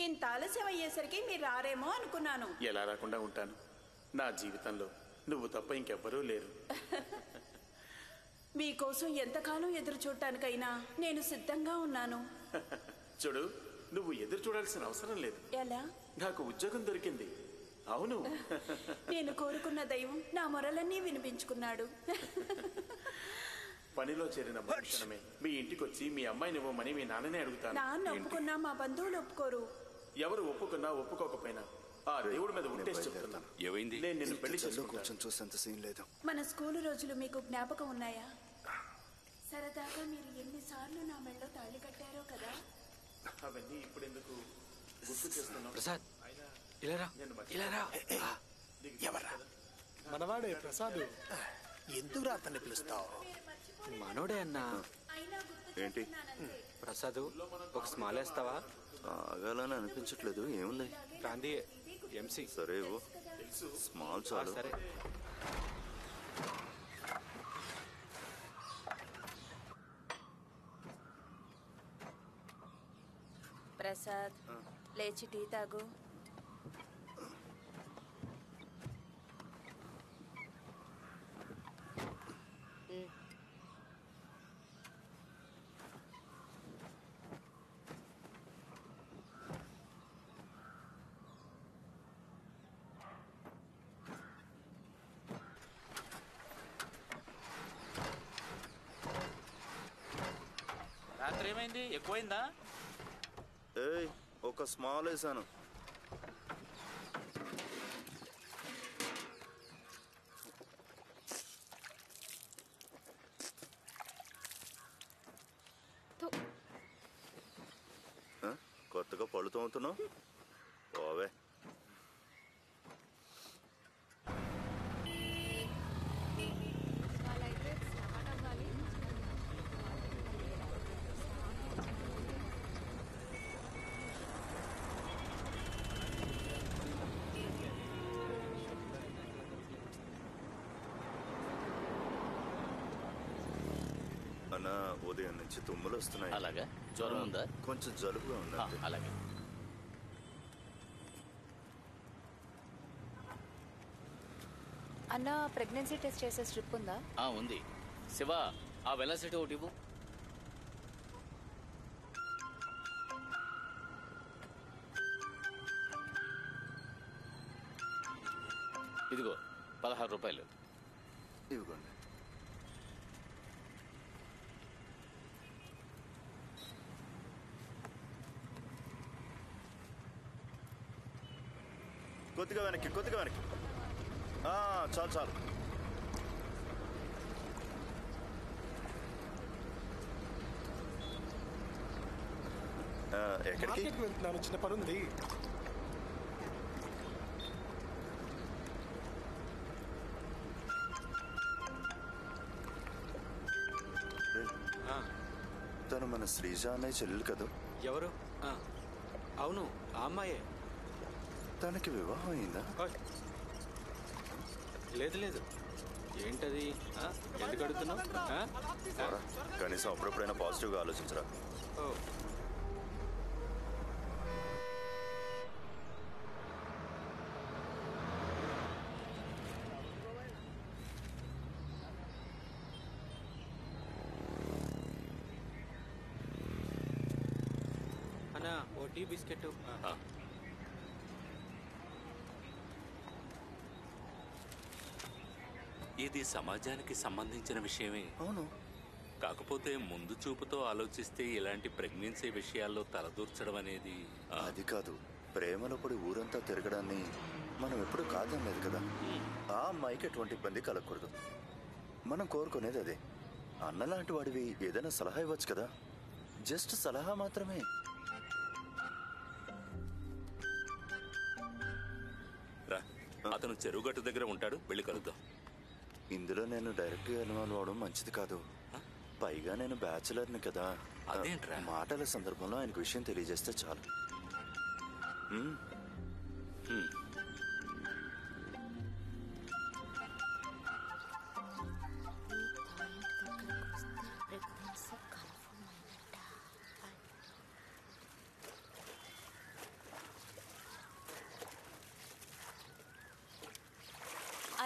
ఇంత ఆలస్యం అయ్యేసరికి మీరు రారేమో అనుకున్నాను ఎలా రాకుండా ఉంటాను నా జీవితంలో నువ్వు తప్ప ఇంకెవ్వరూ లేరు మీకోసం ఎంతకాలం ఎదురు చూడటానికైనా నేను సిద్ధంగా ఉన్నాను చూడు నువ్వు ఎదురు చూడాల్సిన అవసరం లేదు ఎలా నాకు ఉద్యోగం దొరికింది అవును నేను కోరుకున్న దైవం నా మొరలన్నీ వినిపించుకున్నాడు పనిలో చేరిన మరుక్షణమే మీ ఇంటికి వచ్చి మీ అమ్మాయిని ఇవ్వమని మీ నాన్ననే అడుగుతాను నాన్న ఏంటి? ఒప్పుకున్నా మా బంధువులు ఒప్పుకోరు ఎవరు ఒప్పుకున్నా ఒప్పుకోకపోయినా ఆ దేవుడి మీద ఉంటేసి చెప్తున్నా ఏమైంది నేను నిన్ను పెళ్లి చల్లో చేసుకుంటాను కూర్చొని చూసేంత సీన్ లేదు మన స్కూలు రోజులు మీకు జ్ఞాపకం ఉన్నాయా సరదాగా మీరు ఎన్నిసార్లు నా మెళ్ళో తాళి కట్టారో కదా అవన్నీ ఇప్పుడు ఎందుకు గుర్తు చేస్తున్నావు ప్రసాద్ ఇలా రా నేను ఇలా రా ఎవరా మనవాడే ప్రసాద్ ఎందుకు అతన్ని పిలుస్తావు మనోడే అన్నా అయినా గుర్తు ఏంటి? చేస్తున్నానంతే. ప్రసాద్ ఒక స్మాల్ వేస్తావా ఆగాలని అనిపించట్లేదు ఏముంది గాంధీ ఎంసీ సరే ఇవ్వు. స్మాల్ చాలు సరే ప్రసాద్ లేచి టీ తాగు రాత్రి ఏమైంది ఎక్కువైందా ఏయ్ ఒక స్మాల్ వేసాను ఆ? కొత్తగా పళ్ళు తోముతున్నావు ఓవే అన్న ఉదయం నుంచి తుమ్ములు వస్తున్నాయి అలాగా జ్వరం ఉందా కొంచెం జలుబుగా ఉంది ఆ, అంతే. అలాగే అన్న ప్రెగ్నెన్సీ టెస్ట్ చేసే స్ట్రిప్ ఉందా ఆ ఉంది శివ ఆ వెలసిటీ ఒకటి ఇవ్వు ఇదిగో పదహారు రూపాయలు ఇవ్వండి కొద్దిగా వెనక్కి కొద్దిగా వెనక్కి ఆ, చాలు చాలు ఆ, ఎక్కడికి మార్కెట్కి వెళ్తున్నాను చిన్న పని ఉంది ఆ, తను మన శ్రీజ అన్నయ్య చెల్లెలు కదా ఎవరు ఆ, అవును ఆ అమ్మాయే తనకి వివాహం అయిందా ఓయ్. లేదు లేదు ఏంటది ఆ, ఎందుకు అడుగుతున్నావు ఆ? ఆ? పోరా, కనీసం అప్పుడప్పుడైనా పాజిటివ్గా ఆలోచించరా ఓ అన్నా ఓ టీ బిస్కెట్ ఆ, ఇది సమాజానికి సంబంధించిన విషయమే అవును కాకపోతే ముందు చూపుతో ఆలోచిస్తే ఇలాంటి ప్రెగ్నెన్సీ విషయాల్లో తలదూర్చడం అనేది ఆ, అది కాదు ప్రేమలో పడి ఊరంతా తిరగడాన్ని మనం ఎప్పుడు కాదనలేదు కదా ఆ అమ్మాయికి ఎటువంటి ఇబ్బంది కలగకూడదు మనం కోరుకునేది అదే అన్నలాంటి వాడివి ఏదైనా సలహా ఇవ్వచ్చు కదా జస్ట్ సలహా మాత్రమే రా అతను చెరువుగట్టు దగ్గర ఉంటాడు వెళ్ళి కలుద్దాం ఇందులో నేను డైరెక్ట్ గా ఇన్వాల్వ్ అవడం మంచిది కాదు పైగా నేను బ్యాచులర్ని కదా అదేంట్రా? మాటల సందర్భంలో ఆయనకు విషయం తెలియజేస్తే చాలు ఉమ్, హ్మ్.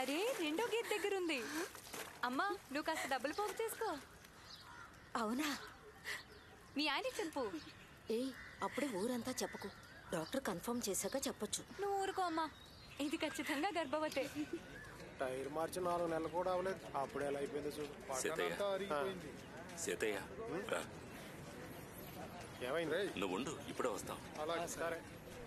అరే రెండో గేట్ దగ్గర ఉంది అమ్మా నువ్వు కాస్త డబ్బులు పోగు చేసుకో అవునా మీ ఆయన చెప్పు ఏ అప్పుడే ఊరంతా చెప్పకు డాక్టర్ కన్ఫర్మ్ చేశాక చెప్పొచ్చు నువ్వు ఊరుకో అమ్మా ఇది ఖచ్చితంగా గర్భవతే టైర్ మార్చి నాలుగు నెలలు కూడా అవ్వలేదు అప్పుడే ఎలా అయిపోయిందో చూడు సీతయ్య పక్కనంతా అరిగిపోయింది. సీతయ్య రా ఏమైంది నువ్వు ఉండు ఇప్పుడే వస్తావు అలాగే సరే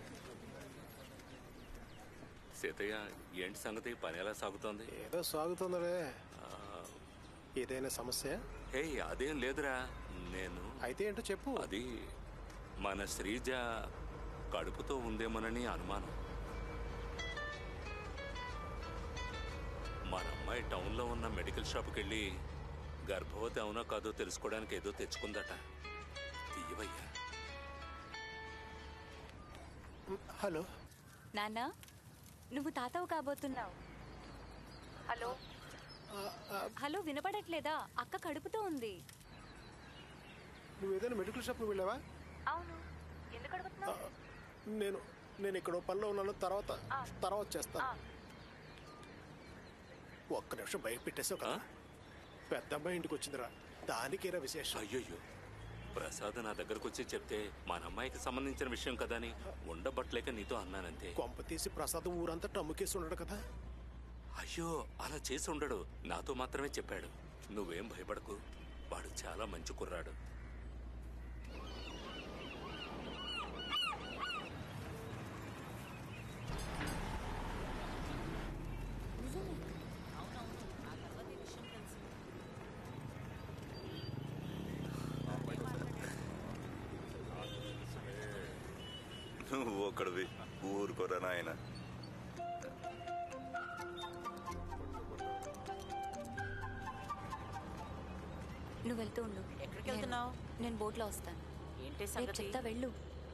సీతయ్య ఏంటి సంగతి పని ఎలా సాగుతోంది ఏదో సాగుతుందిలే ఏదైనా సమస్య హే అదేం లేదురా నేను అయితే ఏంటో చెప్పు అది మన శ్రీజ కడుపుతో ఉందేమోనని అనుమానం మన అమ్మాయి టౌన్లో ఉన్న మెడికల్ షాప్కి వెళ్ళి గర్భవతి అవునో కాదో తెలుసుకోవడానికి ఏదో తెచ్చుకుందట తీయవయ్యా హలో నాన్న నువ్వు తాతవు కాబోతున్నావు హలో హలో వినపడట్లేదా అక్క కడుపుతో ఉంది నువ్వు ఏదైనా మెడికల్ షాప్కి వెళ్ళావా అవును ఎందుకు అడుగుతున్నావు నేను నేను ఇక్కడ ఓ పనిలో ఉన్నాను తర్వాత తర్వాత చేస్తాను ఒక్క నిమిషం బయట పెట్టేసావు కదా పెద్ద అమ్మాయి ఇంటికి వచ్చిందిరా దానికేరా విశేషం అయ్యయ్యో ప్రసాద్ నా దగ్గరకు వచ్చి చెప్తే మన అమ్మాయికి సంబంధించిన విషయం కదా అని ఉండబట్టలేక నీతో అన్నానంతే కొంప తీసి ప్రసాద్ ఊరంతా టమ్ముకేసి ఉన్నాడు కదా అయ్యో అలా చేసి ఉండడు నాతో మాత్రమే చెప్పాడు నువ్వేం భయపడకు వాడు చాలా మంచి కుర్రాడు నువ్వు ఒకడివి ఊరుకోరా నాయన నువ్వు వెళ్తూ ఉండు ఎక్కడికి వెళ్తున్నావు? నేను- నేను బోట్లో వస్తాను ఏంటి రేపు సంగతి చెప్తా వెళ్ళు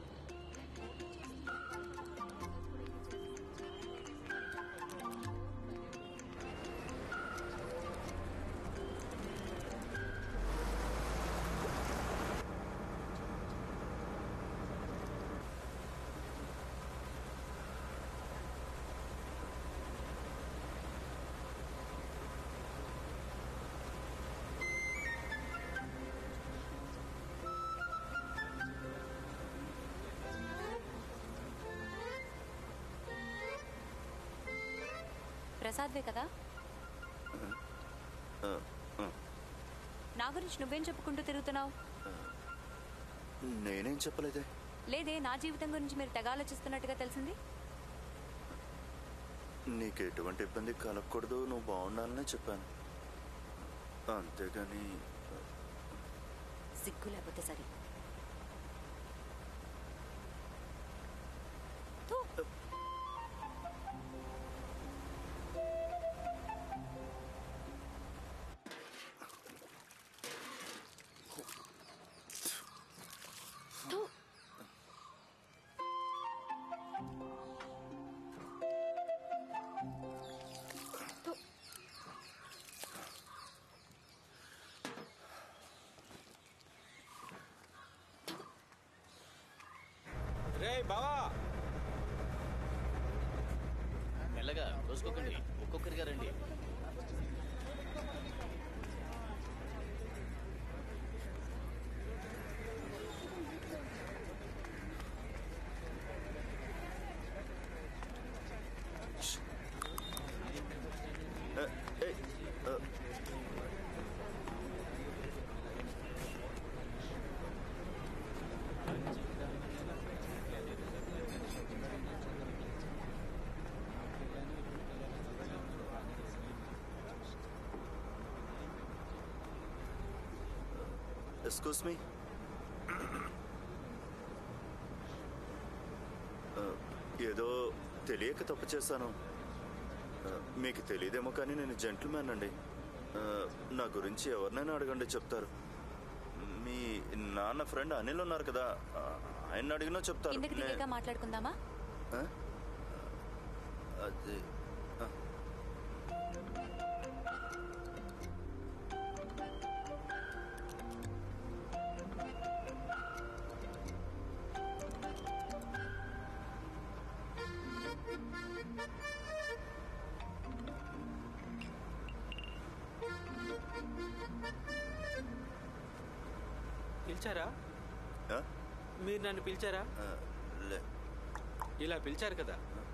ప్రసాద్వే కదా ఆ, ఆ. నా గురించి నువ్వేం చెప్పుకుంటూ తిరుగుతున్నావు నేనేం చెప్పలేదే లేదే నా జీవితం గురించి మీరు తెగ ఆలోచిస్తున్నట్టుగా తెలిసింది నీకు ఎటువంటి ఇబ్బంది కలగకూడదు నువ్వు బాగుండాలనే చెప్పాను అంతేగాని సిగ్గు లేకపోతే సరే రే బావా మెల్లగా కోసుకోకండి ఒక్కొక్కరిగా రండి ఆ, ఏయ్, ఆ, ఎక్స్క్యూస్ మీ ఏదో తెలియక తప్పు చేశాను ఆ, మీకు తెలియదేమో కానీ నేను జెంటిల్మ్యాన్ అండి ఆ, నా గురించి ఎవరినైనా అడగండి చెప్తారు మీ నాన్న ఫ్రెండ్ అనిల్ ఉన్నారు కదా ఆ, ఆయన అడిగినా చెప్తారు కిందకి నే- దిగాక మాట్లాడుకుందామా ఆ? అది ఆ. పిలిచారా ఆ? మీరు నన్ను పిలిచారా ఆ, లే ఇలా పిలిచారు కదా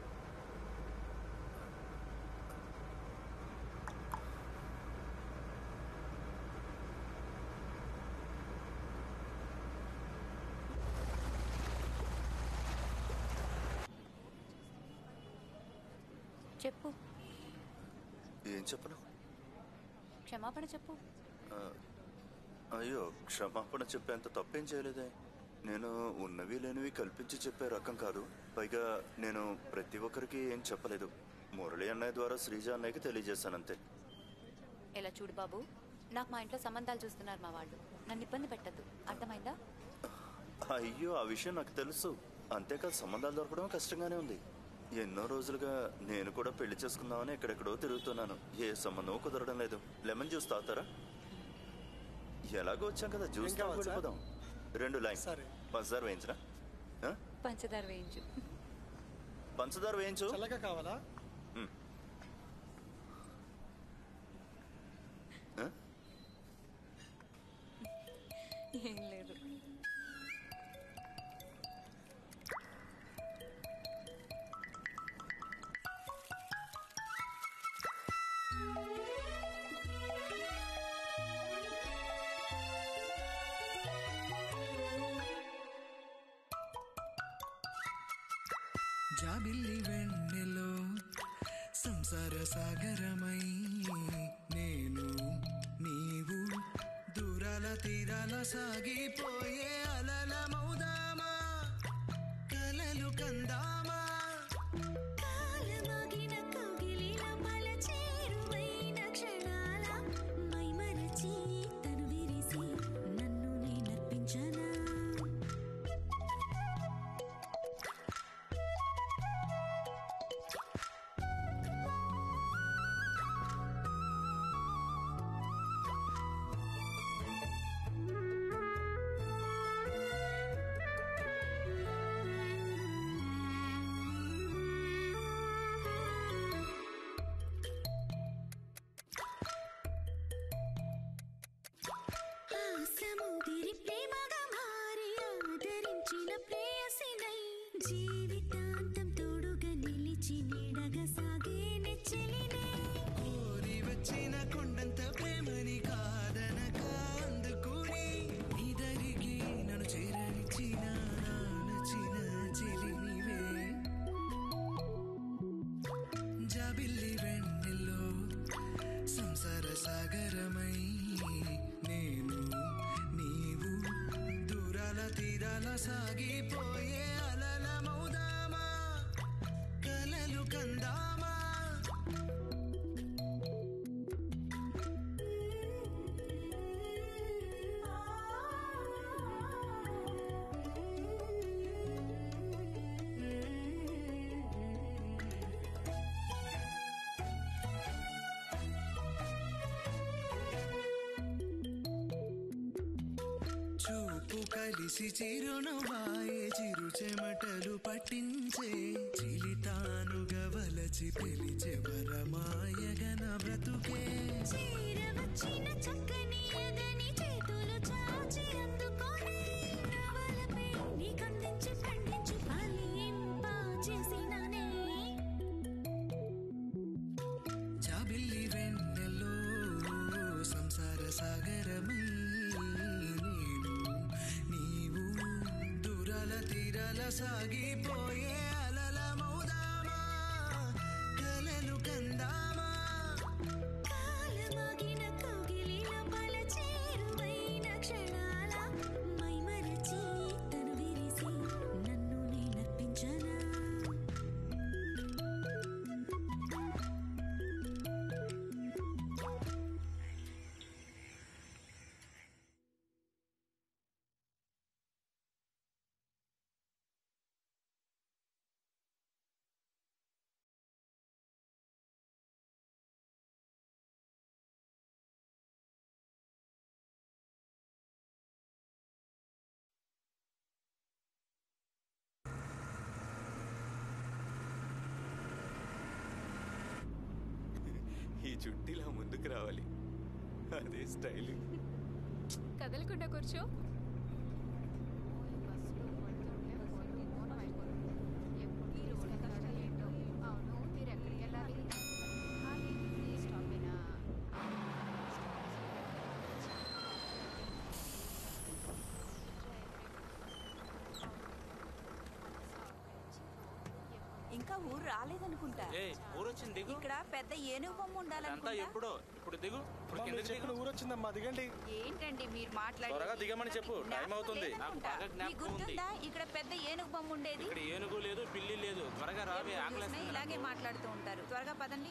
చెప్పు ఏం చెప్పను క్షమాపణ చెప్పు ఆ, అయ్యో క్షమాపణ చెప్పేంత తప్పేం చేయలేదే నేను ఉన్నవి లేనివి కల్పించి చెప్పే రకం కాదు పైగా నేను ప్రతి ఒక్కరికి ఏం చెప్పలేదు మురళి అన్నయ్య ద్వారా శ్రీజ అన్నయ్యకి తెలియజేశానంతే ఇలా చూడు బాబు నాకు మా ఇంట్లో సంబంధాలు చూస్తున్నారు మా వాళ్ళు నన్ను ఇబ్బంది పెట్టద్దు అర్థమైందా అయ్యో ఆ విషయం నాకు తెలుసు అంతేకాదు సంబంధాలు దొరకడం కష్టంగానే ఉంది ఎన్నో రోజులుగా నేను కూడా పెళ్లి చేసుకుందామని ఎక్కడెక్కడో తిరుగుతున్నాను ఏ సంబంధం కుదరడం లేదు లెమన్ జ్యూస్ తాగుతారా ఎలాగో వచ్చాం కదా జ్యూస్ ఏం కావాలి సార్? వెళ్ళిపోదాం రెండు లైన్ సరే. పంచదార వేయించరా ఆ? పంచదార వేయించు పంచదార వేయించు చల్లగా కావాలా ఆ? ఏం లేదు జాబిల్లి వెన్నెలో సంసార సాగరమై నేను నీవు దూరాల తీరాల సాగిపోయే అలల మౌదామా కలలు కందామా కాలమాగిన కౌగిలిల పలచేరువైన క్షణాల మైమరచి తను విరిసి నన్ను నేనర్పించనా ఆసముదిరి ప్రేమగా మారి ఆదరించిన ప్రేయసినై జీవితాంతం తోడుగా నిలిచి నీడగా సాగే నెచ్చలినే కోరి వచ్చిన కొండంత ప్రేమని కాదనక అందుకుని ఇదరికి నన్ను చేరనిచ్చిన నచ్చిన చెలినివే జాబిల్లి వెన్నెల్లో సంసార సాగరమై నేను నీవు దూరాల తీరాల సాగిపోయే అలల మౌదామా కలలు కందామా చూపు కలిసి చిరునవ్వాయే చిరు చెమటలు పట్టించే చిలితానుగా వలచి పిలిచే వరమాయగన బ్రతుకే చేరవచ్చిన చక్కని ఎదని చేతులు చాచి అందుకొని నవలపై నీకందించి పండించి ఫలింప చేసినానే జాబిల్లి వెన్నెల్లో సంసార సాగరమై నేను నీవు దూరాల తీరాల సాగిపోయే అలల మౌదామా కలలు కందామా కాలమాగిన కౌగిలిల పలచేరువైన క్షణాల మైమరచి తను విరిసి నన్ను నేనర్పించనా ఈ చుట్టిలా ముందుకు రావాలి అదే స్టైల్ కదలకుండా కూర్చో ఇంకా ఊరు రాలేదనుకుంటా ఏ ఊరొచ్చింది దిగు ఇక్కడ పెద్ద ఏనుగు బొమ్మ అంతా ఉండాలనుకుంటా ఎప్పుడో ఇప్పుడు దిగు ఇప్పుడు కిందకి దిగు ఊరు వచ్చిందమ్మా దిగండి ఏంటండి మీరు మాట్లాడి త్వరగా దిగమని చెప్పు, టైం అవుతుంది. నాకు బాగా జ్ఞాపకం ఉంది. గుర్తుందా ఇక్కడ పెద్ద ఏనుగు బొమ్మ ఉండేది ఇక్కడ ఏనుగు లేదు పిల్లి లేదు త్వరగా రావే ఎప్పుడు చూసినా ఆకలేస్తుంది ఇలాగే నాకు. మాట్లాడుతూ ఉంటారు త్వరగా పదండి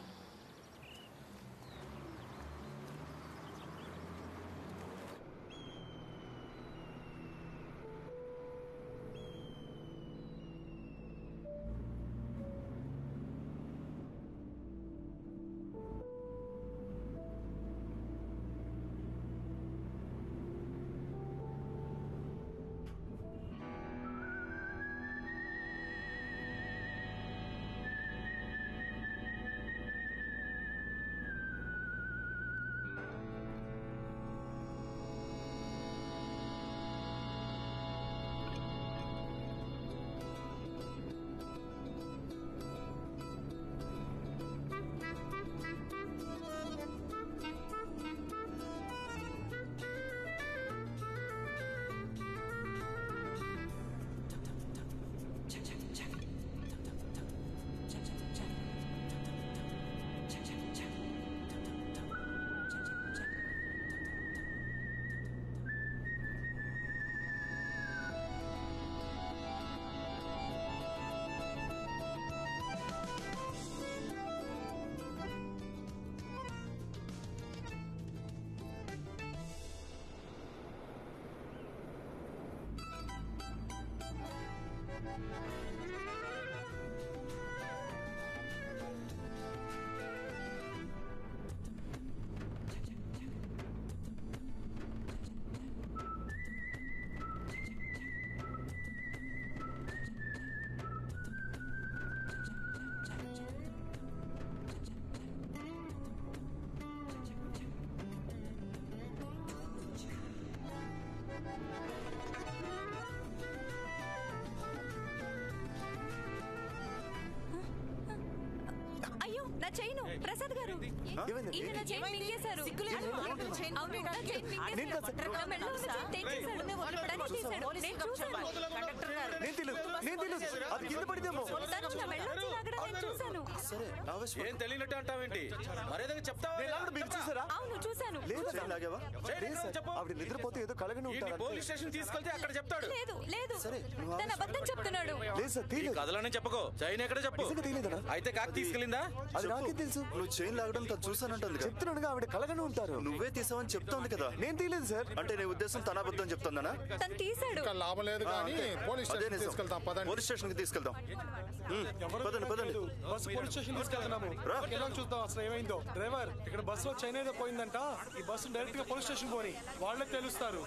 అయ్యో నా చైను ప్రసాద్ గారు ఈయన నా చైన్ మింగేశారు అవును, నా చైన్ మింగేశారు. నా మెడలో ఉన్న చైన్ తెంచేశాడు. తనే తీశాడు. నేను చూశాను. నేను తెలియదు నేను తెలియదు అది కింద పడితేమో తను నా మెడలోంచి లాగడం నేను చూశాను సరే ఆవేశ ఏం తెలియనట్టు అంటావేంటి మరేదో చెప్తావా నేను లాగడం మీరు చూసారా అవును చూశాను లేదు సార్ లాగావా చేయి, లేదు సార్ చెప్పు. ఆవిడ నిద్రపోతే ఏదో కలగని ఈ ఉంటారు పోలీస్ స్టేషన్ తీసుకెళ్తే అక్కడ చెప్తాడు లేదు లేదు సరే, నువ్వు తన అబద్ధం చెప్తున్నాడు లేదు సార్ ఈ తీయలేదు కథలనే చెప్పుకో చైన్ ఎక్కడ చెప్పు నిజంగా తీయలేదనా అయితే కాకి తీసుకెళ్ళిందా అది నాకేం తెలుసు నువ్వు చైన్ లాగడం తను చూసానంటుంది కదా చెప్తున్నానుగా ఆవిడ కలగని ఉంటారు నువ్వే తీసావని చెప్తోంది కదా నేను తీయలేదు సార్ అంటే నీ ఉద్దేశం తన అబద్ధం చెప్తుందనా తను తీశాడు లాభం లేదు కానీ పోలీస్ అదే స్టేషన్ నిజం. తీసుకెళ్తాం పదండి పోలీస్ స్టేషన్ కి తీసుకెళ్దాం ఉమ్, పదండి పదండి బస్సు పోలీస్ స్టేషన్ తీసుకెళ్తున్నాము రా. వెళ్ళాక చూద్దాం అసలు ఏమైందో డ్రైవర్ ఇక్కడ బస్సులో చైన్ ఏదో పోయిందంట ఈ బస్సు డైరెక్ట్ గా పోలీస్ స్టేషన్ పోని వాళ్ళే తెలుస్తారు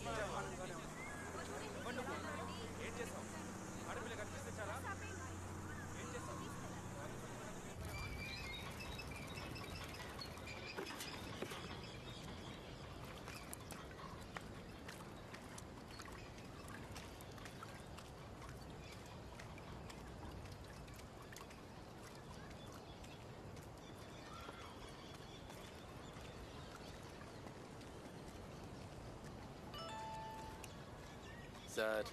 సార్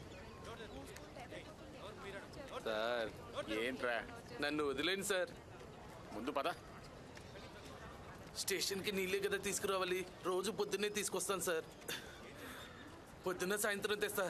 సార్ ఏంట్రా నన్ను వదిలేండి సార్ ముందు పద స్టేషన్కి నీళ్ళే కదా తీసుకురావాలి రోజు పొద్దున్నే తీసుకొస్తాను సార్ పొద్దున్న సాయంత్రం తెస్తా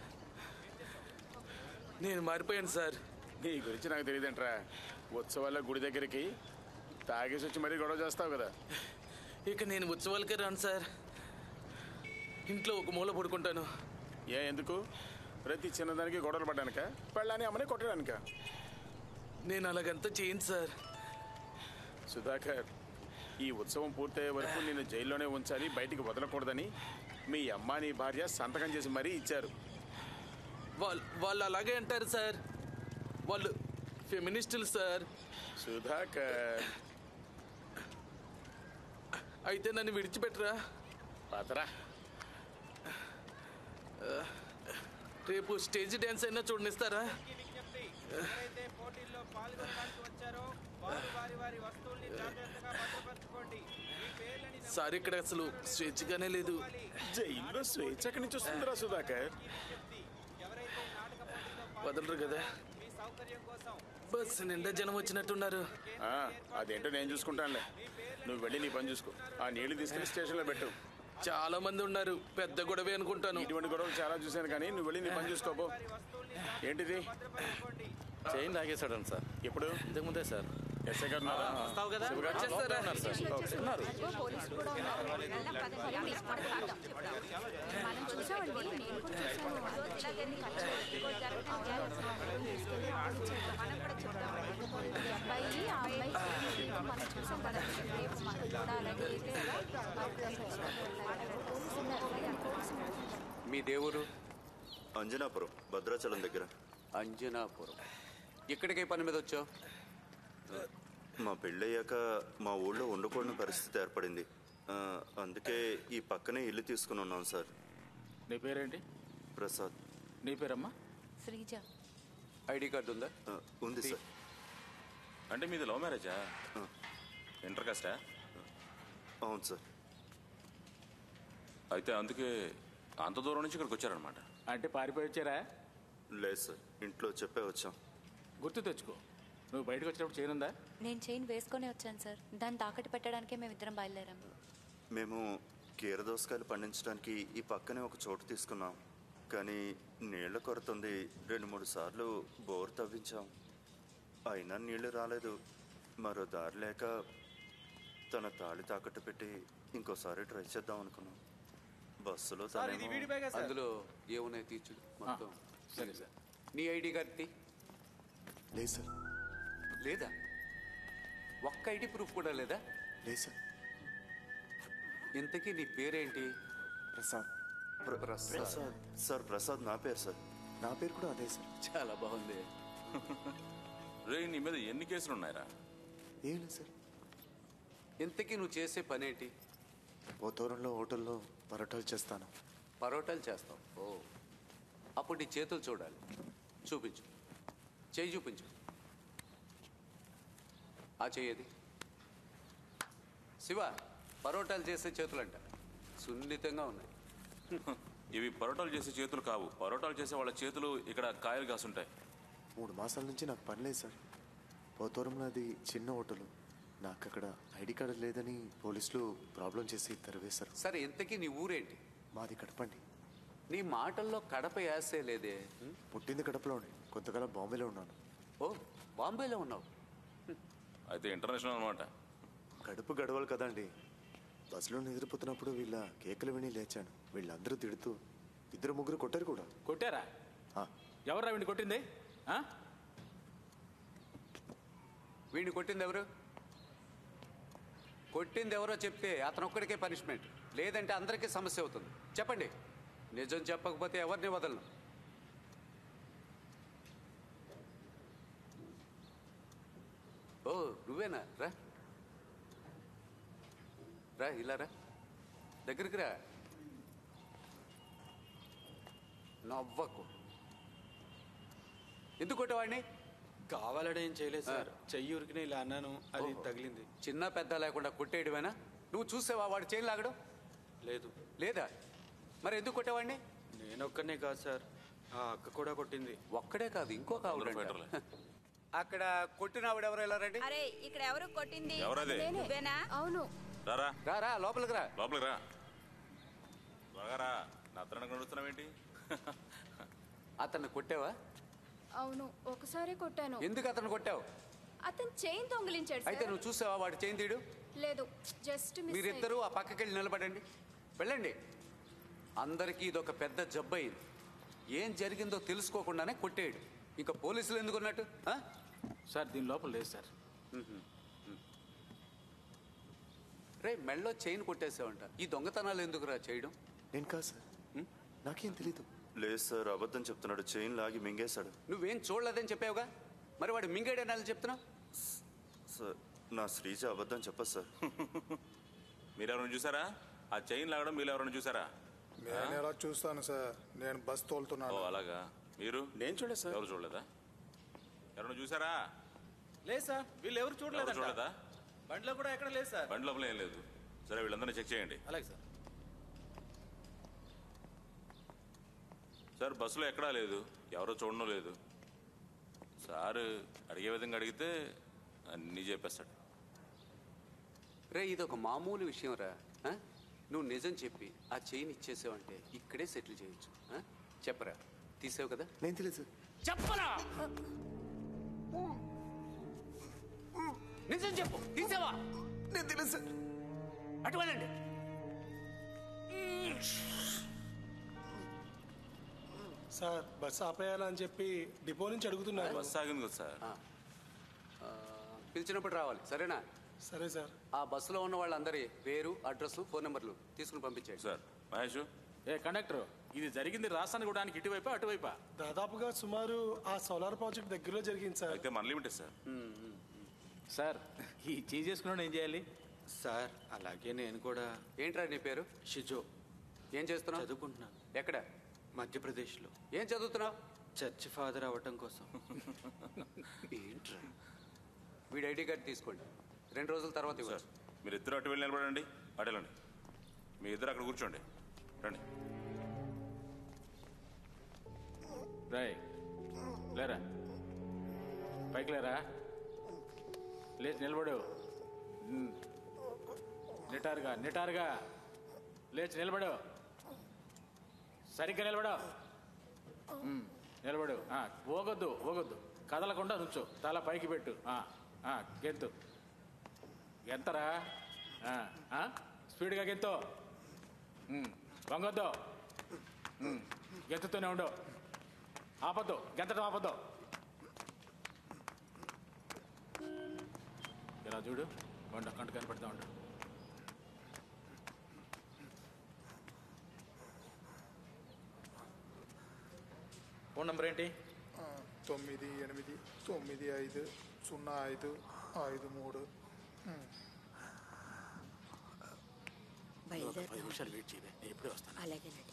నేను మారిపోయాను సార్ నీ గురించి నాకు తెలియదంట్రా ఉత్సవాల గుడి దగ్గరికి తాగేసి వచ్చి మరీ గొడవ చేస్తావు కదా ఇక నేను ఉత్సవాలకే రాను సార్ ఇంట్లో ఒక మూల పడుకుంటాను ఏ ఎందుకు ప్రతి చిన్నదానికి గొడవలు పడ్డానిక పెళ్ళాని అమ్మని కొట్టడానిక నేను అలాగంతా చేయను సార్ సుధాకర్ ఈ ఉత్సవం పూర్తయ్యే వరకు నేను జైల్లోనే ఉంచాలి బయటికి వదలకూడదని మీ అమ్మ నీ భార్య సంతకం చేసి మరీ ఇచ్చారు వాళ్ళు వాళ్ళు అలాగే అంటారు సార్ వాళ్ళు ఫెమినిస్టులు సార్ సుధాకర్ అయితే నన్ను విడిచిపెట్టరా పాతరా రేపు స్టేజ్ డ్యాన్స్ అయినా చూడనిస్తారా సార్ ఇక్కడ అసలు స్వేచ్ఛగానే లేదు జైల్లో స్వేచ్ఛ ఎక్కడి నుంచి వస్తుందిరా సుధాకర్ వదలరు కదా బస్సు నిండా జనం వచ్చినట్టున్నారు ఆ, అదేంటో నేను చూసుకుంటానులే నువ్వు వెళ్ళి నీ పని చూసుకో ఆ నీళ్లు తీసుకెళ్లి స్టేషన్లో పెట్టు చాలా మంది ఉన్నారు పెద్ద గొడవే అనుకుంటాను ఇటువంటి గొడవలు చాలా చూశాను కానీ నువ్వు వెళ్ళి నీ పని చూసుకోపో ఏంటిది చైన్ లాగేశాడు సార్ ఎప్పుడు ఇంతకుముందే సార్ ఎస్ఐ గారు ఉన్నారా? వస్తావు కదా శివ గారు? వచ్చేస్తారా? ఉన్నారు సార్. ఓకే. ఉన్నారు మనం చూసామండి నేను కూడా చూసాను ఇలాగన్నీ మనం కూడా చెప్తాం ఈ అబ్బాయి ఆ అమ్మాయి ఏంటో మనం చూసాం కదా రేపు మనం కూడా అలాగే అయితే మీ దేవుడు అంజనాపురం భద్రాచలం దగ్గర అంజనాపురం ఇక్కడికే పని మీద వచ్చావు మా పెళ్ళయ్యాక మా ఊళ్ళో ఉండకూడని పరిస్థితి ఏర్పడింది ఆ, అందుకే ఈ పక్కనే ఇల్లు తీసుకుని ఉన్నాం సార్ నీ పేరేంటి ప్రసాద్ నీ పేరమ్మా శ్రీజ ఐడి కార్డు ఉందా ఆ, ఉంది సార్ అంటే మీది లవ్ మ్యారేజా ఇంటర్ కాస్టా అవును సార్ అయితే అందుకే అంత దూరం నుంచి ఇక్కడికి వచ్చారనమాట అంటే పారిపోయి వచ్చారా లేదు సార్ ఇంట్లో చెప్పే వచ్చాం గుర్తు తెచ్చుకో నువ్వు బయటకు వచ్చినప్పుడు చేయనుందా నేను చైన్ వేసుకొని వచ్చాను సార్ దాన్ని తాకట్టు పెట్టడానికే మేము ఇద్దరం బయలుదేరాం మేము కీరదోసకాయలు పండించడానికి ఈ పక్కనే ఒక చోటు తీసుకున్నాం కానీ నీళ్ల కొరత ఉంది రెండు మూడు సార్లు బోర్ తవ్వించాం అయినా నీళ్లు రాలేదు మరో దారి లేక తన తాళి తాకట్టు పెట్టి ఇంకోసారి ట్రై చేద్దాం అనుకున్నాం బస్సులో తనేమో అందులో ఏమున్నాయి తీర్చుడు మొత్తం సరే సార్ నీ ఐడి కార్డు తీ లేదు సార్ లేదా ఒక్క ఐడి ప్రూఫ్ కూడా లేదా లేదు సార్ ఇంతకీ నీ పేరేంటి ప్రసాద్ ప్రసాద్ సార్ ప్రసాద్ నా పేరు సార్ నా పేరు కూడా అదే సార్ చాలా బాగుంది రే నీ మీద ఎన్ని కేసులు ఉన్నాయిరా ఏం లేదు సార్ ఇంతకీ నువ్వు చేసే పనేంటి పోతూరంలో హోటల్లో పరోటాలు చేస్తాను పరోటాలు చేస్తావు ఓ అప్పుడు నీ చేతులు చూడాలి చూపించు చేయి చూపించు ఆ చెయ్యది శివ పరోటాలు చేసే చేతులంట సున్నితంగా ఉన్నాయి ఇవి పరోటాలు చేసే చేతులు కావు పరోటాలు చేసే వాళ్ళ చేతులు ఇక్కడ కాయలు కాసుంటాయి మూడు మాసాల నుంచి నాకు పని లేదు సార్ పోతూరంలో అది చిన్న హోటల్ నాకు అక్కడ ఐడి కార్డు లేదని పోలీసులు ప్రాబ్లం చేసి తరివేశారు సరే ఇంతకీ నీ ఊరేంటి మాది కడపండి నీ మాటల్లో కడప యాసే లేదే ఉం? పుట్టింది కడపలోనే కొంతకాలం బాంబేలో ఉన్నాను ఓ బాంబేలో ఉన్నావు అయితే ఇంటర్నేషనల్ అనమాట గడుపు గడవలు కదండి బస్సులో నిద్రపోతున్నప్పుడు వీళ్ళ కేకలు విని లేచాను వీళ్ళందరూ తిడుతూ ఇద్దరు ముగ్గురు కొట్టారు కూడా కొట్టారా ఆ, ఎవరా వీడిని కొట్టింది ఆ? వీడిని కొట్టింది ఎవరు కొట్టింది ఎవరో చెప్తే అతను ఒక్కడికే పనిష్మెంట్ లేదంటే అందరికీ సమస్య అవుతుంది చెప్పండి నిజం చెప్పకపోతే ఎవరిని వదలను ఓ నువ్వేనా రా రా ఇలా రా దగ్గరికి రా నవ్వకు ఎందుకు కొట్టేవాడిని కావాలని ఏం చేయలేదు సార్ చెయ్యి ఉరికిన ఇలా అన్నాను అది ఓహో. తగిలింది చిన్న పెద్ద లేకుండా కొట్టేయడమేనా నువ్వు చూసావా వాడు చైన్ లాగడం లేదు లేదా మరి ఎందుకు కొట్టేవాడిని నేను ఒక్కనే కాదు సార్ ఆ అక్క కూడా కొట్టింది ఒక్కడే కాదు ఇంకొక ఆవిడ అక్కడ కొట్టిన ఆవిడ ఎవరు ఎలా రండి అరే ఇక్కడ ఎవరు కొట్టింది ఎవరది? నువ్వేనా అవును రారా రా రా లోపలికి రా లోపలికి రా త్వరగా రా నా అత్తడానికి నడుస్తున్నావేంటి అతన్ని కొట్టావా అవును ఒకసారి కొట్టాను ఎందుకు అతను కొట్టావు అతను చైన్ దొంగిలించాడు అయితే నువ్వు చూసావా వాడు చైన్ తీయడు లేదు జస్ట్ మీరిద్దరూ ఆ పక్కకి వెళ్ళి నిలబడండి వెళ్ళండి అందరికీ ఇదొక పెద్ద జబ్బు అయింది ఏం జరిగిందో తెలుసుకోకుండానే కొట్టేయడు ఇంకా పోలీసులు ఎందుకు ఉన్నట్టు ఆ? సార్ దీని లోపల లేదు సార్ మ్మ్. మ్మ్. రే మెళ్ళో చైన్ కొట్టేసావంట ఈ దొంగతనాలు ఎందుకురా చేయడం నేను కాదు సార్ నాకేం తెలీదు లేదు సార్ అబద్ధం చెప్తున్నాడు చైన్ లాగి మింగేశాడు నువ్వేం చూడలేదని చెప్పావుగా మరి వాడు మింగేడనాలు చెప్తున్నావు సార్ నా శ్రీజ అబద్ధం చెప్పదు సార్ మీరెవరైనా చూసారా ఆ చైన్ లాగడం మీరు ఎవరైనా చూసారా నేను ఎలా చూస్తాను సార్ నేను బస్ ఓ తోలుతున్నాను అలాగా మీరు నేను చూడలేదు సార్ ఎవరు చూడలేదా ఎవరైనా చూసారా లేదు సార్ వీళ్ళు ఎవరు ఎవరు చూడలేదు చూడలేదా బండిలో కూడా ఎక్కడ లేదు సార్ బండి లోపల ఏం లేదు సరే వీళ్ళందరినీ చెక్ చేయండి అలాగే సార్ సార్ బస్సులో ఎక్కడా లేదు ఎవరో చూడడం లేదు సార్ అడిగే విధంగా అడిగితే అన్నీ చెప్పేస్తాడు రే ఇది ఒక మామూలు విషయం రా ఆ? నువ్వు నిజం చెప్పి ఆ చైన్ ఇచ్చేసావంటే ఇక్కడే సెటిల్ చేయొచ్చు ఆ? చెప్పరా తీసావు కదా నేను తెలియదు చెప్పరా నిజం చెప్పు తీసావా నేను తెలియదు సార్ అటు వెళ్ళండి సార్ బస్సు ఆపేయాలని చెప్పి డిపో నుంచి అడుగుతున్నారు బస్సు ఆగింది కదా సార్ ఆ, పిలిచినప్పుడు రావాలి సరేనా సరే సార్ ఆ బస్సులో ఉన్న వాళ్ళందరి పేరు అడ్రస్ ఫోన్ నెంబర్లు తీసుకుని పంపించేయండి సార్ మహేష్ ఏ కండక్టర్ ఇది జరిగింది రాసానికి కూడా ఇటువైపా అటువైపా దాదాపుగా సుమారు ఆ సోలార్ ప్రాజెక్ట్ దగ్గరలో జరిగింది సార్ అయితే మన లిమిటే సార్ సార్ ఈ చేంజ్ చేసుకున్నాడు ఏం చేయాలి సార్ అలాగే నేను కూడా ఏంట్రా నీ పేరు షిజో ఏం చేస్తున్నావు చదువుకుంటున్నాను ఎక్కడ మధ్యప్రదేశ్లో ఏం చదువుతున్నావు చర్చ్ ఫాదర్ అవ్వటం కోసం ఏంట్రా వీడి ఐడి కార్డు తీసుకోండి రెండు రోజుల తర్వాత సార్ ఇవ్వచ్చు మీరు ఇద్దరు అటు వెళ్ళి నిలబడండి అటు వెళ్ళండి మీ ఇద్దరు అక్కడ కూర్చోండి రండి రాయ్ లేరా పైకి లేరా లేచి నిలబడు ఉమ్. నిటారుగా నిటారుగా లేచి నిలబడు సరిగ్గా నిలబడు ఉమ్, నిలబడు ఆ, ఊగొద్దు ఊగొద్దు కదలకుండా నుంచో తల పైకి పెట్టు ఆ, ఆ, గెంతు గెంతరా ఆ, ఆ, స్పీడ్గా గెంతు ఉమ్, వంగొద్దు ఉమ్, గెంతుతూనే ఉండు ఆపద్దు గెంతడం ఆపద్దు ఇలా చూడు వంట కంట కనపడతా ఉండు ఫోన్ నంబర్ ఏంటి ఆ, తొమ్మిది ఎనిమిది తొమ్మిది ఐదు సున్నా ఐదు ఐదు మూడు ఉమ్. ఒక పది నిమిషాలు వెయిట్ చేయలే నేను ఇప్పుడే వస్తాను అలాగేనండి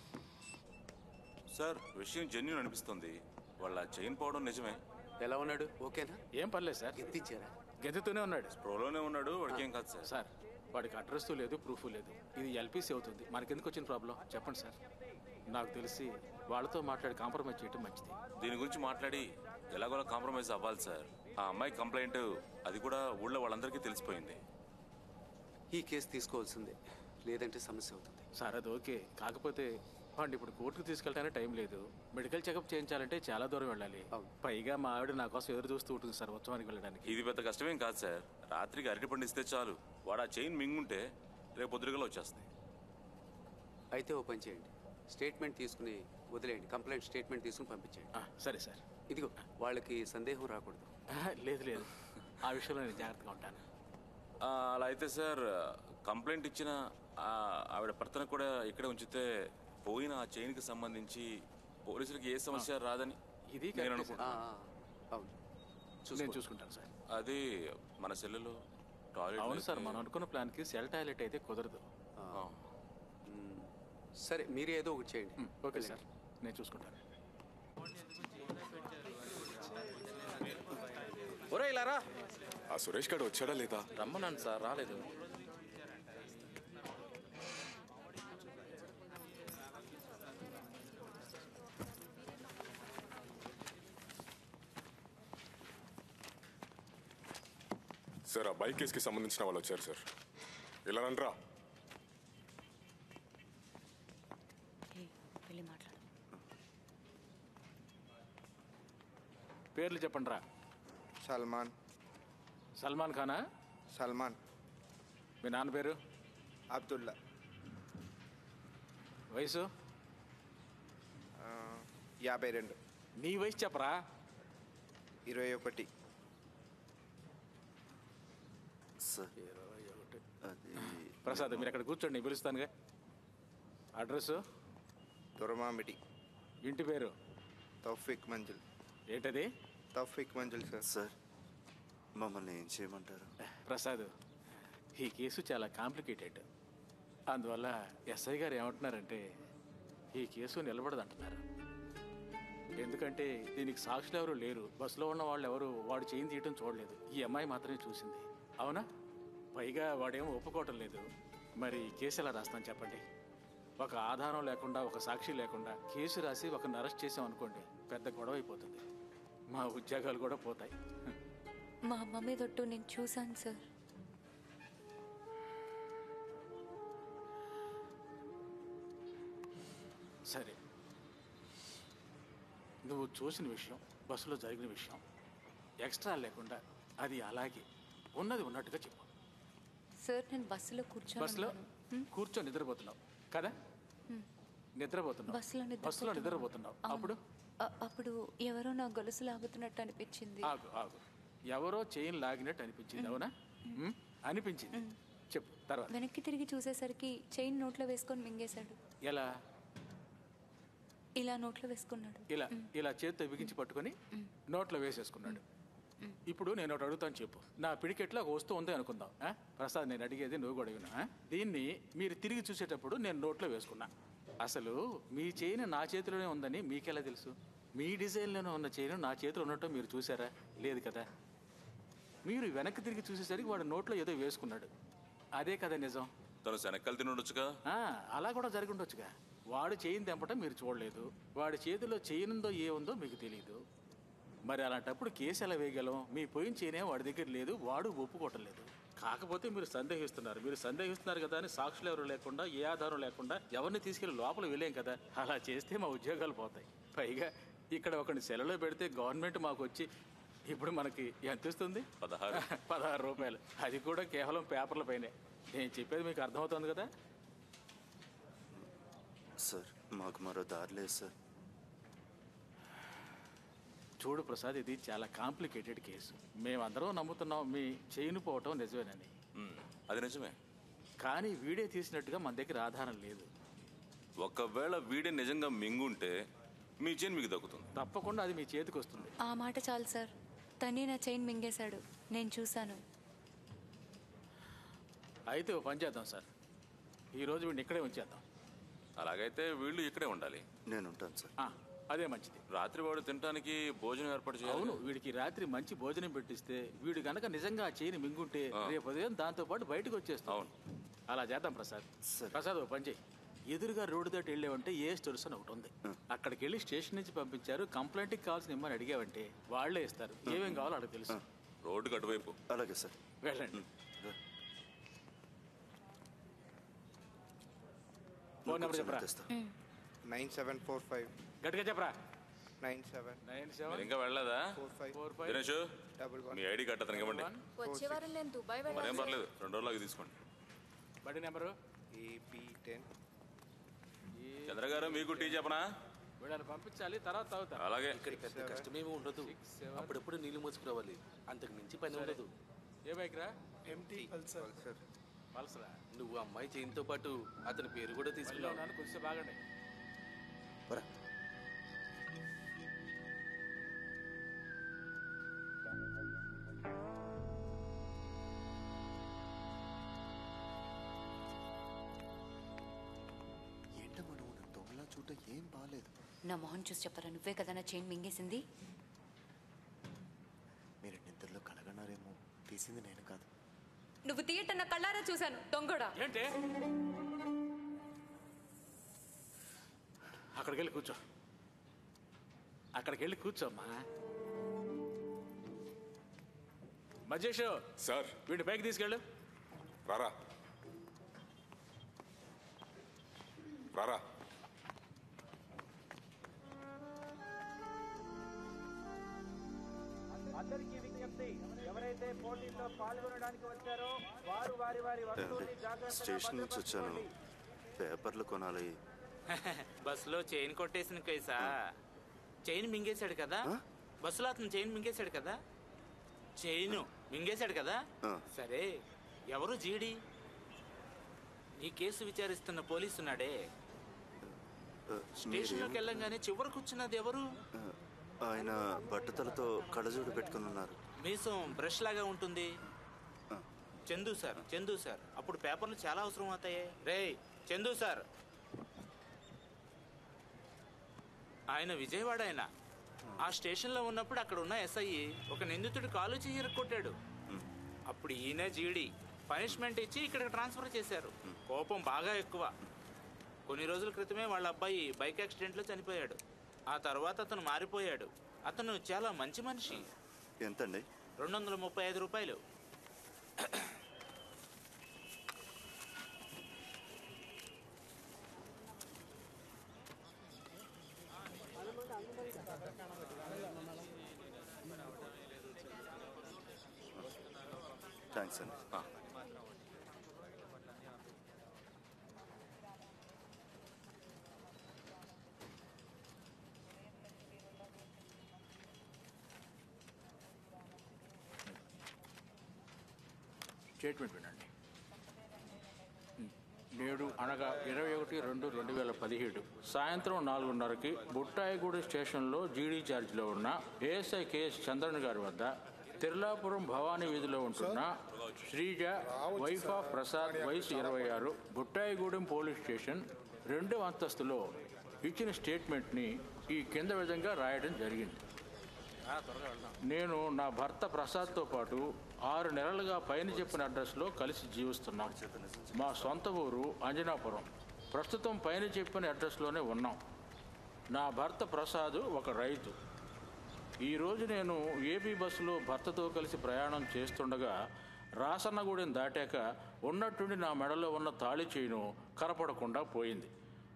సార్ విషయం జెన్యున్ అనిపిస్తుంది వాళ్ళ చైన్ పోవడం నిజమే ఎలా ఉన్నాడు ఓకేనా ఏం పర్లేదు సార్ ఎత్తిచ్చారా గెంతుతూనే ఉన్నాడు స్ప్రోలోనే ఉన్నాడు వాడికి ఏం కాదు సార్ సార్ వాడికి అడ్రస్ లేదు ప్రూఫ్ లేదు ఇది ఎల్పిసి అవుతుంది మనకెందుకు వచ్చిన ప్రాబ్లం చెప్పండి సార్ నాకు తెలిసి వాళ్ళతో మాట్లాడి కాంప్రమైజ్ చేయడం మంచిది దీని గురించి మాట్లాడి ఎలాగోలా కాంప్రమైజ్ అవ్వాలి సార్ ఆ అమ్మాయి కంప్లైంట్ అది కూడా ఊళ్ళో వాళ్ళందరికీ తెలిసిపోయింది ఈ కేసు తీసుకోవాల్సిందే లేదంటే సమస్య అవుతుంది సార్ అది ఓకే కాకపోతే వాడిని ఇప్పుడు కోర్టుకు తీసుకెళ్ళడానికి టైం లేదు మెడికల్ చెకప్ చేయించాలంటే చాలా దూరం వెళ్ళాలి పైగా మా ఆవిడ నా కోసం ఎదురు చూస్తూ ఉంటుంది సార్ ఉత్సవానికి వెళ్ళడానికి ఇది పెద్ద కష్టమేం కాదు సార్ రాత్రికి అరటి పండిస్తే చాలు వాడు ఆ చైన్ మింగుంటే రేపు పొద్దుగల వచ్చేస్తాయి అయితే ఓ పని చేయండి స్టేట్మెంట్ తీసుకుని వదిలేయండి కంప్లైంట్ స్టేట్మెంట్ తీసుకుని పంపించేయండి సరే సార్ ఇదిగో వాళ్ళకి సందేహం రాకూడదు ఆహా, లేదు లేదు ఆ విషయంలో నేను జాగ్రత్తగా ఉంటాను ఆ, అలా అయితే సార్ కంప్లైంట్ ఇచ్చిన ఆ ఆవిడ భర్తను కూడా ఇక్కడే ఉంచితే పోయిన ఆ చైన్కి సంబంధించి పోలీసులకి ఏ సమస్య రాదని ఇది నేను కరెక్టే అనుకుంటున్నాను అవును నేను చూసుకుంటాను సార్ అది మన సెల్లులో టాయిలెట్ అవును సార్ మనం అనుకున్న ప్లాన్కి సెల్ టాయిలెట్ అయితే కుదరదు మ్మ్. సరే మీరే ఏదో ఒకటి చేయండి ఓకే సార్ నేను చూసుకుంటాను ఒరే ఇలా రా ఆ సురేష్ గారు వచ్చాడా లేదా రమ్మన్నాను సార్ రాలేదు సార్ ఆ బైక్ కేసుకి సంబంధించిన వాళ్ళు వచ్చారు సార్ ఇలా రండ్రా వెళ్ళి మాట్లాడు పేర్లు చెప్పండి రా సల్మాన్ సల్మాన్ ఖానా సల్మాన్ మీ నాన్న పేరు అబ్దుల్లా వయసు ఆ, యాభై రెండు నీ వయసు చెప్పరా ఇరవై ఒకటి సార్ అది ప్రసాద్ మీరు అక్కడ కూర్చోండి నేను పిలుస్తానుగా అడ్రస్ దురమామిడి ఇంటి పేరు తౌఫిక్ మంజిల్ ఏంటది తౌఫిక్ మంజిల్ సార్ సార్ మమ్మల్ని ఏం చేయమంటారు ప్రసాద్ ఈ కేసు చాలా కాంప్లికేటెడ్ అందువల్ల ఎస్ఐ గారు ఏమంటున్నారంటే ఈ కేసు నిలబడదంటున్నారు ఎందుకంటే దీనికి సాక్షులు ఎవరు లేరు బస్సులో ఉన్న వాళ్ళు ఎవరు వాడు చేయి తీయటం చూడలేదు ఈ అమ్మాయి మాత్రమే చూసింది అవునా పైగా వాడేమో ఒప్పుకోవటం లేదు మరి కేసు ఎలా రాస్తాను చెప్పండి ఒక ఆధారం లేకుండా ఒక సాక్షి లేకుండా కేసు రాసి ఒకరిని అరెస్ట్ చేసాం అనుకోండి పెద్ద గొడవ అయిపోతుంది మా ఉద్యోగాలు కూడా పోతాయి మా అమ్మ మీద ఒట్టు నేను చూశాను సార్ సరే నువ్వు చూసిన విషయం బస్సులో జరిగిన విషయం ఎక్స్ట్రా లేకుండా అది అలాగే ఉన్నది ఉన్నట్టుగా చెప్పు సార్ నేను బస్సులో కూర్చొని బస్సులో ఉన్నాను. కూర్చొని నిద్రపోతున్నావు కదా హ్మ్. నిద్రపోతున్నావు బస్సులో బస్సులో నిద్రపోతున్నాను. నిద్రపోతున్నావు అవును. అప్పుడు అ- అప్పుడు ఎవరో నా గొలుసు లాగుతున్నట్టు అనిపించింది ఆగు ఆగు ఎవరో చైన్ లాగినట్టు అనిపించింది అవునా హ్మ్? అనిపించింది చెప్పు తర్వాత వెనక్కి తిరిగి చూసేసరికి చైన్ నోట్లో వేసుకొని మింగేశాడు ఎలా ఇలా నోట్లో వేసుకున్నాడు ఇలా ఇలా చేత్తో బిగించి పట్టుకొని నోట్లో వేసేసుకున్నాడు ఇప్పుడు నేను ఒకటి అడుగుతాను చెప్పు నా పిడికెట్లో ఒక వస్తువు ఉంది అనుకుందాం ఆ? ప్రసాద్ నేను అడిగేది నువ్వు కూడా విను, ఆ? దీన్ని మీరు తిరిగి చూసేటప్పుడు నేను నోట్లో వేసుకున్నా అసలు మీ చైన్ నా చేతిలోనే ఉందని మీకెలా తెలుసు మీ డిజైన్లోనే ఉన్న చైన్ నా చేతిలో ఉన్నట్టు మీరు చూసారా లేదు కదా మీరు వెనక్కి తిరిగి చూసేసరికి వాడు నోట్లో ఏదో వేసుకున్నాడు అదే కదా నిజం తను శనక్కలు తిని ఉండొచ్చుగా ఆ, అలా కూడా జరిగి ఉండొచ్చుగా వాడు చేయిని తెంపటం మీరు చూడలేదు వాడి చేతిలో చేయినుందో ఏ ఉందో మీకు తెలియదు మరి అలాంటప్పుడు కేసు ఎలా వేయగలం మీ పోయిన చేయనే వాడి దగ్గర లేదు వాడు ఒప్పుకోవటం లేదు కాకపోతే మీరు సందేహిస్తున్నారు మీరు సందేహిస్తున్నారు కదా అని సాక్షులు ఎవరు లేకుండా ఏ ఆధారం లేకుండా ఎవరిని తీసుకెళ్లి లోపల వెళ్ళేం కదా అలా చేస్తే మా ఉద్యోగాలు పోతాయి పైగా ఇక్కడ ఒకరిని సెలలో పెడితే గవర్నమెంట్ మాకు వచ్చి ఇప్పుడు మనకి ఎంత ఇస్తుంది పదహారు పదహారు రూపాయలు అది కూడా కేవలం పేపర్ల పైనే నేను చెప్పేది మీకు అర్థమవుతుంది కదా సార్ మాకు మరో దారి లేదు సార్ చూడు ప్రసాద్ ఇది చాలా కాంప్లికేటెడ్ కేసు మేమందరం నమ్ముతున్నాం మీ చేయను పోవటం నిజమేనని అది నిజమే కానీ వీడియో తీసినట్టుగా మన దగ్గర ఆధారం లేదు ఒకవేళ వీడే నిజంగా మింగుంటే మీ చైన్ మీకు దక్కుతుంది తప్పకుండా అది మీ చేతికి వస్తుంది ఆ మాట చాలు సార్ తనే నా చైన్ మింగేశాడు నేను చూశాను అయితే ఓ పని చేద్దాం సార్ ఈ రోజు వీడిని ఇక్కడే ఉంచేద్దాం అలాగైతే వీళ్ళు ఇక్కడే ఉండాలి నేను ఉంటాను సార్ ఆ, అదే మంచిది రాత్రి వాడు తినడానికి భోజనం ఏర్పాటు చేయాలి అవును వీడికి రాత్రి మంచి భోజనం పెట్టిస్తే వీడు గనక నిజంగా ఆ చేయని మింగుంటే రేపు ఉదయం దాంతో పాటు బయటకు వచ్చేస్తాం అవును అలా చేద్దాం ప్రసాద్ ప్రసాద్ ఓ పని చేయి ఎదురుగా రోడ్డు దాటి వెళ్ళావంటే ఏ స్టోర్స్ అని ఒకటి ఉంది అక్కడికి వెళ్ళి స్టేషన్ నుంచి పంపించారు కంప్లైంట్కి కావాల్సిన ఇమ్మని అడిగావంటే వాళ్ళే ఇస్తారు ఏమేం కావాలో అక్కడ తెలుసు రోడ్డుకి అటువైపు అలాగే సార్ వెళ్ళండి ఫోన్ నెంబర్ చెప్పరా నైన్ సెవెన్ ఫోర్ ఫైవ్ గట్టిగా చెప్పరా నైన్ సెవెన్ నైన్ మీరు ఇంకా వెళ్ళలేదా four five four Dinesh double one మీ ఐడి కార్డ్ అతనికి ఇవ్వండి వచ్చే వారం నేను దుబాయ్ మరేం పర్లేదు రెండు రోజులకి తీసుకోండి బడి నెంబరు ఏపీ టెన్ చంద్ర గారు మీకు టీ చెప్పనా వీళ్ళని పంపించాలి తర్వాత తాగుతారు అలాగే ఇక్కడ పెద్ద కష్టమేమీ ఉండదు అప్పుడప్పుడు నీళ్లు మోసుకురావాలి అంతకు మించి పని ఉండదు ఏ బైక్ రా ఎంటీ పల్సర్ పల్సరా నువ్వు అమ్మాయి చైన్తో పాటు అతని పేరు కూడా మళ్ళీ తీసుకున్నావు ఉన్నాను కొంచెం బాగండి ఏంటమ్మా నువ్వు నన్ను దొంగలా చూడటం ఏం బాగాలేదు నా మొహం చూసి చెప్పరా నువ్వే కదా నా చైన్ మింగేసింది మీరు నిద్రలో కలగన్నారేమో తీసింది నేను కాదు నువ్వు తీయట నా కళ్ళారా చూశాను దొంగడా ఏంటి అక్కడికి వెళ్ళి కూర్చో అక్కడికి వెళ్ళి కూర్చోమ్మా మజేష్ సార్ వీడి బైక్ తీసుకెళ్ళు రారా రారా అందరికీ విజ్ఞప్తి ఎవరైతే పోటీల్లో పాల్గొనడానికి వచ్చారో వారు వారి వారి వస్తువుల్ని జాగ్రత్తగా స్టేషన్ నుంచి వచ్చాను పేపర్లు కొనాలి బస్సులో చైన్ కొట్టేసిన కేసా చైన్ మింగేశాడు కదా బస్సులో అతను చైన్ మింగేశాడు కదా చైన్ మింగేశాడు కదా ఆ. సరే ఎవరు జీడి ఈ కేసు విచారిస్తున్న పోలీసు ఉన్నాడే ఆ, స్టేషన్లోకి మీరేం- వెళ్ళంగానే చివరి కూర్చున్నది ఎవరు ఆ, ఆయన బట్టతలతో కళ్ళజోడు పెట్టుకుని ఉన్నారు మీసం బ్రష్ లాగా ఉంటుంది ఆ. చందు సార్ చందు సార్ అప్పుడు పేపర్లు చాలా అవసరం అవుతాయి రే చందు సార్ ఆయన విజయవాడ ఆయన ఆ స్టేషన్లో ఉన్నప్పుడు అక్కడ ఉన్న ఎస్ఐ ఒక నిందితుడి కాలు చెయ్యి కొట్టాడు అప్పుడు ఈయన జీడి పనిష్మెంట్ ఇచ్చి ఇక్కడికి ట్రాన్స్ఫర్ చేశారు కోపం బాగా ఎక్కువ కొన్ని రోజుల క్రితమే వాళ్ళ అబ్బాయి బైక్ యాక్సిడెంట్లో చనిపోయాడు ఆ తర్వాత అతను మారిపోయాడు అతను చాలా మంచి మనిషి ఎంతండి రెండు వందల ముప్పై ఐదు రూపాయలు థ్యాంక్స్ అండి స్టేట్మెంట్ వినండి నేడు అనగా ఇరవై ఒకటి రెండు రెండు వేల పదిహేడు సాయంత్రం నాలుగున్నరకి బుట్టాయిగూడి స్టేషన్లో జీడీ ఛార్జ్లో ఉన్న ఏఎస్ఐ కేఎస్ చంద్రన్ గారి వద్ద తిర్లాపురం భవానీ వీధిలో ఉంటున్న శ్రీజ వైఫ్ ఆఫ్ ప్రసాద్ వయసు ఇరవై ఆరు బుట్టాయిగూడెం పోలీస్ స్టేషన్ రెండవ అంతస్తులో ఇచ్చిన స్టేట్మెంట్ని ఈ కింద విధంగా రాయడం జరిగింది నేను నా భర్త ప్రసాద్తో పాటు ఆరు నెలలుగా పైన చెప్పిన అడ్రస్లో కలిసి జీవిస్తున్నాం మా సొంత ఊరు అంజనాపురం ప్రస్తుతం పైన చెప్పిన అడ్రస్లోనే ఉన్నాం నా భర్త ప్రసాద్ ఒక రైతు ఈరోజు నేను ఏపీ బస్సులో భర్తతో కలిసి ప్రయాణం చేస్తుండగా రాసన్నగూడెం దాటాక ఉన్నట్టుండి నా మెడలో ఉన్న తాళి చేయిను కనపడకుండా పోయింది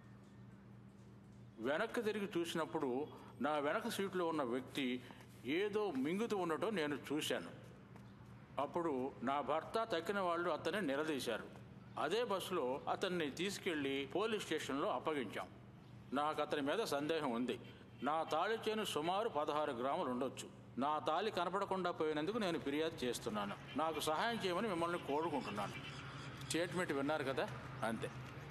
వెనక్కి తిరిగి చూసినప్పుడు నా వెనక సీట్లో ఉన్న వ్యక్తి ఏదో మింగుతూ ఉండటం నేను చూశాను అప్పుడు నా భర్త తక్కిన వాళ్ళు అతన్ని నిలదీశారు అదే బస్సులో అతన్ని తీసుకెళ్లి పోలీస్ స్టేషన్లో అప్పగించాం నాకు అతని మీద సందేహం ఉంది నా తాళి చేను సుమారు పదహారు గ్రాములు ఉండొచ్చు నా తాళి కనపడకుండా పోయినందుకు నేను ఫిర్యాదు చేస్తున్నాను నాకు సహాయం చేయమని మిమ్మల్ని కోరుకుంటున్నాను స్టేట్మెంట్ విన్నారు కదా అంతే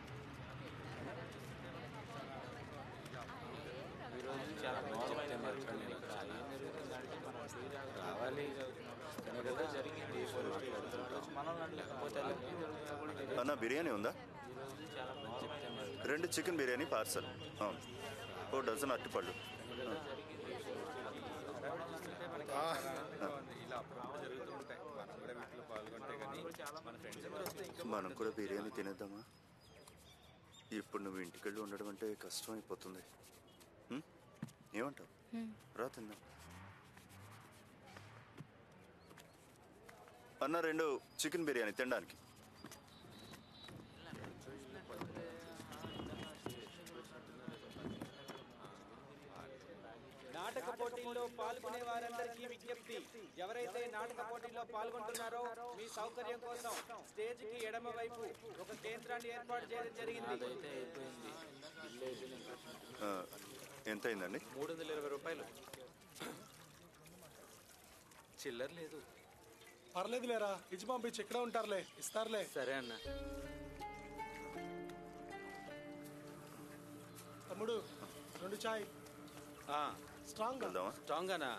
రావాలి తన కదా జరిగింది మనం లేకపోతే అన్న బిర్యానీ ఉందా రెండు చికెన్ బిర్యానీ పార్సల్ ఓ డజన్ అట్టిపళ్ళు ఆ. ఇలా అప్పుడప్పుడు జరుగుతూ ఉంటాయి మనం కూడా వీటిలో పాల్గొంటే కానీ మన ఫ్రెండ్స్ ఎవరు వస్తే ఇంకా మనం కూడా బిర్యానీ తినేద్దామా ఇప్పుడు నువ్వు ఇంటికెళ్ళి ఉండడం అంటే కష్టం అయిపోతుంది ఉం? ఏమంటావు రా తిందాం అన్న రెండు చికెన్ బిర్యానీ తినడానికి నాటక పోటీల్లో పాల్గొనే వారందరికీ విజ్ఞప్తి ఎవరైతే నాటక పోటీల్లో పాల్గొంటున్నారో మీ సౌకర్యం కోసం స్టేజ్ కి ఎడమ వైపు ఒక కేంద్రాన్ని ఏర్పాటు చేయడం జరిగింది ఆ, ఎంత అయిందండి మూడు వందల ఇరవై రూపాయలు చిల్లర లేదు పర్లేదు లేరా ఇచ్చి పంపించి ఇక్కడే ఉంటారులే ఇస్తారులే సరే అన్న తమ్ముడు రెండు చాయ్ స్ట్రాంగ్ స్ట్రాంగ్ అనా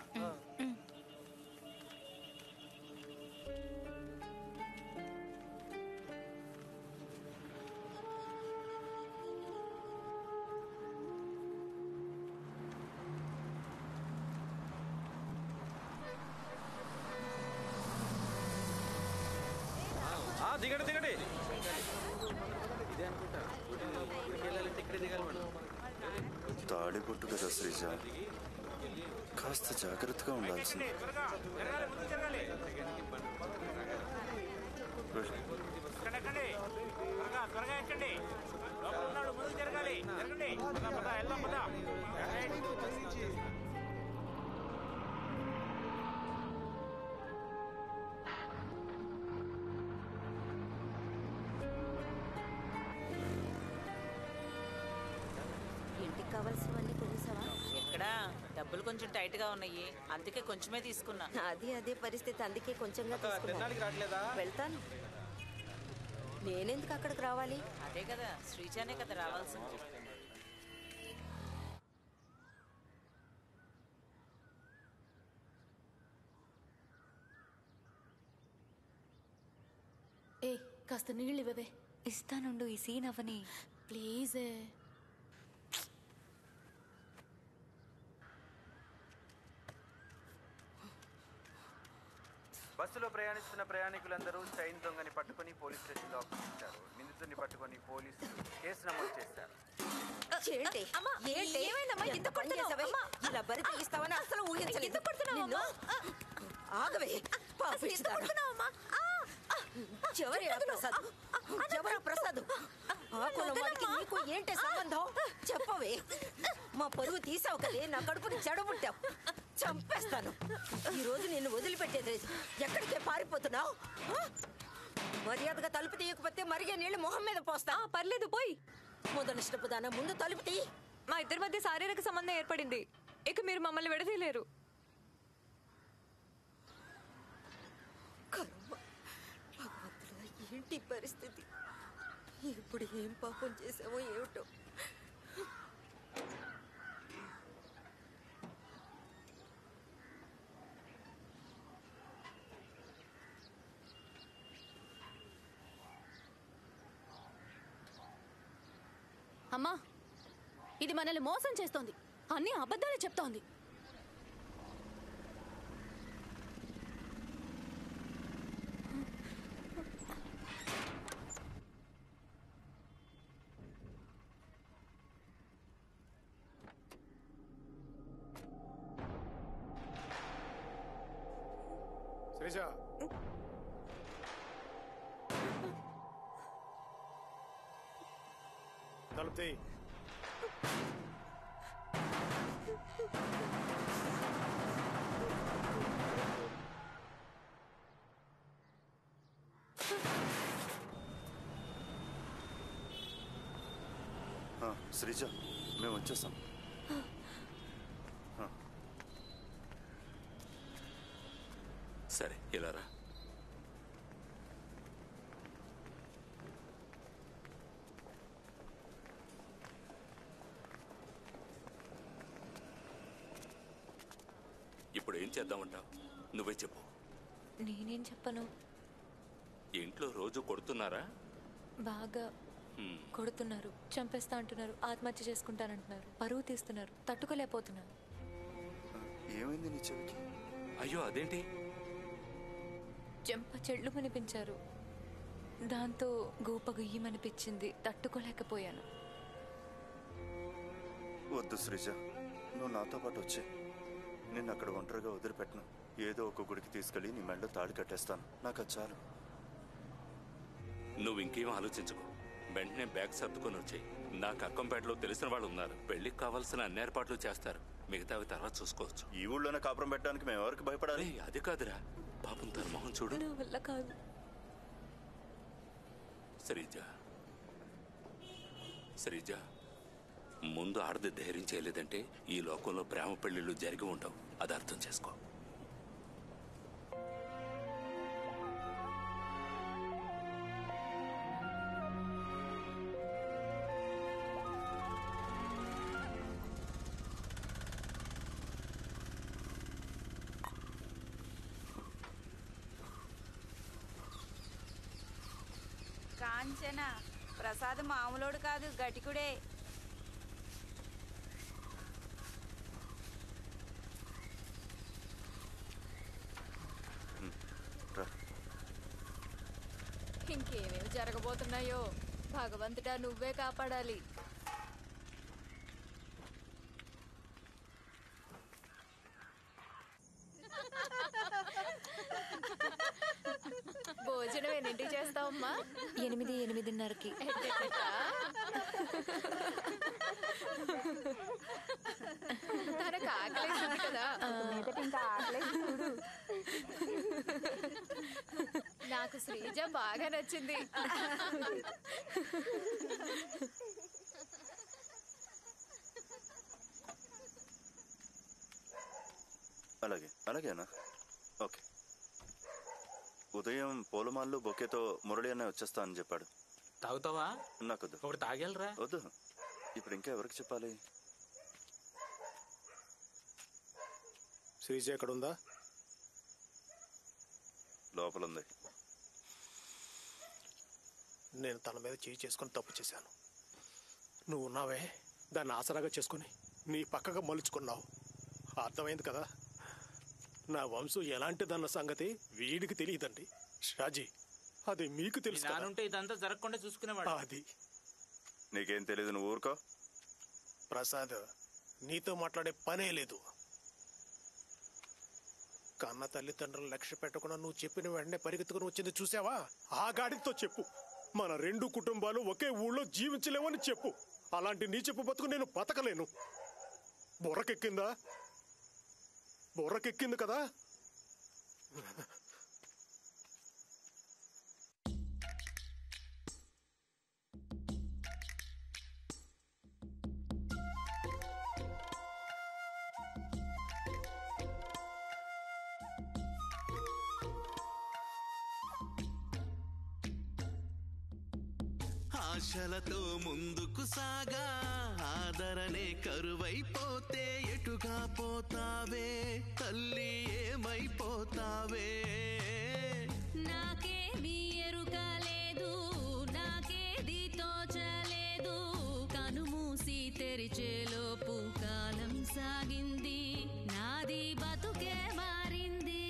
ఆ, దిగండి దిగండి ఇదే అనుకుంటా ఊరికి వెళ్ళాలంటే ఇక్కడే దిగాలి మనం తాడిపొట్టు కదా శ్రీజ కాస్త జాగ్రత్తగా ఉండాల్సింది ఎక్కండి త్వరగా త్వరగా ఎక్కండి లోపల ఉన్నాడు ముందుకు జరగాలి జరగండి పద, పద, వెళ్దాం పద ఇంటికి కావాల్సినవన్నీ కొనేసావా ఎక్కడా డబ్బులు కొంచెం టైట్ గా ఉన్నాయి అందుకే కొంచెమే తీసుకున్నా అది అదే పరిస్థితి అందుకే కొంచెంగా తిరణాలకి రావట్లేదా? వెళ్తాను నేనెందుకు అక్కడికి రావాలి అదే కదా శ్రీజానే కదా రావాల్సింది ఏ కాస్త నీళ్ళు ఇవ్వవే ఇస్తానుండు ఈ సీన్ అవని ప్లీజ్ బస్సులో ప్రయాణిస్తున్న ప్రయాణికులందరూ చైన్ దొంగని పట్టుకొని పోలీస్ స్టేషన్లో అప్పగించారు నిందితుడిని పట్టుకొని పోలీసులు కేసు నమోదు చేశారు ఏంటి అమ్మా, ఏంటి ఏమైందమ్మా? ఎంత ఎందుకు పని కొడుతున్నావు? చేసావే? అమ్మా. ఇలా బరి తెగిస్తావని అసలు ఊహించలేదు ఎందుకు కొడుతున్నావు, నిన్ను- అమ్మా? ఆగవే పాపిస్తాడా. ఎవరి ఆ ప్రసాద్ ఎవరా ప్రసాద్ ఆ కులం వాడికి నీకు ఏంటి సంబంధం చెప్పవే మా పరువు తీసావు కదే నా కడుపుని చెడబుట్టావు చంపేస్తాను ఈ రోజు నిన్ను వదిలిపెట్టేది లేదు ఎక్కడికే పారిపోతున్నావు ఆ? మర్యాదగా తలుపు తీయకపోతే మరిగే నీళ్లు మొహం మీద పోస్తా పర్లేదు పోయి మొదలష్టపు దాన ముందు తలుపు తీయి మా ఇద్దరి మధ్య శారీరక సంబంధం ఏర్పడింది ఇక మీరు మమ్మల్ని విడదీయలేరు కర్మ భగవంతుడా ఏంటి ఈ పరిస్థితి ఇప్పుడు ఏం పాపం చేసామో ఏమిటో అమ్మా ఇది మనల్ని మోసం చేస్తోంది అన్ని అబద్ధాలే చెప్తోంది శ్రీజ తలుపు తీయి ఆ, శ్రీజ మేము వచ్చేసాం ఆ, సరే ఇలా రా ఇప్పుడు ఏం చేద్దామంటావు నువ్వే చెప్పు నేనేం చెప్పను ఇంట్లో రోజు కొడుతున్నారా బాగా హ్మ్. కొడుతున్నారు చంపేస్తా అంటున్నారు ఆత్మహత్య చేసుకుంటానంటున్నారు పరువు తీస్తున్నారు తట్టుకోలేకపోతున్నాను ఏమైంది నీ చెవికి అయ్యో అదేంటి చెంప చెట్లు కనిపించారు దాంతో గూప గుయ్యమనిపించింది తట్టుకోలేకపోయాను వద్దు శ్రీజ నువ్వు నాతో పాటు వచ్చే నిన్ను అక్కడ ఒంటరిగా వదిలిపెట్టను ఏదో ఒక గుడికి తీసుకెళ్ళి నీ మెళ్ళో తాళి కట్టేస్తాను నాకు అది చాలు నువ్వు ఇంకేం ఆలోచించుకో వెంటనే బ్యాగ్ సర్దుకొని వచ్చాయి నాకు అక్కంపేటలో తెలిసిన వాళ్ళు ఉన్నారు పెళ్లికి కావాల్సిన అన్ని ఏర్పాట్లు చేస్తారు మిగతావి తర్వాత చూసుకోవచ్చు ఈ ఊళ్ళోనే కాపురం పెట్టడానికి మేము ఎవరికి భయపడాలి ఏయ్, అది కాదురా పాపం తన మొహం చూడు నా వల్ల కాదు శ్రీజ శ్రీజ ముందు ఆడది ధైర్యం చేయలేదంటే ఈ లోకంలో ప్రేమ పెళ్లిళ్ళు జరిగి ఉండవు అది అర్థం చేసుకో కాంచన ప్రసాద్ మామూలోడు కాదు గటికుడే రా ఇంకేమేమి జరగబోతున్నాయో భగవంతుడా నువ్వే కాపాడాలి భోజనం ఎన్నింటికి చేస్తావమ్మా ఎనిమిది ఎనిమిదిన్నరకి తనకు ఆకలేసింది కదా నాకు శ్రీజ బాగా నచ్చింది అలాగే అలాగేనా ఓకే ఉదయం పూలమాల్లో బొకేతో మురళి అన్న వచ్చేస్తా అని చెప్పాడు తాగుతావా నాకొద్దు ఒకటి తాగేలరా వద్దు ఇప్పుడు ఇంకా ఎవరికి చెప్పాలి శ్రీజ ఎక్కడ ఉందా లోపల ఉంది నేను తన మీద చేయి చేసుకొని తప్పు చేశాను నువ్వు ఉన్నావే దాన్ని ఆసరాగా చేసుకొని నీ పక్కగా మలుచుకున్నావు అర్థమైంది కదా నా వంశం ఎలాంటిదన్న సంగతి వీడికి తెలియదండి షాజీ అది మీకు తెలుసు కదా. నానుంటే ఇదంతా జరగకుండా చూసుకునేవాడు అది నీకేం తెలియదు నువ్వు ఊరుకో ప్రసాద్ నీతో మాట్లాడే పనే లేదు కన్న తల్లిదండ్రులు లక్ష్య పెట్టకుండా నువ్వు చెప్పిన వెంటనే పరిగెత్తుకుని వచ్చింది చూసావా ఆ గాడితో చెప్పు మన రెండు కుటుంబాలు ఒకే ఊళ్ళో జీవించలేమని చెప్పు అలాంటి నీ చెప్పు బతుకు నేను బతకలేను బుర్రకెక్కిందా బుర్రకెక్కింది కదా ఆశలతో ముందుకు సాగా ఆదరణే కరువైపోతే ఎటుగా పోతావే తల్లి ఏమైపోతావే నాకేమీ ఎరుక లేదు నాకేది తోచలేదు కనుమూసి తెరిచేలోపు కాలం సాగింది నాది బతుకే మారింది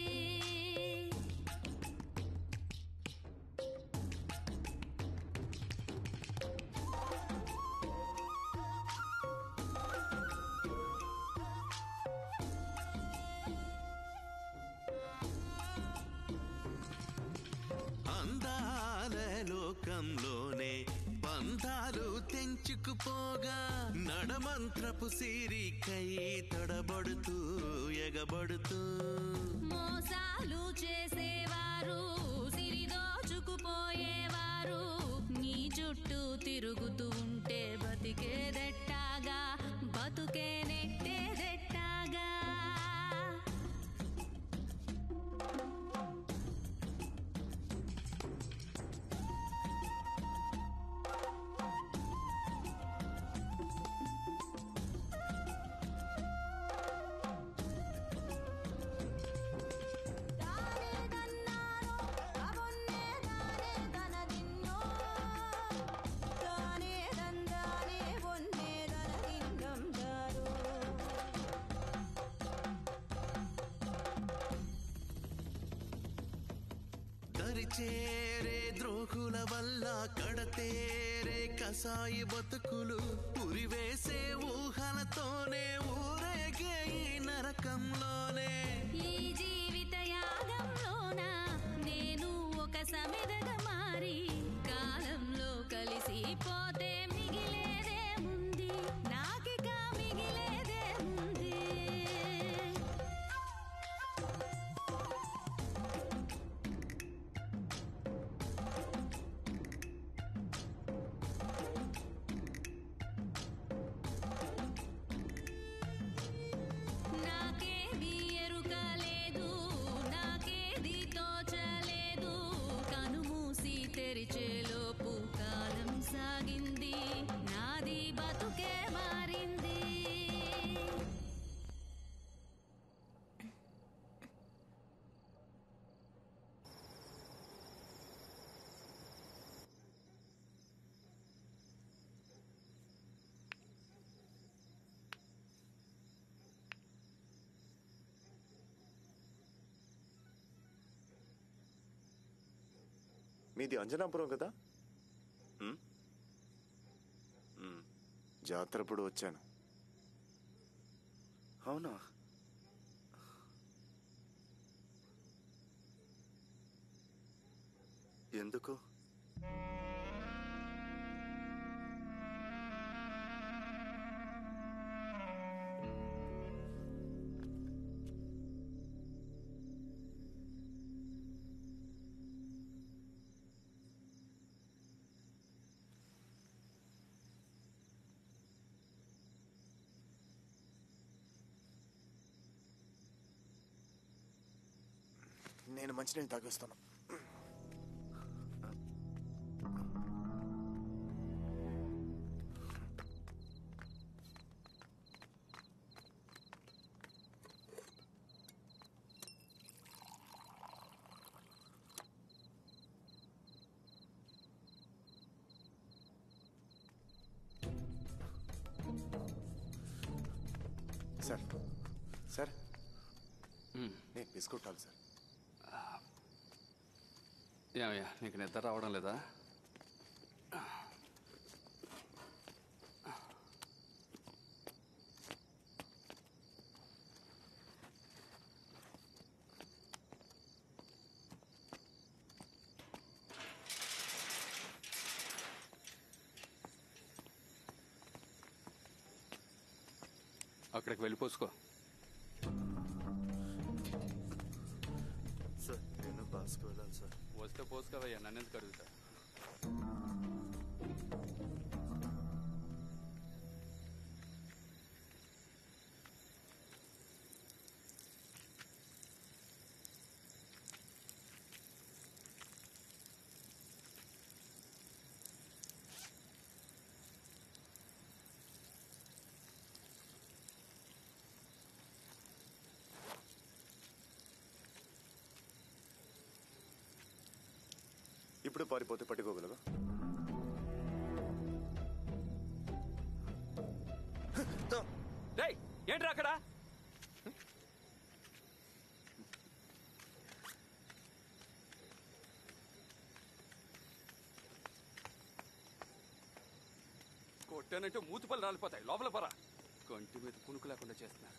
అందాల లోకంలోనే బంధాలు తెంచుకుపోగా నడమంత్రపు సిరికై తడబడుతూ ఎగబడుతూ మోసాలు చేసేవారు సిరిదోచుకుపోయేవారు నీ చుట్టూ తిరుగుతూ ఉంటే బతికేదెట్టాగా బతుకే నెట్టేదెట్టాగా దరిచేరే ద్రోహుల వల్ల కడతేరే కసాయి బతుకులు ఉరివేసే ఊహలతోనే ఊరేగే ఈ నరకంలోనే ఈ జీవిత యాగంలోన నేను ఒక సమిదగా మారి కాలంలో కలిసిపోతే మిగిలేదేముంది నాకిక మిగిలేదేముంది నాకేమీ ఎరుక లేదు నాకేది తోచలేదు కనుమూసి తెరిచేలోపు కాలం సాగింది నాది బతుకే మారింది మీది అంజనాపురం కదా ఉమ్? ఉమ్. జాతరప్పుడు వచ్చాను అవునా ఎందుకు నేను మంచినీళ్ళు తాగేస్తాను సార్ సార్ నేను బిస్కొట్టాలి సార్ ఏమయ్యా నీకు నిద్ర రావడం లేదా అక్కడికి వెళ్ళిపోసుకో సార్ నేను బాస్కి వెళ్ళాలి సార్ వస్తే పోసుకోవయ్యా నన్నెందుకు అడుగుతా ఇప్పుడు పారిపోతే పట్టుకోగలవా రేయ్ ఏంట్రా అక్కడ కొట్టానంటే మూతిపళ్ళు రాలిపోతాయి లోపల పరా కొంటి మీద పుణుకు లేకుండా చేస్తున్నారు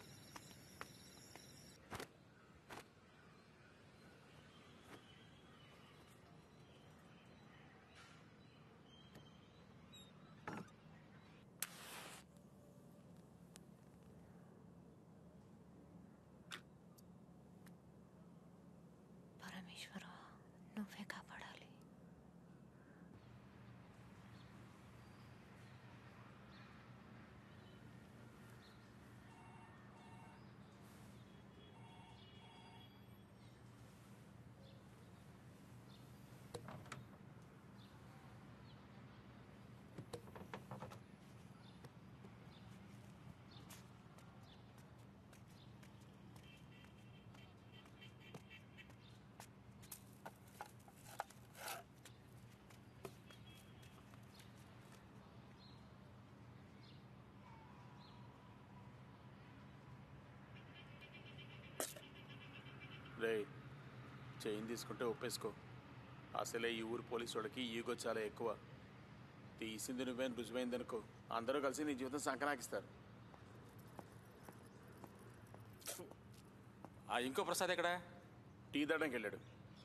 పరమేశ్వర నువ్వే కాపాడాలి రే చైన్ తీసుకుంటే ఒప్పేసుకో అసలే ఈ ఊరు పోలీసు వాడికి ఈగో చాలా ఎక్కువ తీసింది నువ్వేం రుజువైందనుకో అందరూ కలిసి నీ జీవితం సంకనాకిస్తారు ఆ ఇంకో ప్రసాద్ ఎక్కడ టీ తాగడానికి వెళ్ళాడు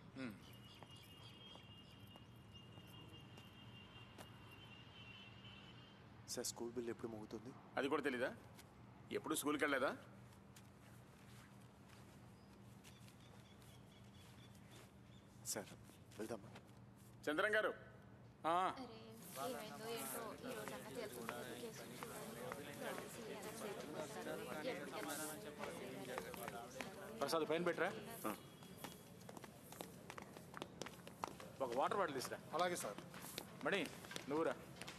సార్ స్కూల్ బిల్ ఎప్పుడు మోగుతుంది అది కూడా తెలీదా ఎప్పుడు స్కూల్కి వెళ్ళలేదా సార్ వెళ్దామా చంద్రం గారు ఆ, ఏమైందో ఏంటో ఈ రోజు అన్న తెలుసుకుంటారు కేసు ప్రసాద్ పైన పెట్టరా ఒక వాటర్ బాటిల్ తీసురా అలాగే సార్ మణి నువ్వురా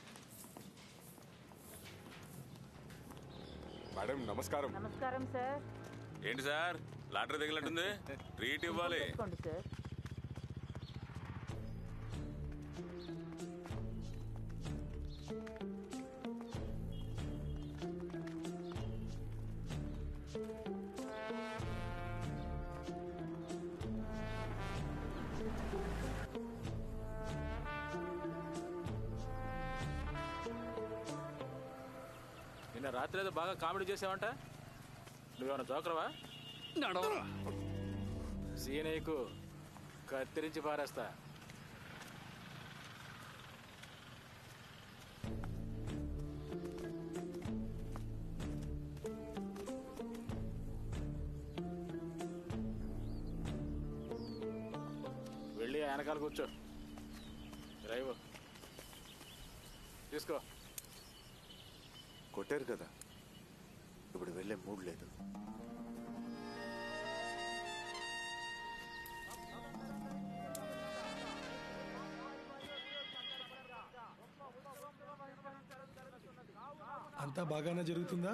మేడం నమస్కారం నమస్కారం సార్ ఏంటి సార్ లాటరీ తగిలినట్టుంది ట్రీట్ ఇవ్వాలి తీసుకోండి సార్ నిన్న రాత్రి ఏదో బాగా కామెడీ చేసావంట నువ్వేమన్నా జోకరవా నడవరా సీనయ్యకు కత్తిరించి పారేస్తా వెళ్ళి ఆ వెనకాల కూర్చో డ్రైవ్ తీసుకో కొట్టారు కదా ఇప్పుడు వెళ్ళే మూడ్ లేదు అంతా బాగానే జరుగుతుందా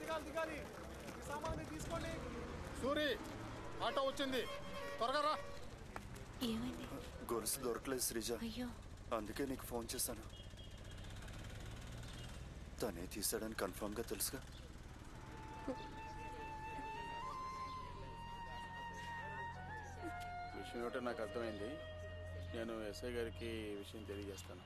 దిగాలి దిగాలి ఈ సామాన్ని తీసుకోండి సూరి ఆటో వచ్చింది త్వరగా రా ఏమైంది గొలుసు దొరకలేదు శ్రీజ అయ్యో అందుకే నీకు ఫోన్ చేశాను తనే తీసాడని కన్ఫర్మ్గా తెలుసుగా విషయం ఏమిటో నాకు అర్థమైంది నేను ఎస్ఐ గారికి ఈ విషయం తెలియజేస్తాను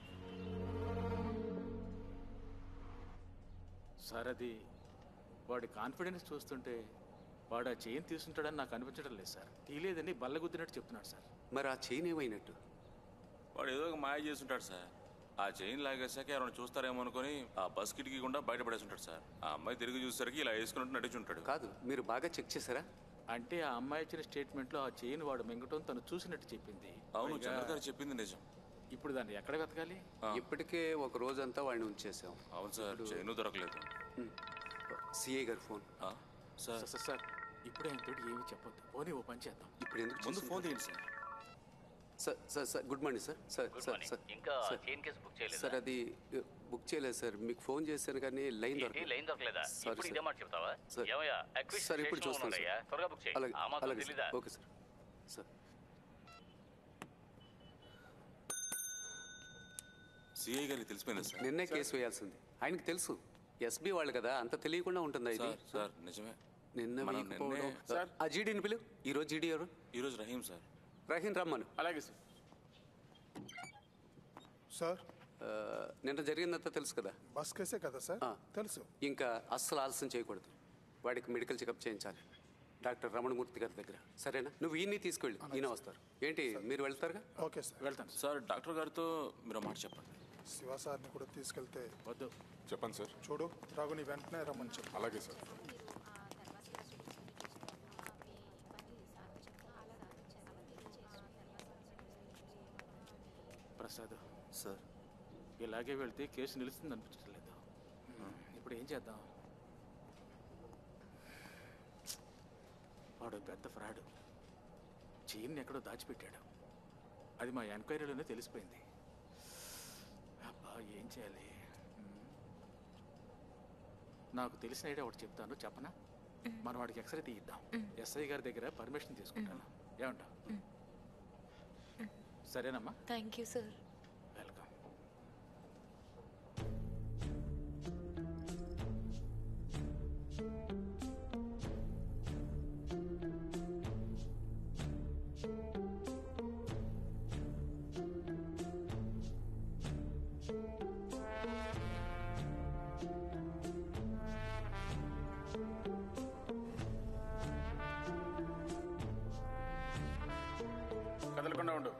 సార్ అది వాడి కాన్ఫిడెన్స్ చూస్తుంటే వాడు ఆ చైన్ తీసుంటాడని నాకు అనిపించడం లేదు సార్ తీలేదని బల్లగుద్దినట్టు చెప్తున్నాడు సార్ మరి ఆ చైన్ ఏమైనట్టు వాడు ఏదో ఒక మాయ చేస్తుంటాడు సార్ ఆ చైన్ లాగేసాక ఎవరైనా చూస్తారేమో అనుకుని ఆ బస్ కిటికీ గుండా బయటపడేసి ఉంటాడు సార్ ఆ అమ్మాయి తిరిగి చూసేసరికి ఇలా వేసుకున్నట్టు నడిచుంటాడు కాదు మీరు బాగా చెక్ చేశారా అంటే ఆ అమ్మాయి ఇచ్చిన స్టేట్మెంట్లో ఆ చైన్ వాడు మింగటం తను చూసినట్టు చెప్పింది అవును పైగా చంద్ర గారు చెప్పింది నిజం ఇప్పుడు దాన్ని ఎక్కడ వెతకాలి ఇప్పటికే ఒక రోజంతా వాడిని ఉంచేసాం అవును సార్ చైన్ దొరకలేదు సిఐ గారి ఫోన్ సార్ సార్ సార్ ఇప్పుడే ఆయన తోటి ఏమీ చెప్పొద్దు పోనీ ఓ పని చేద్దాం ఇప్పుడు ఎందుకు ముందు చేసింది? ఫోన్ తీయండి sir sir sir sir good morning sir sir Good sir morning. Sir ఇంకా సార్. చైన్ కేసు బుక్ చేయలేదా? సార్ అది uh, బుక్ చేయలేదు సార్ మీకు ఫోన్ చేశాను కానీ లైన్ ఏంటి దొరకలేదు లైన్ దొరకలేదా Sorry, ఇప్పుడు sir. ఇదే మాట చెప్తావా సార్. ఏమయ్యా అక్విజిషన్ సార్ ఇప్పుడు స్టేషన్లో చూస్తాను ఉన్నాడయ్యా. సార్. త్వరగా బుక్ చేయి అలాగే ఆ మాత్రం అలాగే తెలీదా sir. Okay sir sir CI గారికి తెలిసిపోయిందా సార్ నిన్నే కేసు వేయాల్సింది ఆయనకి తెలుసు ఎస్బీ వాళ్ళు కదా అంత తెలియకుండా ఉంటుందా ఇది సార్ సార్ నిజమే నిన్న మనం వేయకపోవడం నిన్నే- సార్. ఆ జీడీని పిలు ఈ రోజు జీడీ ఎవరు ఈరోజు రహీం సార్ రహీన్ రమ్మను అలాగే సార్ సార్ నిన్న జరిగిందంతా తెలుసు కదా బస్ కేసే కదా సార్ ఆ. తెలుసు ఇంకా అస్సలు ఆలస్యం చేయకూడదు వాడికి మెడికల్ చెకప్ చేయించాలి డాక్టర్ రమణమూర్తి గారి దగ్గర సరేనా నువ్వు ఈయన్ని తీసుకెళ్ళి ఈయన వస్తారు ఏంటి మీరు వెళ్తారుగా ఓకే సార్ వెళ్తాను సార్ డాక్టర్ గారితో మీరు ఒక మాట చెప్పండి శివ సార్ని కూడా తీసుకెళ్తే వద్దు చెప్పండి సార్ చూడు రఘుని వెంటనే రమ్మని చెప్పు అలాగే సార్ ప్రసాద్ సార్ ఇలాగే వెళ్తే కేసు నిలుస్తుంది అనిపించడం లేదు ఇప్పుడు ఏం చేద్దాం వాడు పెద్ద ఫ్రాడ్ చైన్ ఎక్కడో దాచిపెట్టాడు అది మా ఎంక్వైరీలోనే తెలిసిపోయింది అబ్బా ఏం చేయాలి మ్మ్. నాకు తెలిసిన ఐడియా ఒకటి చెప్తాను చెప్పనా మనం వాడికి ఎక్స్రే తీయిద్దాం ఎస్ఐ గారి దగ్గర పర్మిషన్ తీసుకుంటాను ఏమంటావు సరేనమ్మా థ్యాంక్ యూ సార్ వెల్కమ్ కదలకుండా ఉండు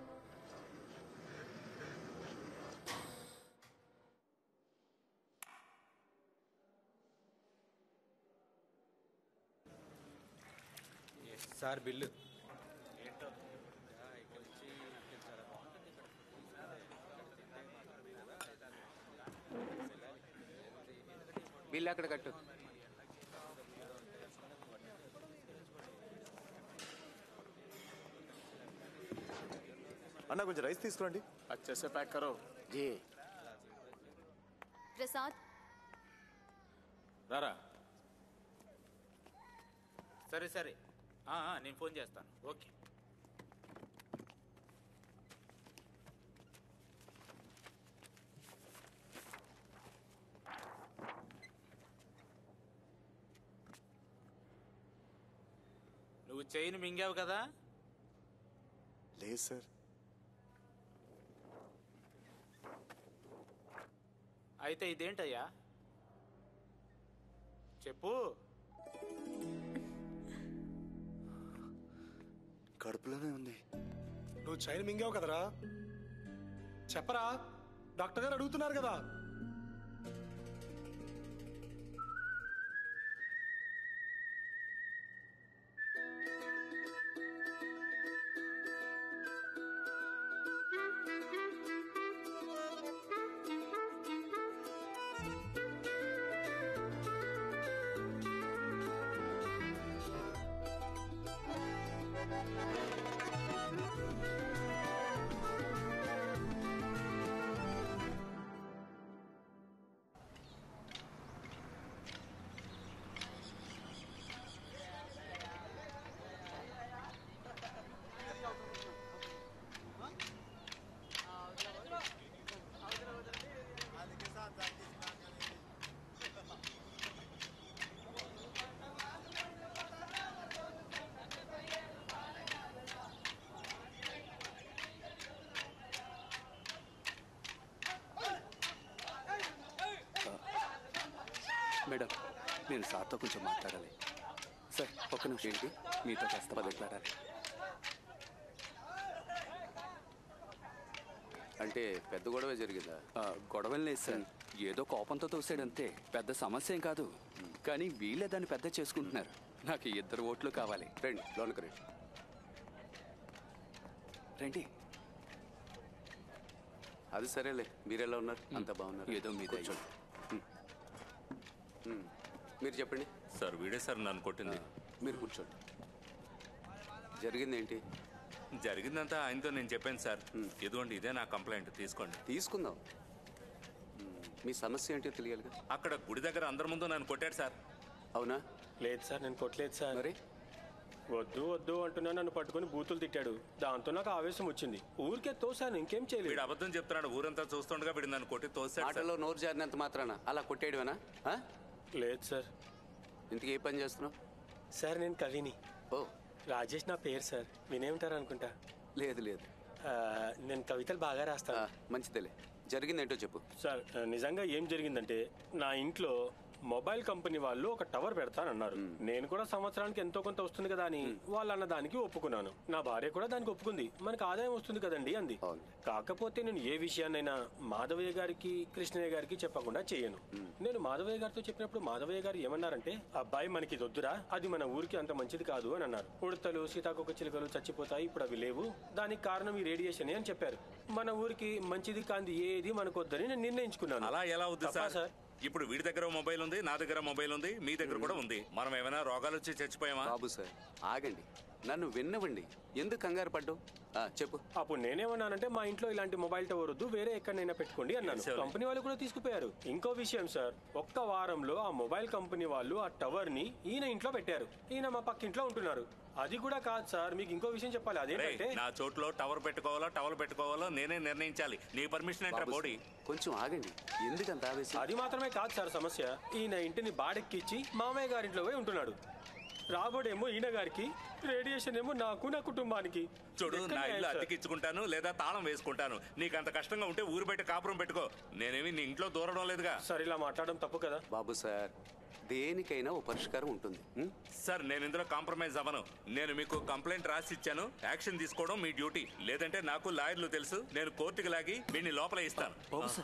సార్ బిల్లు బిల్లు అక్కడ కట్టు అన్న కొంచెం రైస్ తీసుకురండి अच्छे से पैक करो जी ప్రసాద్ రారా సరే సరే ఆ, ఆ, నేను ఫోన్ చేస్తాను ఓకే నువ్వు చైన్ మింగావు కదా లేదు సార్ అయితే ఇదేంటయ్యా చెప్పు కడుపులోనే ఉంది నువ్వు చైన్ మింగావు కదరా చెప్పరా డాక్టర్ గారు అడుగుతున్నారు కదా మేడం నేను సార్తో కొంచెం మాట్లాడాలి సార్ ఒక్క నిమిషం ఏంటి మీతో కాస్త మాట్లాడాలి అంటే పెద్ద గొడవ జరిగిందా గొడవలు లేదు సార్ ఏదో కోపంతో తోసాడు అంతే పెద్ద సమస్య ఏం కాదు కానీ వీళ్ళే దాన్ని పెద్ద చేసుకుంటున్నారు నాకు ఇద్దరు ఓట్లు కావాలి రండి లోనకు రండి రండి అది సరేలే మీరెలా ఉన్నారు అంత బాగున్నారు ఏదో మీ దయ. ఉమ్. ఉమ్. మీరు చెప్పండి సార్ వీడే సార్ నన్ను కొట్టింది మీరు కూర్చోండి జరిగింది ఏంటి జరిగిందంతా ఆయనతో నేను చెప్పాను సార్ ఇదిగోండి ఇదే నా కంప్లైంట్ తీసుకోండి తీసుకుందాం మీ సమస్య ఏంటో తెలియాలిగా అక్కడ గుడి దగ్గర అందరి ముందు నన్ను కొట్టాడు సార్ అవునా లేదు సార్ నేను కొట్టలేదు సార్ మరి వద్దు వద్దు అంటున్నా నన్ను పట్టుకొని బూతులు తిట్టాడు దాంతో నాకు ఆవేశం వచ్చింది ఊరికే తోసాను ఇంకేం చేయలేదు వీడు అబద్ధం చెప్తున్నాడు ఊరంతా చూస్తుండగా వీడు నన్ను కొట్టి తోసాడు సార్. ఆటలో నోరు జారినంత మాత్రాన అలా కొట్టేయడమేనా ఆ? లేదు సార్ ఇంతకీ ఏ పని చేస్తున్నావు సార్ నేను కవిని ఓ రాజేష్ నా పేరు సార్ వినేమిటారు అనుకుంటా లేదు లేదు ఆ, నేను కవితలు బాగా రాస్తాను మంచిదేలే జరిగిందేంటో చెప్పు సార్ నిజంగా ఏం జరిగిందంటే నా ఇంట్లో మొబైల్ కంపెనీ వాళ్ళు ఒక టవర్ పెడతానన్నారు నేను కూడా సంవత్సరానికి ఎంతో కొంత వస్తుంది కదా అని వాళ్ళు అన్న దానికి ఒప్పుకున్నాను నా భార్య కూడా దానికి ఒప్పుకుంది మనకు ఆదాయం వస్తుంది కదండి అంది కాకపోతే నేను ఏ విషయాన్నైనా మాధవయ్య గారికి కృష్ణయ్య గారికి చెప్పకుండా చేయను నేను మాధవయ్య గారితో చెప్పినప్పుడు మాధవయ్య గారు ఏమన్నారంటే అబ్బాయి మనకి ఇది వద్దురా అది మన ఊరికి అంత మంచిది కాదు అని అన్నారు ఉడతలు సీతాకొక చిలుకలు చచ్చిపోతాయి ఇప్పుడు అవి లేవు దానికి కారణం ఈ రేడియేషన్ అని చెప్పారు మన ఊరికి మంచిది కాంది ఏది మనకు వద్దని నేను నిర్ణయించుకున్నాను అలా ఎలా అవుద్ది తప్పా సార్ ఇప్పుడు వీడి దగ్గర మొబైల్ ఉంది నా దగ్గర మొబైల్ ఉంది మీ దగ్గర కూడా ఉంది మనం ఏమైనా రోగాలు వచ్చి చచ్చిపోయామా బాబు సార్ ఆగండి నన్ను విన్నవండి ఎందుకు కంగారు పడ్డావు ఆ, చెప్పు అప్పుడు నేనేమన్నానంటే మా ఇంట్లో ఇలాంటి మొబైల్ టవర్ వద్దు వేరే ఎక్కడైనా పెట్టుకోండి అన్నాను సరే. కంపెనీ వాళ్ళు కూడా తీసుకుపోయారు ఇంకో విషయం సార్ ఒక్క వారంలో ఆ మొబైల్ కంపెనీ వాళ్ళు ఆ టవర్ ని ఈయన ఇంట్లో పెట్టారు ఈయన మా పక్క ఇంట్లో ఉంటున్నారు అది కూడా కాదు సార్ మీకు ఇంకో విషయం చెప్పాలి అదేంటంటే రేయ్, నా చోట్లో టవర్ పెట్టుకోవాలో టవర్ పెట్టుకోవాలో నేనే నిర్ణయించాలి నీ పర్మిషన్ ఏంట్రా బాబు బోడీ సార్, కొంచెం ఆగండి ఎందుకంత ఆవేశం అది మాత్రమే కాదు సార్ సమస్య ఈయన ఇంటిని బాడెక్కిచ్చి మామయ్య గారింట్లో పోయి ఉంటున్నాడు రాబోడేమో ఈయన గారికి రేడియేషన్ ఏమో నాకు నా కుటుంబానికి చూడు ఇది ఎక్కడ నా ఇల్లు న్యాయం, సార్? అతికించుకుంటాను లేదా తాళం వేసుకుంటాను నీకు అంత కష్టంగా ఉంటే ఊరు బయట కాపురం పెట్టుకో నేనేమి నీ ఇంట్లో దూరడం లేదుగా సార్ ఇలా మాట్లాడడం తప్పు కదా బాబు సార్ దేనికైనా ఓ పరిష్కారం ఉంటుంది ఉం? సార్ నేను ఇందులో కాంప్రమైజ్ అవ్వను నేను మీకు కంప్లైంట్ రాసి ఇచ్చాను యాక్షన్ తీసుకోవడం మీ డ్యూటీ లేదంటే నాకు లాయర్లు తెలుసు నేను కోర్టుకి లాగి వీడిని లోపల ఇస్తాను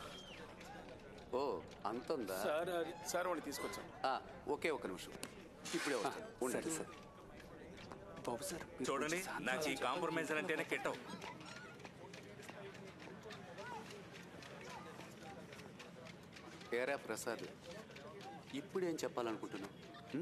ఓ అంత ఉందా సార్ అది సార్ వాడిని తీసుకొచ్చాం ఆ, ఒకే ఒక నిమిషం ఇప్పుడే వస్తాను ఉండండి సార్ బాబు సార్ మీరు చూడండి కొంచెం శాంతంగా నాకు ఈ చెప్పండి. కాంప్రమైజ్ అంటేనే కెట్టవు ఏరా ప్రసాద్ ఇప్పుడేం చెప్పాలనుకుంటున్నావు ఉం?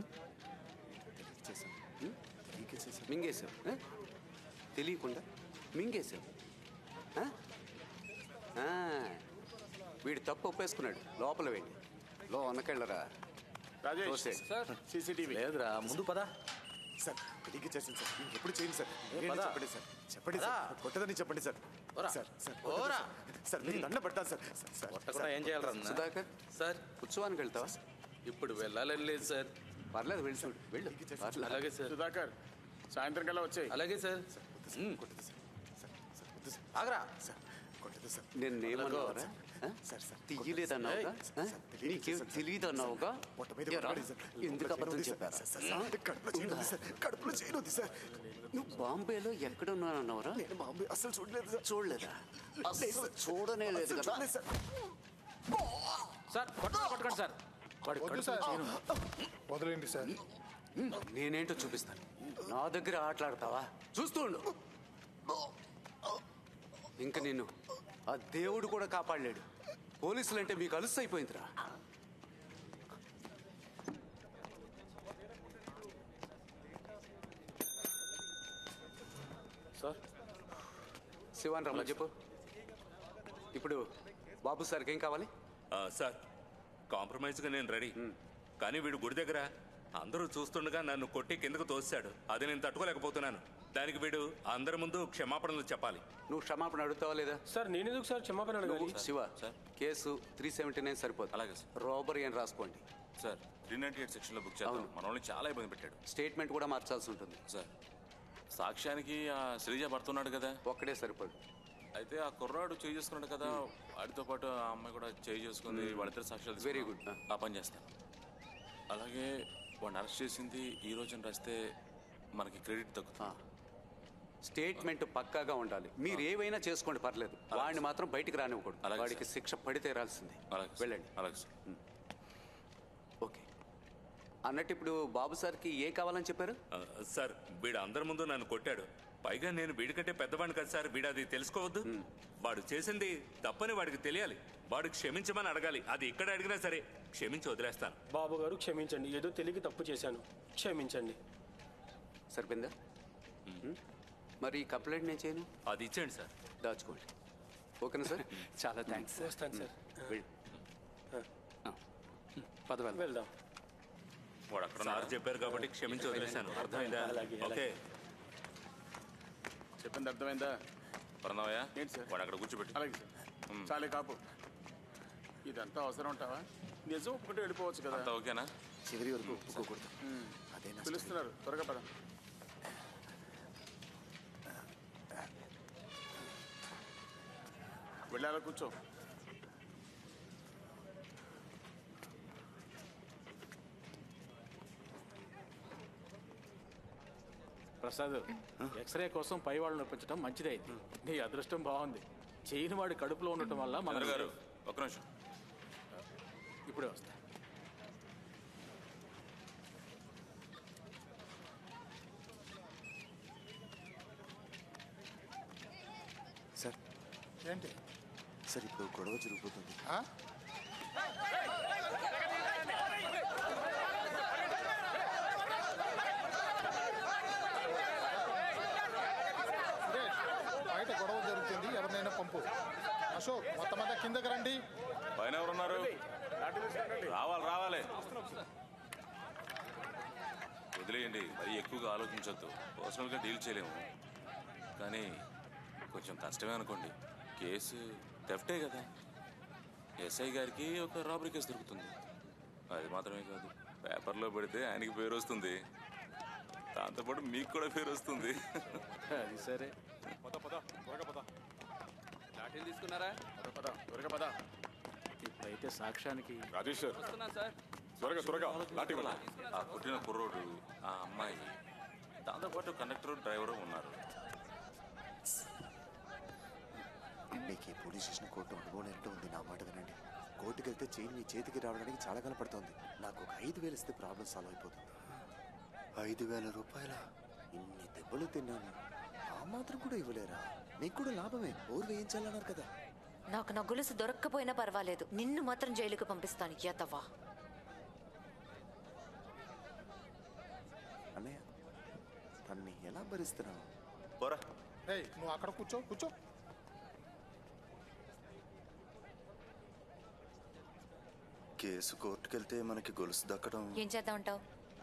ఉం? మింగేశావు ఆ? తెలియకుండా మింగేశావు ఆ? ఆ, వీడు తప్పు ఒప్పేసుకున్నాడు లోపల వెళ్ళి లో అనకెళ్ళరా రాజేష్ తోసేయ్. సార్ సీసీటీవీ లేదురా ముందు పదా సార్ తెలియక చేసింది సార్ ఇంకెప్పుడు చేయండి సార్ మీరేనా పద. చెప్పండి సార్ చెప్పండి పద. సార్ కొట్టదని చెప్పండి సార్ ఓరా. సార్ సార్ ఓరా. సార్ మీకు దండ పెడతాను సార్ సార్, సార్ కొట్టకుండా ఏం చేయాలరా అన్న? సుధాకర్ సార్ ఉత్సవానికి వెళ్తావా ఇప్పుడు వెళ్ళాలని లేదు సార్ పర్లేదు వెళ్ళి చూడు వెళ్ళు పర్లేదు. అలాగే సార్ సుధాకర్ సాయంత్రం కల్లా వచ్చాయి అలాగే సార్ కొట్టదు సార్ సార్ సార్ వద్దు సార్ ఆగరా సార్ కొట్టదు సార్ నిన్నేమన్నావురా ఆ? సార్ సార్ తీయలేదన్నావుగా ఆ? నీకేం తెలియదన్నావుగా పొట్ట మీద ఏరా, కొట్టబడి సార్. ఎందుకు అబద్ధం లోపల చెప్పారా సార్, సార్, సార్, కడుపులో చేయను ఉంది సార్ కడుపులో చేయను ఉంది సార్ నువ్వు బాంబేలో ఎక్కడున్నానన్నావురా నేను బాంబే అసలు చూడలేదు సార్ చూడలేదా అసలు చూడనే లేదు అసలు కదా చూడలేదు సార్ సార్ కొట్టండి కొట్టకండి సార్ వాడి వద్దు కడుపులో సార్ చీను. వదిలేండి సార్ నేనేంటో చూపిస్తాను నా దగ్గర ఆటలాడతావా చూస్తూ ఉండు ఇంకా నిన్ను ఆ దేవుడు కూడా కాపాడలేడు పోలీసులు అంటే మీకు అలుసు అయిపోయిందిరా సార్ శివాన్ రమ్మ చెప్పు ఇప్పుడు బాబు సార్కి ఏం కావాలి ఆ, సార్ కాంప్రమైజ్గా నేను రెడీ కానీ వీడు గుడి దగ్గర అందరూ చూస్తుండగా నన్ను కొట్టి కిందకు తోసాడు అది నేను తట్టుకోలేకపోతున్నాను దానికి వీడు అందరి ముందు క్షమాపణలు చెప్పాలి నువ్వు క్షమాపణ అడుగుతావా లేదా సార్ నేను ఎందుకు సార్ క్షమాపణ అడగాలి నువ్వు Shiva case three seventy nine సరిపోదు అలాగే సార్. రాబరీ అని రాసుకోండి సార్ త్రీ నైన్టీ ఎయిట్ సెక్షన్లో బుక్ చేద్దాం అవును. మన వాళ్ళని చాలా ఇబ్బంది పెట్టాడు స్టేట్మెంట్ కూడా మార్చాల్సి ఉంటుంది సార్ సాక్ష్యానికి ఆ శ్రీజ భర్తున్నాడు కదా ఒక్కడే సరిపోదు అయితే ఆ కుర్రాడు చేయి చేసుకున్నాడు కదా వాడితో పాటు ఆ అమ్మాయి కూడా చేయి చేసుకుంది వాళ్ళిద్దరు సాక్ష్యాలు Very తీసుకున్నాం. good. ఆ పని చేస్తాను అలాగే వాడిని అరెస్ట్ చేసింది ఈ రోజున రాస్తే మనకి క్రెడిట్ తగ్గుతుంది స్టేట్మెంట్ పక్కాగా ఉండాలి మీరు ఏవైనా చేసుకోండి పర్లేదు వాడిని మాత్రం బయటికి రానివ్వకూడదు అలాగే వాడికి శిక్ష పడి తీరాల్సిందే అలాగే సార్. వెళ్ళండి అలాగే సార్ ఓకే అన్నట్టు ఇప్పుడు బాబు సార్కి ఏం కావాలని చెప్పారు ఆ, సార్ వీడు అందరి ముందు నన్ను కొట్టాడు పైగా నేను వీడికంటే పెద్దవాడిని కదా సార్ వీడు అది తెలుసుకోవద్దు వాడు చేసింది తప్పని వాడికి తెలియాలి వాడు క్షమించమని అడగాలి అది ఇక్కడ అడిగినా సరే క్షమించి వదిలేస్తాను బాబు గారు క్షమించండి ఏదో తెలియక తప్పు చేశాను క్షమించండి సరిపోయిందా మరి ఈ కంప్లైంట్ నేను చేయను అది ఇచ్చేయండి సార్ దాచుకోండి ఓకేనా సార్ చాలా థ్యాంక్స్ వస్తాను సార్ పద వెళ్దాం వాడు అక్కడ సార్ చెప్పారు కాబట్టి క్షమించి వదిలేశాను అర్థమైందా అలాగే, అలాగే. ఓకే చెప్పింది అర్థమైందా పరందామయ్యా ఏంటి సార్ వాడు అక్కడ కూర్చోబెట్టి అలాగే సార్ చాలే కాపు ఇదంతా అవసరం ఉంటావా నిజం ఒప్పుకుంటే వెళ్ళిపోవచ్చు కదా అంతా ఓకేనా చివరి వరకు ఒప్పుకోకూడదు ఉమ్. అదే నా పిలుస్తున్నారు త్వరగా పద వెళ్ళాలా కూర్చో ప్రసాద్ ఎక్స్రే కోసం పై వాళ్ళని ఒప్పించడం మంచిదైంది నీ అదృష్టం బాగుంది చేయని వాడి కడుపులో ఉండటం వల్ల మన చంద్ర గారు ఒక్క నిమిషం ఇప్పుడే వస్తా సార్ ఏంటి సార్ ఇప్పుడు గొడవ జరిగిపోతుంది ఆ? సురేష్ బయట గొడవ జరుగుతుంది ఎవరినైనా పంపు అశోక్ మొత్తం అంతా కిందకి రండి పైన ఎవరున్నారు రావాలి రావాలి వదిలేయండి మరీ ఎక్కువగా ఆలోచించొద్దు పర్సనల్గా డీల్ చేయలేము కానీ కొంచెం కష్టమే అనుకోండి కేసు థెఫ్టే కదా ఎస్ఐ గారికి ఒక రాబరీ కేసు దొరుకుతుంది అది మాత్రమే కాదు పేపర్లో పెడితే ఆయనకి పేరు వస్తుంది దాంతోపాటు మీకు కూడా పేరు వస్తుంది అది సరే పద పద త్వరగా పద లాఠీలు తీసుకున్నారా పద త్వరగా పద ఇప్పుడైతే సాక్ష్యానికి రాజేష్ సార్ వస్తున్నా సార్ త్వరగా త్వరగా లాఠీ అలా ఆ పుట్టిన కుర్రోడు ఆ అమ్మాయి దాంతోపాటు కండక్టర్ డ్రైవరు ఉన్నారు మీకు ఈ పోలీస్ స్టేషన్ కోర్టు అనుభవం ఏంటో ఉంది నా మాట వినండి కోర్టుకి వెళ్తే చైన్ మీ చేతికి రావడానికి చాలా కాలం పడుతుంది నాకు ఒక ఐదు వేలు ఇస్తే ప్రాబ్లం సాల్వ్ అయిపోతుంది ఐదు వేల రూపాయల ఇన్ని దెబ్బలు తిన్నాను ఆ మాత్రం కూడా ఇవ్వలేరా మీకు కూడా లాభమే ఓరు వేయించాలన్నారు కదా నాకు నా గొలుసు దొరక్కపోయినా పర్వాలేదు నిన్ను మాత్రం జైలుకి పంపిస్తాను యతవా అన్నయ్య తన్ని ఎలా భరిస్తున్నావు పోరా ఏయ్ నువ్వు అక్కడ కూర్చో కూర్చో కేసు కోర్టుకెళ్తే మనకి గొలుసు దక్కడం ఏం చేద్దాం అంటావు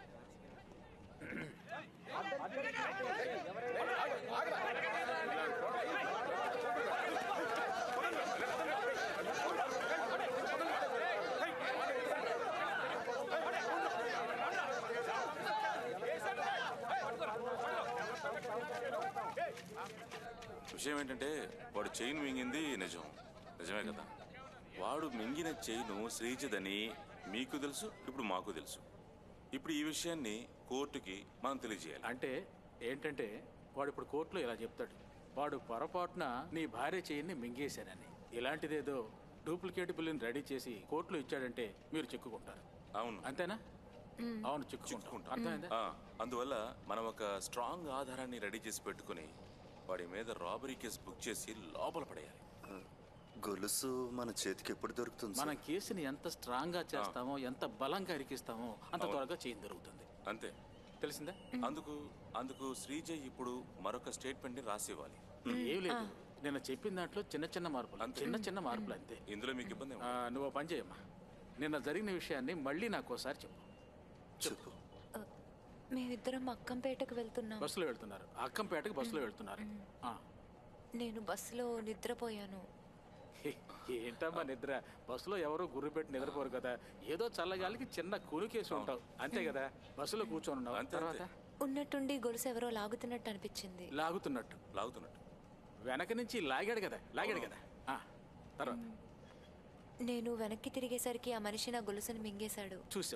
విషయం ఏంటంటే వాడు చైన్ మింగింది నిజం నిజమే కదా వాడు మింగిన చైను శ్రీజదని మీకు తెలుసు ఇప్పుడు మాకు తెలుసు ఇప్పుడు ఈ విషయాన్ని కోర్టుకి మనం తెలియజేయాలి అంటే ఏంటంటే వాడు ఇప్పుడు కోర్టులో ఇలా చెప్తాడు వాడు పొరపాటున నీ భార్య చెయ్యిని మింగేశానని ఇలాంటిదేదో డూప్లికేట్ బిల్లుని రెడీ చేసి కోర్టులో ఇచ్చాడంటే మీరు చిక్కుకుంటారు అవును అంతేనా అవును చిక్కుకుంటాం అర్థమైందా ఆ, అందువల్ల మనం ఒక స్ట్రాంగ్ ఆధారాన్ని రెడీ చేసి పెట్టుకుని వాడి మీద రాబరీ కేసు బుక్ చేసి లోపల పడేయాలి గొలుసు మన చేతికి ఎప్పుడు దొరుకుతుంది మనం సార్? కేసుని ఎంత స్ట్రాంగ్ గా చేస్తామో ఎంత బలంగా ఇరికిస్తామో అంత అవును. త్వరగా చేయడం జరుగుతుంది అంతే తెలిసిందా అందుకు అందుకు శ్రీజ ఇప్పుడు మరొక స్టేట్మెంట్ ని రాసి ఇవ్వాలి ఏం లేదు నేను చెప్పిన దాంట్లో చిన్న చిన్న మార్పులు చిన్న చిన్న మార్పులు అంతే ఇందులో మీకు ఇబ్బంది ఆ, నువ్వు ఓ పని చేయమ్మా నిన్న జరిగిన విషయాన్ని మళ్ళీ నాకు ఒకసారి చెప్పు చెప్పు మేమిద్దరం అక్కంపేటకు వెళ్తున్నాం బస్సులో వెళ్తున్నారు అక్కంపేటకు బస్సులో వెళ్తున్నారు ఆ. నేను బస్సులో నిద్రపోయాను ఏంటమ్మా నిద్ర బస్సులో ఎవరు గుర్రు పెట్టి నిద్రపోరు కదా ఏదో చల్లగాలికి చిన్న కూలికేసి ఉంటావు అంతే కదా బస్సులో కూర్చొని ఉన్నావు తర్వాత ఉన్నట్టుండి గొలుసు ఎవరో లాగుతున్నట్టు అనిపించింది లాగుతున్నట్టు లాగుతున్నట్టు వెనక నుంచి లాగాడు కదా లాగాడు కదా ఆ, తర్వాత నేను వెనక్కి తిరిగేసరికి ఆ మనిషి నా గొలుసుని మింగేశాడు చూసావు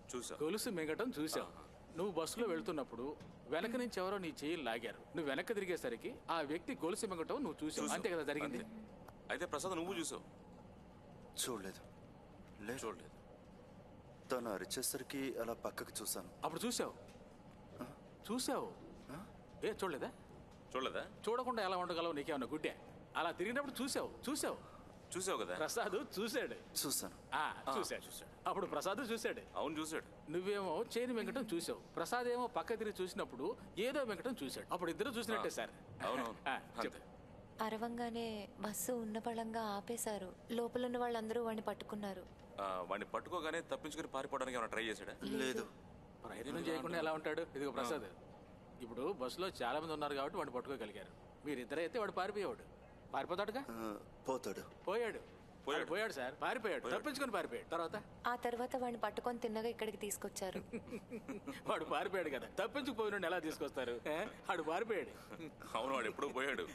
చూసా గొలుసు మింగటం చూసావు నువ్వు బస్సులో వెళ్తున్నప్పుడు వెనక నుంచి ఎవరో నీ చెయ్యి లాగారు నువ్వు వెనక్కి తిరిగేసరికి ఆ వ్యక్తి గొలుసు మింగటం నువ్వు చూసావు చూసావు. అంతే కదా జరిగింది అంతే. అయితే ప్రసాద్ నువ్వు చూసావు చూడలేదు లేదు చూడలేదు తను అరిచేసరికి అలా పక్కకి చూశాను అప్పుడు చూసావు చూసావు ఏ చూడలేదా చూడలేదా చూడకుండా ఎలా ఉండగలవు నీకేమన్నా గుడ్డే అలా తిరిగినప్పుడు చూసావు చూసావు చూసావు కదా ప్రసాద్ చూశాడు చూశాను ఆ, చూశాడు చూశాడు అప్పుడు ప్రసాద్ చూశాడు అవును చూశాడు నువ్వేమో చేని వెంకటం చూసావు ప్రసాద్ ఏమో పక్క తిరిగి చూసినప్పుడు ఏదో వెంకటం చూశాడు అప్పుడు ఇద్దరు చూసినట్టే సార్ అవునవును ఆ, చెప్పు అరవంగానే బస్సు ఉన్నపళంగా ఆపేశారు లోపల ఉన్న వాళ్ళందరూ వాడిని పట్టుకున్నారు ఆ, వాడిని పట్టుకోగానే తప్పించుకుని పారిపోవడానికి ఏమైనా ట్రై చేశాడా లేదు ప్రయత్నం చేయకుండా ఎలా ఉంటాడు ఇదిగో ప్రసాద్ ఇప్పుడు బస్సులో చాలా మంది ఉన్నారు కాబట్టి వాడిని పట్టుకోగలిగారు మీరిద్దరైతే వాడు పారిపోయేవాడు పారిపోతాడుగా ఆ, పోతాడు పోయాడు వాడు పోయాడు సార్ పారిపోయాడు తప్పించుకొని పారిపోయాడు తర్వాత ఆ తర్వాత వాడిని పట్టుకొని తిన్నగా ఇక్కడికి తీసుకొచ్చారు వాడు పారిపోయాడు కదా తప్పించుకుపోయిన ఎలా తీసుకొస్తారు ఏ? వాడు పారిపోయాడు అవును వాడు ఎప్పుడూ పోయాడు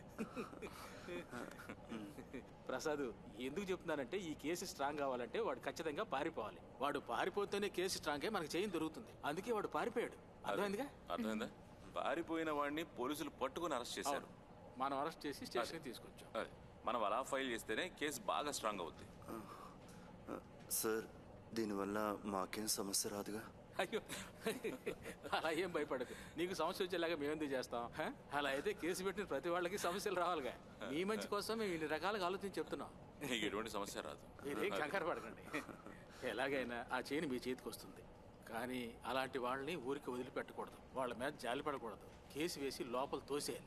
ప్రసాద్ ఎందుకు చెప్తున్నానంటే ఈ కేసు స్ట్రాంగ్ కావాలంటే వాడు ఖచ్చితంగా పారిపోవాలి వాడు పారిపోతేనే కేసు స్ట్రాంగ్ అయి మనకు చేయని దొరుకుతుంది అందుకే వాడు పారిపోయాడు అర్థమైందిగా అర్థమైందా పారిపోయిన వాడిని పోలీసులు పట్టుకుని అరెస్ట్ చేశారు మనం అరెస్ట్ చేసి స్టేషన్కి తీసుకొచ్చాం అదే మనం అలా ఫైల్ చేస్తేనే కేసు బాగా స్ట్రాంగ్ అవుద్ది ఆ, సార్ దీనివల్ల మాకేం సమస్య రాదుగా అయ్యో అలా ఏం భయపడదు నీకు సమస్య వచ్చేలాగా మేము ఎందుకు చేస్తాం హ? అలా అయితే కేసు పెట్టిన ప్రతి వాళ్ళకి సమస్యలు రావాలిగా మీ మంచి కోసం మేము ఇన్ని రకాలుగా ఆలోచించి చెప్తున్నాం నీకు ఎటువంటి సమస్య రాదు మీరేం కంగారు పడకండి ఎలాగైనా ఆ చేను మీ చేతికి వస్తుంది కానీ అలాంటి వాళ్ళని ఊరికి వదిలిపెట్టకూడదు వాళ్ళ మీద జాలి పడకూడదు కేసు వేసి లోపల తోసేయాలి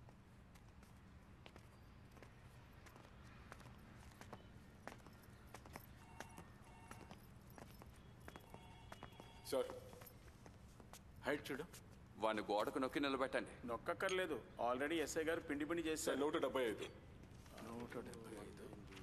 సార్ హైట్ చూడు వాడిని గోడకు నొక్కి నిలబెట్టండి నొక్కక్కర్లేదు ఆల్రెడీ ఎస్ఐ గారు పిండి పిండి చేశారు నూట డెబ్బై ఐదు నూట డెబ్బై ఐదు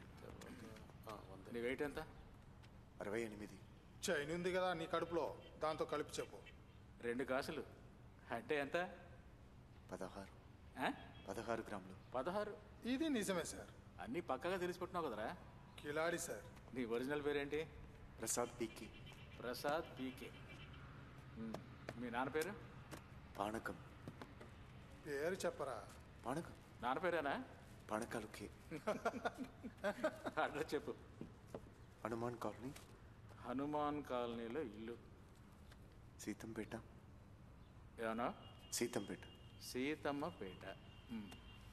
నీ వెయిట్ ఎంత అరవై ఎనిమిది చైన్ ఉంది కదా నీ కడుపులో దాంతో కలిపి చెప్పు రెండు కాసులు అంటే ఎంత పదహారు ఆ? పదహారు గ్రాములు పదహారు ఇది నిజమే సార్ అన్నీ పక్కగా తెలిసి పెట్టున్నావు కదరా కిలాడి సార్ నీ ఒరిజినల్ పేరేంటి ప్రసాద్ పీకి ప్రసాద్ పీకే మ్, మీ నాన్న పేరు పానకం పేరు చెప్పరా పానకం నాన్న పేరేనా పానకాలు కే అడ్రస్ చెప్పు హనుమాన్ కాలనీ హనుమాన్ కాలనీలో ఇల్లు సీతంపేట ఏమన్నా సీతంపేట సీతమ్మపేట మ్.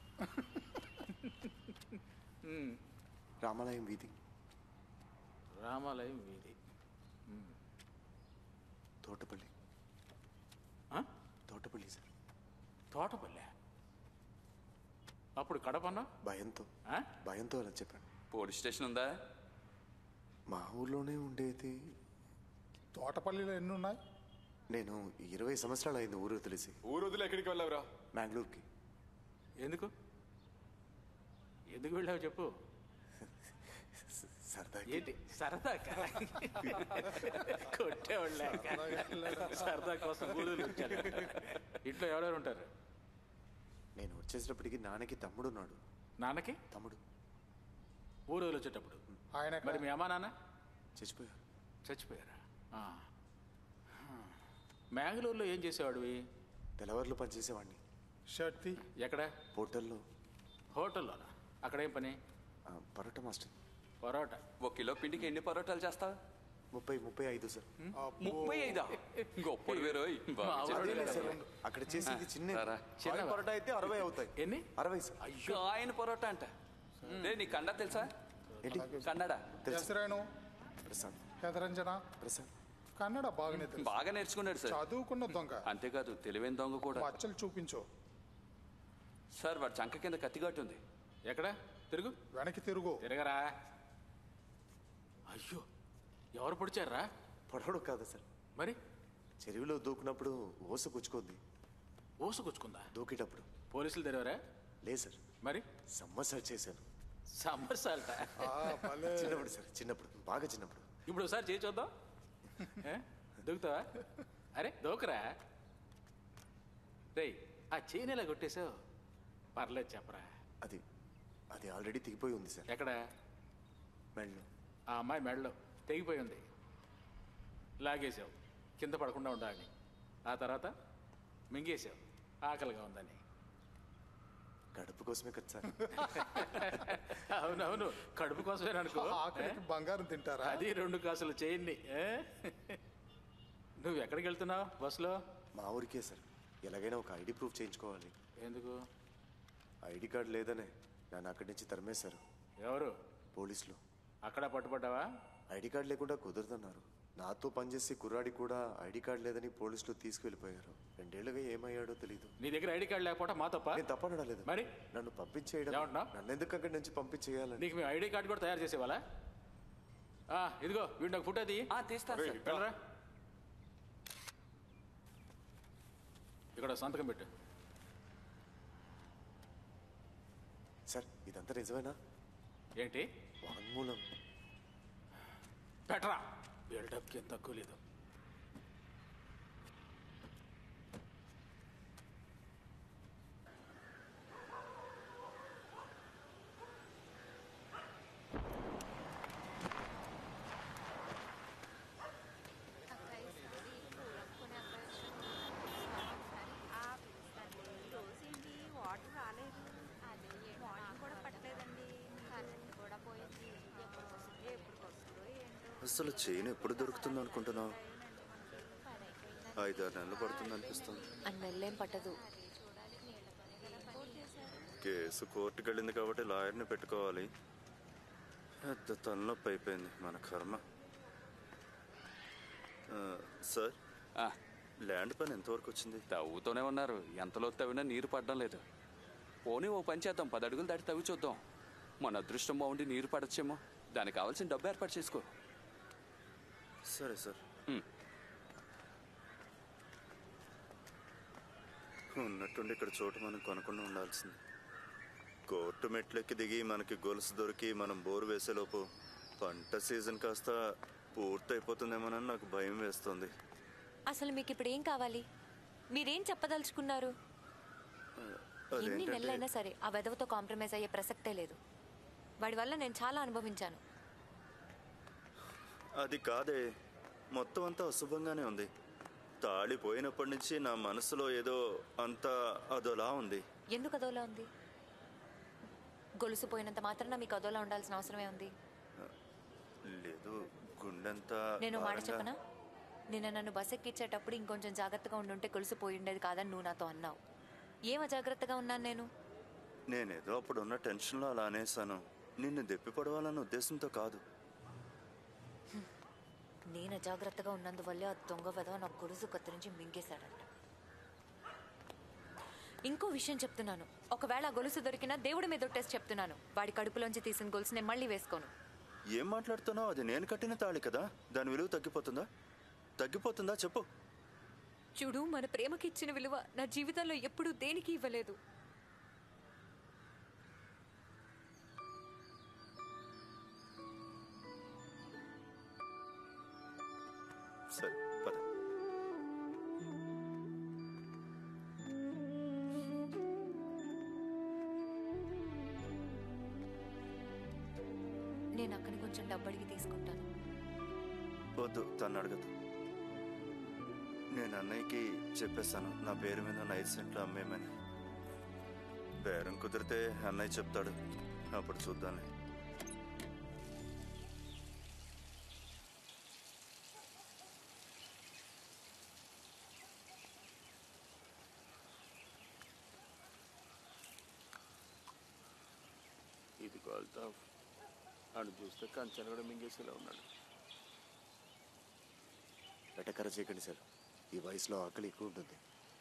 మ్, రామాలయం వీధి రామాలయం వీధి మ్. తోటపల్లి ఆ? తోటపల్లి సార్ తోటపల్లె అప్పుడు కడపన్నా భయంతో ఆ? భయంతో అలా చెప్పాను పోలీస్ స్టేషన్ ఉందా మా ఊర్లోనే ఉండేది తోటపల్లిలో ఎన్ని ఉన్నాయి నేను ఇరవై సంవత్సరాలు అయింది ఊరు తెలిసి ఊరు వదిలి ఎక్కడికి వెళ్ళావురా బెంగళూరుకి ఎందుకు ఎందుకు వెళ్ళావు చెప్పు సరదా ఏంటి సరదాకా కొట్టేవాళ్ళాక సరదా కోసం గూడూరు వచ్చారు ఇంట్లో ఎవరెవరు ఉంటారు నేను వచ్చేటప్పటికి నాన్నకి తమ్ముడు ఉన్నాడు నాన్నకి తమ్ముడు ఊరు వచ్చేటప్పుడు ఆయన మరి మీ అమ్మా నాన్న చచ్చిపోయారు చచ్చిపోయారా ఆ. మ్యాంగ్లూరులో ఏం చేసేవాడివి తెల్లవారులు పనిచేసేవాడిని షర్ట్ ఎక్కడ హోటల్లో హోటల్లోనా అక్కడ ఏం పని ఆ, పరోటా మాస్టర్ పరోటా ఒక కిలో పిండికి ఎన్ని పరోటాలు చేస్తావు ముప్పై ముప్పై ఐదు సార్ ముప్పై ఐదా గొప్పడు వేరోయ్ బాగా అదే లేదు సార్. చెప్పారు. అక్కడ చేసేది చిన్న రారా. ఆయిల్ పరోటా అయితే అరవై అవుతాయి ఎన్ని అరవై సార్ అయ్యో ఆయన పరోటా అంట రే నీ కన్నడ తెలుసా ఏంటి కన్నడ ಹೆಸರೇನು ప్రసాద్ ಹೆದರಂಜನ ప్రసాద్ కన్నడ బాగానే తెలుసు బాగా నేర్చుకున్నాడు సార్ చదువుకున్న దొంగ అంతేకాదు తెలివైన దొంగ కూడా మచ్చలు చూపించు సార్ వాడి చంక కింద కత్తిగట్టు ఉంది ఎక్కడ తిరుగు వెనక్కి తిరుగు తిరగరా అయ్యో ఎవరు పొడిచారా పొడవడు కాదు సార్ మరి చెరువులో దూకినప్పుడు ఓస గుచ్చుకుంది ఊసుకొచ్చుకుందా దూకేటప్పుడు పోలీసులు తెరవరా లేదు సార్ మరి సమ్మర్ చేశాను సమ్మర్ సాల్ట్ చిన్నప్పుడు సార్ చిన్నప్పుడు బాగా చిన్నప్పుడు ఇప్పుడు ఒకసారి చేయి చూద్దాం ఏ? దూకుతావా అరే దూకరా రేయ్ ఆ చైన్ ఎలా కొట్టేశావు పర్లేదు చెప్పరా అది అది ఆల్రెడీ తెగిపోయి ఉంది సార్ ఎక్కడ మెడలో ఆ అమ్మాయి మెడలో తెగిపోయి ఉంది లాగేశావు కింద పడకుండా ఉండాలని ఆ తర్వాత మింగేశావు ఆకలిగా ఉందని కడుపు కోసమే కదా సార్ అవునవును కడుపు కోసమే అనుకో ఆఖరికి బంగారం తింటారా అది రెండు కాసులు చేయండి ఏ? నువ్వు ఎక్కడికి వెళ్తున్నావు బస్సులో మా ఊరికే సార్ ఎలాగైనా ఒక ఐడి ప్రూఫ్ చేయించుకోవాలి ఎందుకు ఐడి కార్డు లేదనే నన్ను అక్కడి నుంచి తరిమేశారు ఎవరు పోలీసులు అక్కడ పట్టుబడ్డావా ఐడి కార్డు లేకుండా కుదరదన్నారు నాతో పనిచేసి కుర్రాడి కూడా ఐడి కార్డు లేదని పోలీసులు తీసుకువెళ్ళిపోయారు రెండేళ్లుగా ఏమయ్యాడో తెలియదు నీ దగ్గర ఐడి కార్డు లేకపోతే మా తప్ప నేను తప్పనడం లేదు మరి నన్ను పంపించేయడం ఏమంటున్నావ్? నన్ను ఎందుకు అక్కడి నుంచి పంపించేయాలని నీకు మేము ఐడి కార్డు కూడా తయారు చేసేవాళ్ళ ఇదిగో వీడు నాకు ఫుడ్ అది తీస్తాను సార్. వెళ్ళరా ఇక్కడ సంతకం పెట్టు సార్ ఇదంతా నిజమేనా ఏంటి వాంగ్మూలం పెట్టరా బిల్డప్కి ఏం తక్కువ లేదు రోజేంటి వాటర్ రాలేదు అదే మార్నింగ్ కూడా పట్టలేదండి కరెంట్ కూడా పోయింది ఎప్పుడు వస్తుందో ఎప్పుడు వస్తుందో ఏంటో అసలు చైన్ ఎప్పుడు దొరుకుతుంది అనుకుంటున్నావు ఐదారు నెలలు పడుతుంది అనిపిస్తుంది అని నెల్లేం పట్టదు కేసు కోర్టుకు వెళ్ళింది కాబట్టి లాయర్ని పెట్టుకోవాలి పెద్ద తలనొప్పి అయిపోయింది మన కర్మ ఆ, సార్ ల్యాండ్ పని ఎంతవరకు వచ్చింది తవ్వుతూనే ఉన్నారు ఎంతలో తవ్వినా నీరు పడడం లేదు పోనీ ఓ పని చేద్దాం పది అడుగులు దాటి తవ్వి చూద్దాం మన అదృష్టం బాగుండి నీరు పడచ్చేమో దానికి కావాల్సిన డబ్బు ఏర్పాటు చేసుకో సరే సార్ హ్మ్. ఉన్నట్టుండి ఇక్కడ చోటు మనం కొనకుండా ఉండాల్సింది కోర్టు మెట్లెక్కి దిగి మనకి గొలుసు దొరికి మనం బోరు వేసేలోపు పంట సీజన్ కాస్త పూర్తయిపోతుందేమోనని నాకు భయం వేస్తుంది అసలు మీకు ఇప్పుడు ఏం కావాలి మీరేం చెప్పదలుచుకున్నారు ఎన్ని అదేంటంటే నెలలైనా సరే ఆ వెధవతో కాంప్రమైజ్ అయ్యే ప్రసక్తే లేదు వాడి వల్ల నేను చాలా అనుభవించాను అది కాదే మొత్తం అంతా అశుభంగానే ఉంది తాళి పోయినప్పటి నుంచి నా మనసులో ఏదో అంత అదోలా ఉంది ఎందుకు అదోలా ఉంది గొలుసు పోయినంత మాత్రాన మీకు అదోలా ఉండాల్సిన అవసరమే ఉంది లేదు గుండెంతా నేను మాట భారంగా- చెప్పనా నిన్న నన్ను బస్ ఎక్కించేటప్పుడు ఇంకొంచెం జాగ్రత్తగా ఉండుంటే గొలుసు పోయి ఉండేది కాదని నువ్వు నాతో అన్నావు ఏం అజాగ్రత్తగా ఉన్నాను నేను నేనేదో అప్పుడు ఉన్న టెన్షన్లో అలా అనేసాను నిన్ను దెప్పి పడవాలన్న ఉద్దేశంతో కాదు నేను అజాగ్రత్తగా ఉన్నందువల్లే ఆ దొంగ వెధవ నా గొలుసు కత్తిరించి మింగేశాడంట ఇంకో విషయం చెప్తున్నాను ఒకవేళ ఆ గొలుసు దొరికినా దేవుడి మీద టెస్ట్ చెప్తున్నాను వాడి కడుపులోంచి తీసిన గొలుసు నేను మళ్ళీ వేసుకోను ఏం మాట్లాడుతున్నావు అది నేను కట్టిన తాళి కదా దాని విలువ తగ్గిపోతుందా తగ్గిపోతుందా చెప్పు చూడు మన ప్రేమకి ఇచ్చిన విలువ నా జీవితంలో ఎప్పుడూ దేనికి ఇవ్వలేదు సరే పద నేను అక్కడి కొంచెం డబ్బు అడిగి తీసుకుంటాను వద్దు తను అడగదు నేను అన్నయ్యకి చెప్పేస్తాను నా పేరు మీద ఉన్న ఐదు సెంట్లు అమ్మేమని బేరం కుదిరితే అన్నయ్య చెప్తాడు అప్పుడు చూద్దాంలే ఇది గోల్తాఫ్ ఆడు చూస్తే కంచెలు కూడా మింగేసేలా ఉన్నాడు వెటకర చేయకండి సార్ ఈ వయసులో ఆకలి ఎక్కువ ఉంటుంది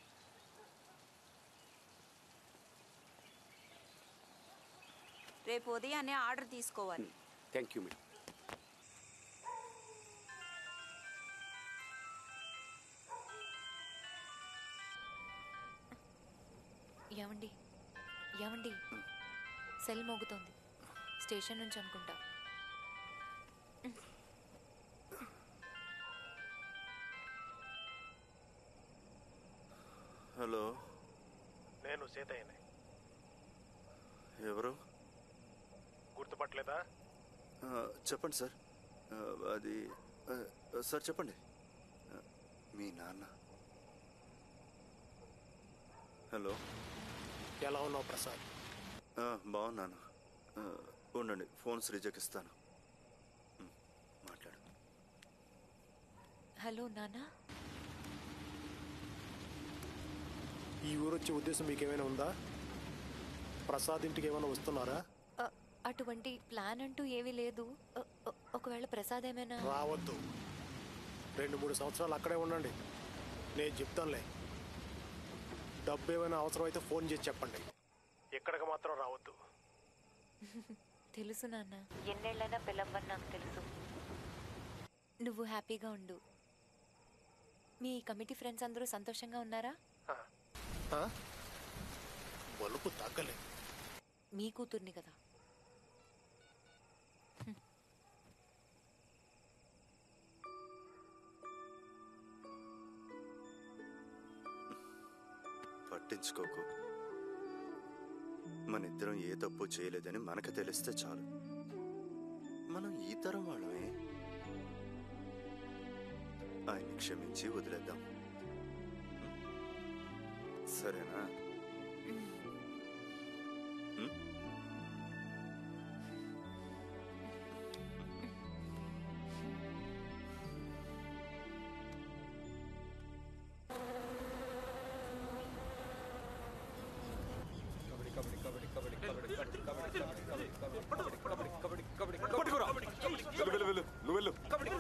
రేపు ఉదయాన్నే ఆర్డర్ తీసుకోవాలి థ్యాంక్ యూ మేడం ఏమండి ఏమండి సెల్ మోగుతోంది స్టేషన్ నుంచి అనుకుంటా హలో నేను సీతయ్యని ఎవరు గుర్తుపట్టలేదా ఆ, చెప్పండి సార్ ఆ, అది ఆ, సార్ చెప్పండి మీ నాన్న హలో ఎలా ఉన్నావు ప్రసాద్ ఆ, బాగున్నాను ఆ, ఉండండి ఫోన్స్ రిజెక్ట్ ఇస్తాను ఉమ్, మాట్లాడు హలో నానా ఈ ఊరు వచ్చే ఉద్దేశం మీకేమైనా ఉందా ప్రసాద్ ఇంటికి ఏమైనా వస్తున్నారా అ, అటువంటి ప్లాన్ అంటూ ఏమీ లేదు అ, అ, ఒకవేళ ప్రసాద్ ఏమైనా రావద్దు రెండు మూడు సంవత్సరాలు అక్కడే ఉండండి నేను చెప్తానులే డబ్బు ఏమైనా అవసరమైతే ఫోన్ చేసి చెప్పండి ఇక్కడికి మాత్రం రావద్దు తెలుసు నాన్న ఎన్నేళ్ళైనా పిల్లవ్వని నాకు తెలుసు నువ్వు హ్యాపీగా ఉండు మీ కమిటీ ఫ్రెండ్స్ అందరూ సంతోషంగా ఉన్నారా ఆ? బలుపు తగ్గలేదు మీ కూతుర్ని కదా పట్టించుకోకు మన ఇద్దరం ఏ తప్పు చేయలేదని మనకు తెలిస్తే చాలు మనం ఈ తరం వాళ్ళమే ఆయన్ని క్షమించి వదిలేద్దాం సరేనా ఉం? వెళ్ళు వెళ్ళు నువ్వు వెళ్ళు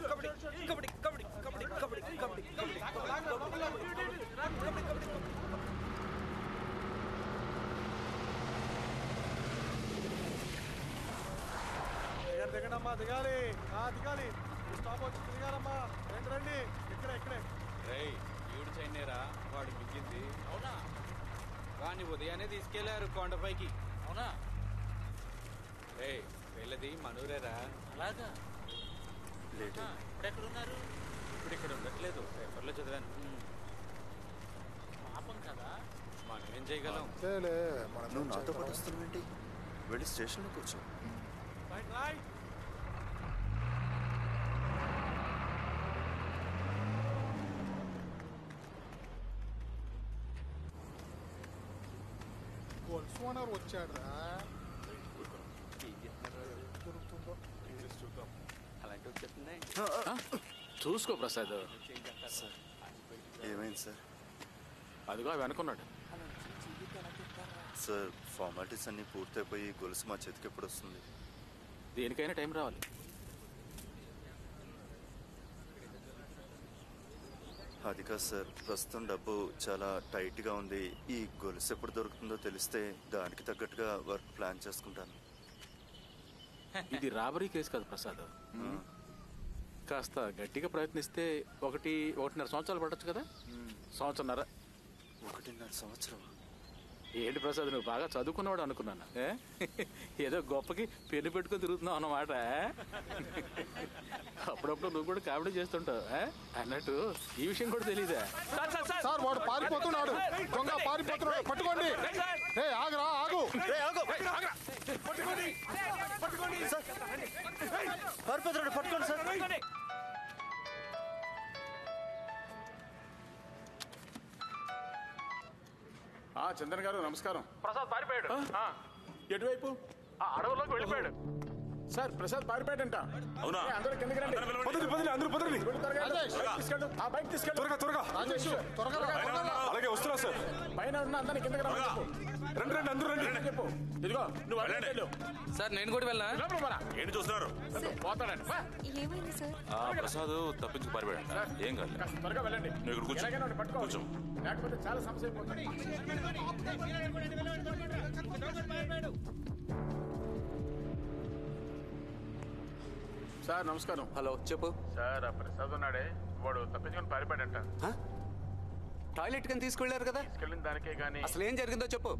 దిగండి దిగండమ్మా దిగాలి ఆ దిగాలి స్టాప్ వచ్చి దిగాలమ్మా రండి రండి ఇక్కడే ఇక్కడే రేయ్ ఈడు చైనేరా వాడు మిగిలింది అవునా వాడిని ఉదయాన్నే తీసుకెళ్లారు కొండపైకి అవునా రే వెళ్ళది మనూరేరా అలాగా లేట్ ఇప్పుడు ఎక్కడ ఉన్నారు ఇప్పుడు ఇక్కడ ఉండట్లేదు పేపర్లో చదివాను పాపం కదా మనం ఏం చేయగలం అంతేలే మనం నువ్వు నాతో పాటు వస్తున్నావేంటి వెళ్ళి స్టేషన్లో కూర్చో రైట్ రైట్ గొలుసు ఓనర్ వచ్చాడురా అలాంటి వచ్చేస్తుంది చూసుకో ప్రసాద్ ఏమైంది సార్ అదిగో అవి అనుకున్నాడు సార్ ఫార్మాలిటీస్ అన్నీ పూర్తయిపోయి గొలుసు మా చేతికి ఎప్పుడు వస్తుంది దేనికైనా టైం రావాలి అది కాదు సార్ ప్రస్తుతం డబ్బు చాలా టైట్గా ఉంది ఈ గొలుసు ఎప్పుడు దొరుకుతుందో తెలిస్తే దానికి తగ్గట్టుగా వర్క్ ప్లాన్ చేసుకుంటాను ఇది రాబరీ కేసు కాదు ప్రసాద్ కాస్త గట్టిగా ప్రయత్నిస్తే ఒకటి ఒకటిన్నర సంవత్సరాలు పడొచ్చు కదా సంవత్సరంన్నర ఒకటిన్నర సంవత్సరం ఏంటి ప్రసాద్ నువ్వు బాగా చదువుకున్నవాడు అనుకున్నాను ఏ? ఏదో గొప్పకి పెళ్లి పెట్టుకొని తిరుగుతున్నావు అన్నమాట ఏ? అప్పుడప్పుడు నువ్వు కూడా కామెడీ చేస్తుంటావు ఏ? అన్నట్టు ఈ విషయం కూడా తెలీదా సార్ వాడు పారిపోతున్నాడు దొంగ పారిపోతున్నాడు పట్టుకోండి ఏ ఆగరా ఆగు పట్టుకోండి పట్టుకోండి పారిపోతున్నాడు పట్టుకోండి సార్ ఆ చంద్రన్ గారు నమస్కారం ప్రసాద్ పారిపోయాడు ఎటువైపు అడవులోకి వెళ్ళిపోయాడు సార్ ప్రసాద్ పారిపోయాడంట అవునా? ఏ, అందరూ కిందకి రండి పదండి పదండి అందరూ పదండి వెళ్ళు త్వరగా వెళ్ళు. రాజేష్. బైక్ తీసుకెళ్ళు ఆ బైక్ తీసుకెళ్ళు త్వరగా త్వరగా రాజేష్ త్వరగా రా, త్వరగా రా. అలాగే వస్తున్నా సార్ పైన ఉన్న అందరినీ కిందకి రమ్మని చెప్పు రండి రండి అందరూ రండి చెప్పు ఇదిగో నువ్వు అక్కడ వెళ్ళు సార్ నేను కూడా వెళ్ళా లోపల పోరా. ఏంటి చూస్తున్నారు పోతాడండి వా. ఏమైంది సార్ ఆ ప్రసాద్ తప్పించి పారిపోయాడు ఏం కాదు కాస్త త్వరగా వెళ్ళండి నువ్వు ఇక్కడ కూర్చో. ఎలాగైనా ఒకటి పట్టుకో కూర్చో. లేకపోతే చాలా సమస్య అయిపోతుంది సార్ నమస్కారం హలో చెప్పు సార్ ఆ ప్రసాద్ ఉన్నాడే వాడు తప్పించుకొని పారిపోయాడంట టాయిలెట్ కని తీసుకెళ్లారు కదా తీసుకెళ్ళిన దానికే కానీ అసలు ఏం జరిగిందో చెప్పు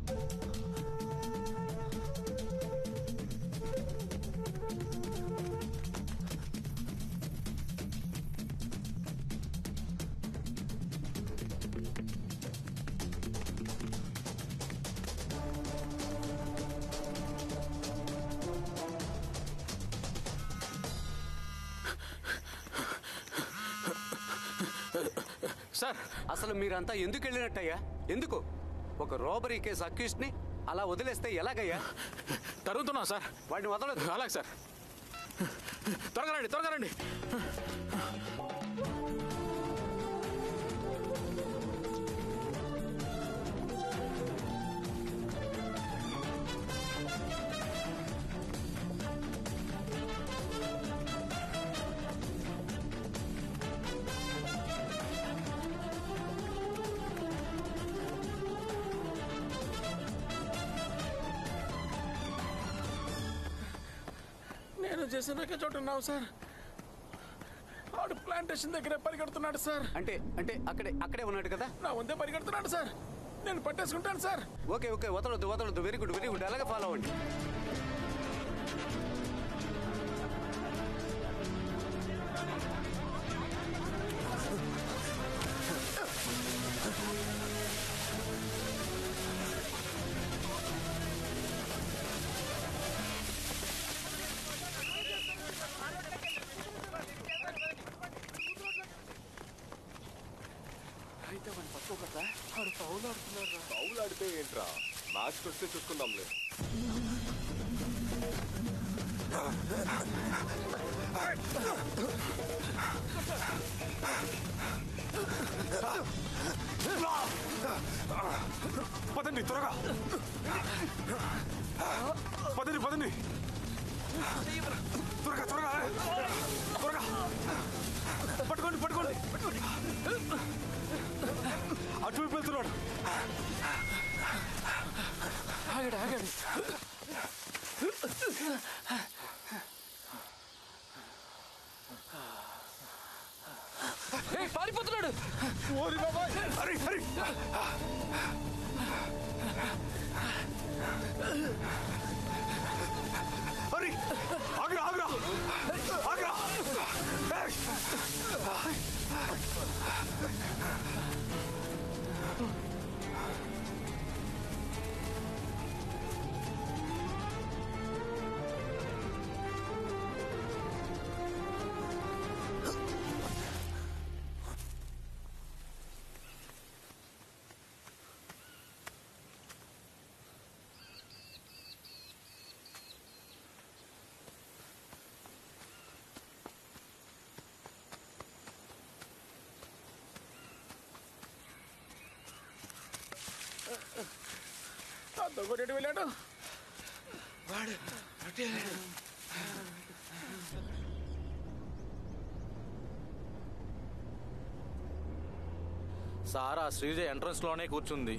అసలు మీరంతా ఎందుకు వెళ్ళినట్టయ్యా ఎందుకు ఒక రోబరీ కేసు అక్యూస్డ్ని అలా వదిలేస్తే ఎలాగయ్యా తరుగుతున్నాం సార్ వాడిని వదలదు అలాగే సార్ త్వరగా రండి త్వరగా రండి నేను చేసిన చోట ఉన్నావు సార్ ఆడు ప్లాంటేషన్ దగ్గర పరిగెడుతున్నాడు సార్ అంటే అంటే అక్కడే అక్కడే ఉన్నాడు కదా నా ముందే పరిగెడుతున్నాడు సార్ నేను పట్టేసుకుంటాను సార్ ఓకే ఓకే వదలొద్దు వదలొద్దు వెరీ గుడ్ వెరీ గుడ్ అలాగే ఫాలో అవ్వండి అయితే వాడిని పట్టుకోకదా ఆడు ఫౌల్ ఆడుతున్నారా ఫౌల్ ఆడితే ఏంట్రా మ్యాచ్కి వస్తే చూసుకుందాంలే పదండి త్వరగా పదండి పదండి త్వరగా త్వరగా త్వరగా పట్టుకోండి పట్టుకోండి అటువైపు వెళ్తున్నాడు ఆగడు ఆగడు పారిపోతున్నాడు ఓరి బాబాయ్ హరి హరి హరి ఆగ్రా ఆగ్రా ఆగ్రా ఏయ్! దొంగటి వెళ్ళాడు వాడు అటే వెళ్ళాడు. సారా శ్రీజ ఎంట్రన్స్ లోనే కూర్చుంది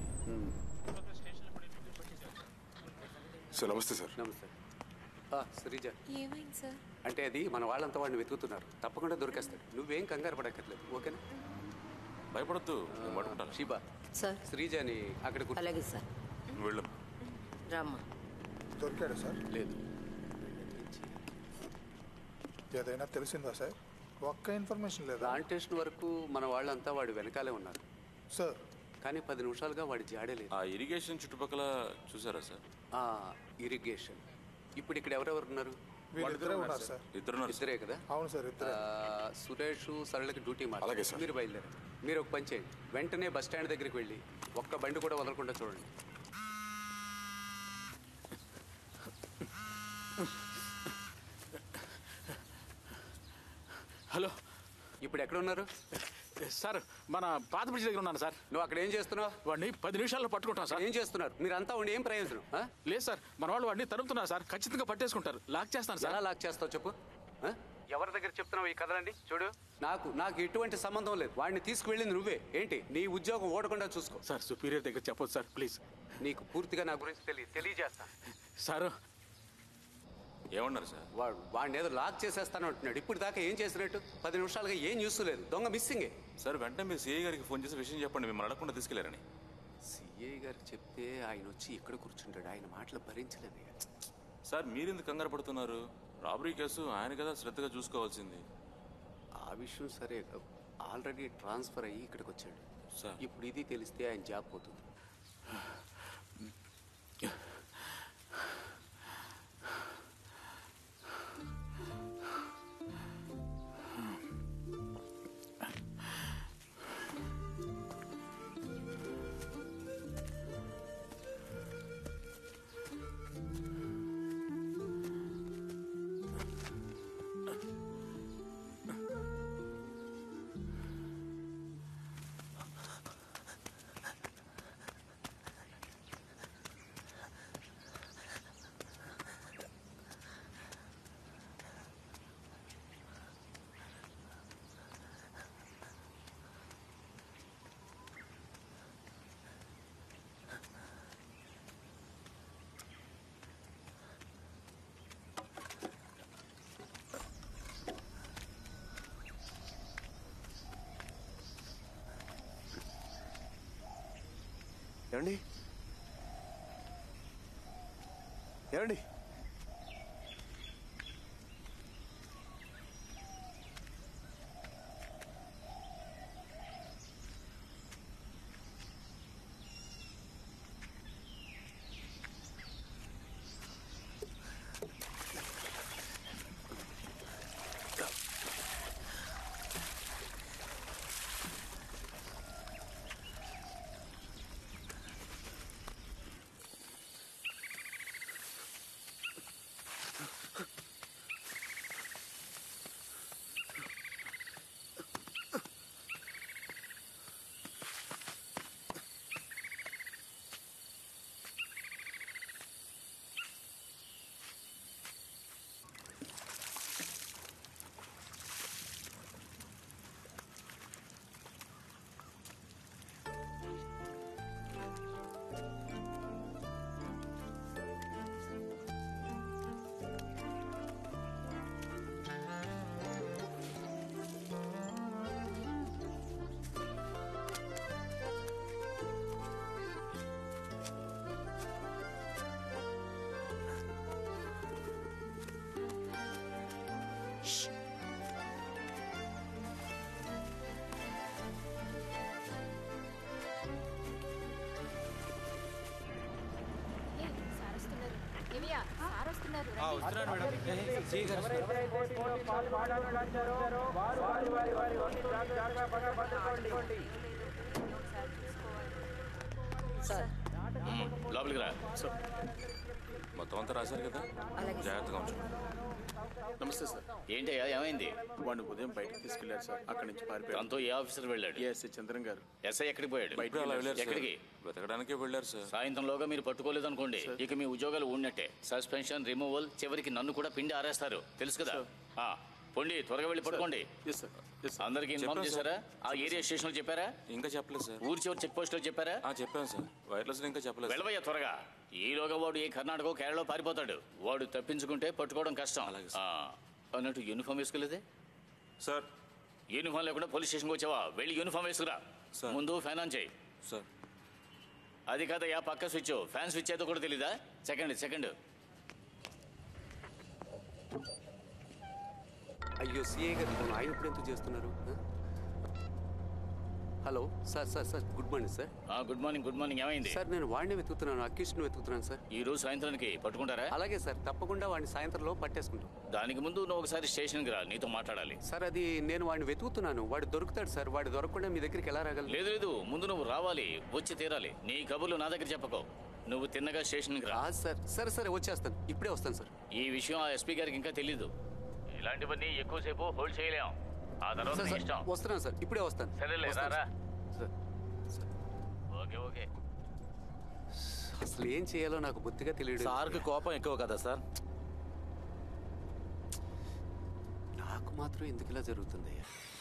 సార్ నమస్తే సార్ నమస్తే ఆ, శ్రీజ ఏమైంది సార్ అంటే అది మన వాళ్ళంతా వాడిని వెతుకుతున్నారు తప్పకుండా దొరికేస్తాడు నువ్వేం కంగారు పడక్కర్లేదు ఓకేనా భయపడద్దు నేను పట్టుకుంటాను షీబా సార్ శ్రీజని అక్కడ కూర్చో. అలాగే సార్ నువ్వు వెళ్ళు రామ్మా దొరికాడా సార్ లేదు ఏదైనా తెలిసిందా సార్ ఒక్క ఇన్ఫర్మేషన్ లేదా ప్లాంటేషన్ వరకు మన వాళ్ళంతా వాడి వెనకాలే ఉన్నారు సార్ కానీ పది నిమిషాలుగా వాడి జాడే లేదు ఆ ఇరిగేషన్ చుట్టుపక్కల చూసారా సార్ ఆ ఇరిగేషన్ ఇప్పుడు ఇక్కడ ఎవరెవరు ఉన్నారు వీళ్ళిద్దరే ఉన్నారు సార్ ఇద్దరు ఇద్దరే కదా అవును సార్ ఇద్దరే ఆ, సురేష్ సరళకి డ్యూటీ మాట అలాగే సార్. మీరు బయలుదేరండి మీరు ఒక పని చేయండి వెంటనే బస్ స్టాండ్ దగ్గరికి వెళ్ళి ఒక్క బండి కూడా వదలకుండా చూడండి హలో ఇప్పుడు ఎక్కడ ఉన్నారు సార్ మన పాత బ్రిడ్జ్ దగ్గర ఉన్నాను సార్ నువ్వు అక్కడ ఏం చేస్తున్నావు వాడిని పది నిమిషాల్లో పట్టుకుంటాం సార్ ఏం చేస్తున్నారు మీరంతా ఉండి ఏం ప్రయోజనం ఆ? లేదు సార్ మన వాళ్ళు వాడిని తరుముతున్నారు సార్ ఖచ్చితంగా పట్టేసుకుంటారు లాక్ చేస్తాను సార్ ఎలా లాక్ చేస్తావు చెప్పు ఆ? ఎవరి దగ్గర చెప్తున్నావు ఈ కథలండి చూడు నాకు నాకు ఎటువంటి సంబంధం లేదు వాడిని తీసుకువెళ్ళింది నువ్వే ఏంటి నీ ఉద్యోగం ఓడకుండా చూసుకో సార్ సుపీరియర్ దగ్గర చెప్పొచ్చు సార్ ప్లీజ్ నీకు పూర్తిగా నా గురించి తెలియ తెలియజేస్తా సార్ ఏమన్నారు సార్ వాడు వాడిని ఏదో లాక్ చేసేస్తాను అంటున్నాడు ఇప్పుడు దాకా ఏం చేసినట్టు పది నిమిషాలుగా ఏం న్యూస్ లేదు దొంగ మిస్సింగే సార్ వెంటనే మీరు సిఐ గారికి ఫోన్ చేసి విషయం చెప్పండి మిమ్మల్ని అడగకుండా తీసుకెళ్లారని సిఐ గారికి చెప్తే ఆయన వచ్చి ఇక్కడ కూర్చుంటాడు ఆయన మాటలు భరించలేదు సార్ మీరెందుకు కంగారు పడుతున్నారు రాబరీ కేసు ఆయన కదా శ్రద్ధగా చూసుకోవాల్సింది ఆ విషయం సరే ఆల్రెడీ ట్రాన్స్ఫర్ అయ్యి ఇక్కడికి వచ్చాడు సార్ ఇప్పుడు ఇది తెలిస్తే ఆయన జాబ్ పోతుంది ఏమండి ఏమండి లోపలికి రా మొత్తం అంతా రాశారు కదా జాగ్రత్తగా ఉంచండి నమస్తే సార్ ఏంటయ్యా ఏమైంది వాడిని ఉదయం బయటకు తీసుకెళ్లారు సార్ అక్కడి నుంచి పారిపోయాడు దాంతో ఏ ఆఫీసర్ వెళ్ళాడు ఎస్ఐ చంద్రన్ గారు ఎస్ఐ ఎక్కడికి పోయాడు బయటికి అలా వెళ్ళారు సార్. ఎక్కడికి వెతకడానికి వెళ్ళారు సార్ సాయంత్రంలోగా మీరు పట్టుకోలేదు అనుకోండి ఇక మీ ఉద్యోగాలు ఉన్నట్టే సస్పెన్షన్ రిమూవల్ చివరికి నన్ను కూడా పిండి ఆరేస్తారు తెలుసు కదా ఆ, పొండి త్వరగా వెళ్ళి పట్టుకోండి అందరికి ఇన్ఫార్మ్ చెప్పాను చేశారా సార్. ఆ ఏరియా స్టేషన్ లో చెప్పారా ఇంకా చెప్పలేదు సార్ ఊరి చివరి చెక్ పోస్ట్ లో చెప్పారా చెప్పాను సార్ వైర్లెస్ ఇంకా చెప్పలేదు వెళ్ళవయ్యా త్వరగా ఈలోగా వాడు ఏ కర్ణాటక కేరళ పారిపోతాడు వాడు తప్పించుకుంటే పట్టుకోవడం కష్టం ఆ, అన్నట్టు యూనిఫామ్ వేసుకోలేదే సార్ యూనిఫామ్ లేకుండా పోలీస్ స్టేషన్కి వచ్చావా వెళ్ళి యూనిఫామ్ వేసుకురా ముందు ఫ్యాన్ ఆన్ చేయి సార్ అది కాదయ్యా పక్క స్విచ్ ఫ్యాన్ స్విచ్ ఏదో కూడా తెలీదా సెకండ్ సెకండ్ అయ్యో సిఐ గారు ఫోన్ ఆయన ఇప్పుడు ఎందుకు చేస్తున్నారు ఆ? Hello sir sir sir good morning sir good morning good morning ఏమైంది సార్ నేను వాడిని వెతుకుతున్నాను అక్యూస్ని వెతుకుతున్నాను సార్ ఈ రోజు సాయంత్రానికి పట్టుకుంటారా అలాగే సార్ తప్పకుండా వాడిని సాయంత్రంలో పట్టేసుకుంటాం దానికి ముందు నువ్వు ఒకసారి స్టేషన్కి రా నీతో మాట్లాడాలి సార్ అది నేను వాడిని వెతుకుతున్నాను వాడు దొరుకుతాడు సార్ వాడు దొరకకుండా మీ దగ్గరికి ఎలా రాగలరు లేదు లేదు ముందు నువ్వు రావాలి వచ్చి తీరాలి నీ కబుర్లు నా దగ్గర చెప్పకో నువ్వు తిన్నగా స్టేషన్కి రా సార్ సరే సరే వచ్చేస్తాను ఇప్పుడే వస్తాను సార్ ఈ విషయం ఆ ఎస్పీ గారికి ఇంకా తెలీదు ఇలాంటివన్నీ ఎక్కువసేపు హోల్డ్ చేయలేం ఆ తర్వాత సార్, నీ సార్, ఇష్టం వస్తున్నాను సార్ ఇప్పుడే వస్తాను సరేలే వస్తాను, రారా సార్. ఓకే ఓకే అసలు ఏం చేయాలో నాకు బుద్ధిగా తెలియదు సార్కి కోపం ఎక్కువ కదా సార్ నాకు మాత్రం ఎందుకు ఇలా జరుగుతుంది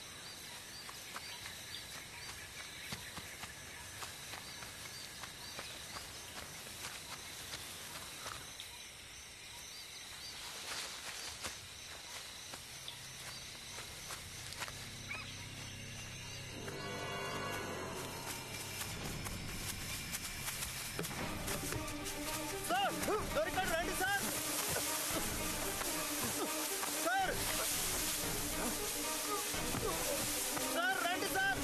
సార్ దొరికాడు రండి సార్ సార్ సార్ రండి సార్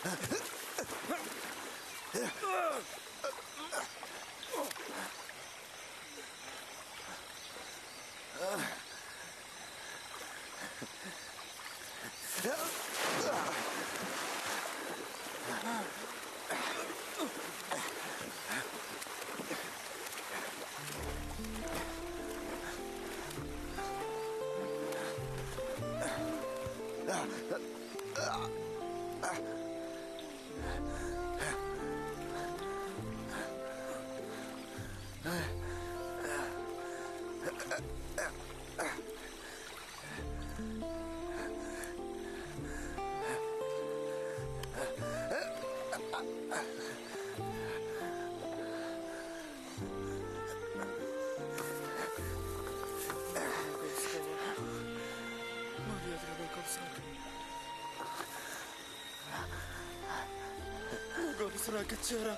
గొలుసు నాకు ఇచ్చారా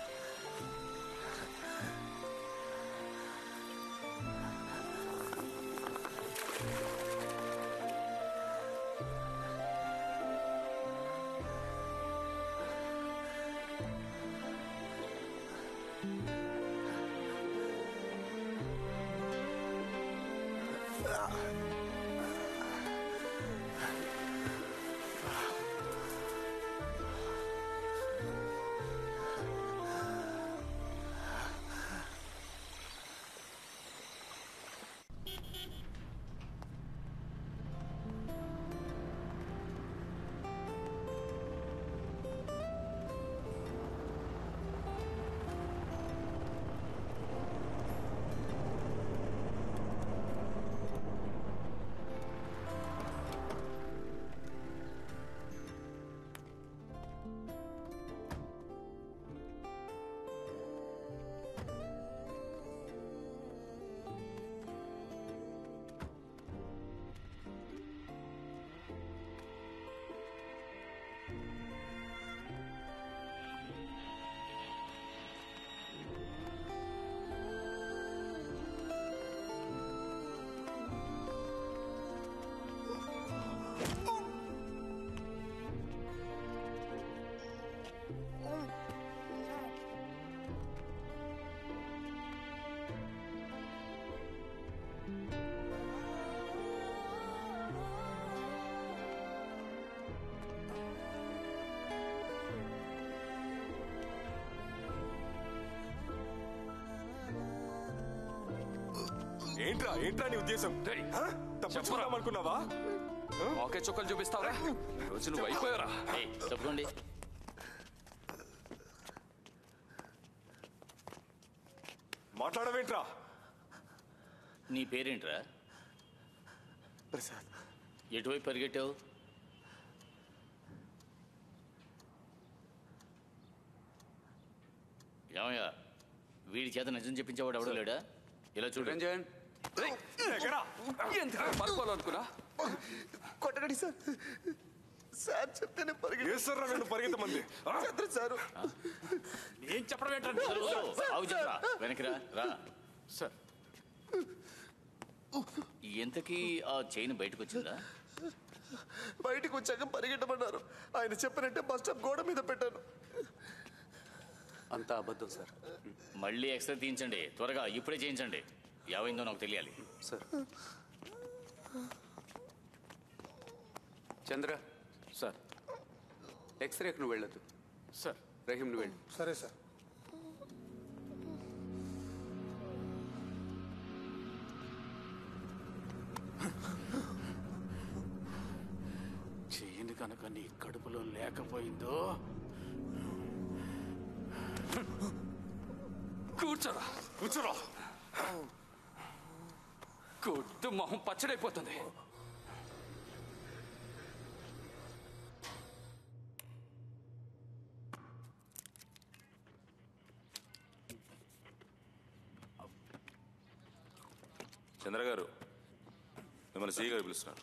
ఏంట్రా ఏంట్రా నీ ఉద్దేశం తప్పించుకుందాం అనుకున్నావా ఒకే చుక్కలు చూపిస్తావరా రోజు నువ్వు అయిపోయారా తప్పకోండి మాట్లాడవేంట్రా నీ పేరేంట్రా ప్రసాద్ ఎటువైపు పరిగెట్టావు ఏమయ్యా వీడి చేత నిజం చెప్పించేవాడు ఎవడో లేడా ఇలా చూడు రంజన్ పడుకోవాలనుకున్నా కొట్టగడి సార్ సార్ చెప్తేనే పరిగెత్తారా నన్ను పరిగెత్తమంది చంద్ర సారు ఏం చెప్పడం ఏంటంటే ఆగు చెప్పరా వెనక్కి రా రా సార్ ఎంతకీ ఆ చైన్ బయటకు వచ్చిందా బయటికి వచ్చాక పరిగెట్టమన్నారు ఆయన చెప్పినట్టే బస్ స్టాప్ గోడ మీద పెట్టాను అంతా అబద్ధం సార్ మళ్ళీ ఎక్స్రే తీయించండి త్వరగా ఇప్పుడే చేయించండి ఏమైందో నాకు తెలియాలి సార్ చంద్ర సార్ ఎక్స్రేకి నువ్వు వెళ్ళొద్దు సార్ రహీం నువ్వు వెళ్ళు సరే సార్ చెయ్యిని కనుక నీ కడుపులో లేకపోయిందో కూర్చోరా కూర్చోరా కొద్దు మొహం పచ్చడైపోతుంది చంద్ర గారు మిమ్మల్ని సీ గారు పిలుస్తున్నారు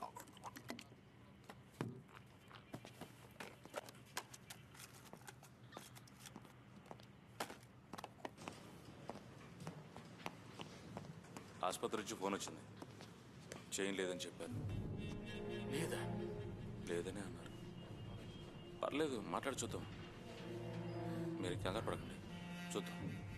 ఆసుపత్రి నుంచి ఫోన్ వచ్చింది చైన్ లేదని చెప్పారు లేదా లేదని అన్నారు పర్లేదు మాట్లాడి చూద్దాం మీరు కంగారు పడకండి చూద్దాం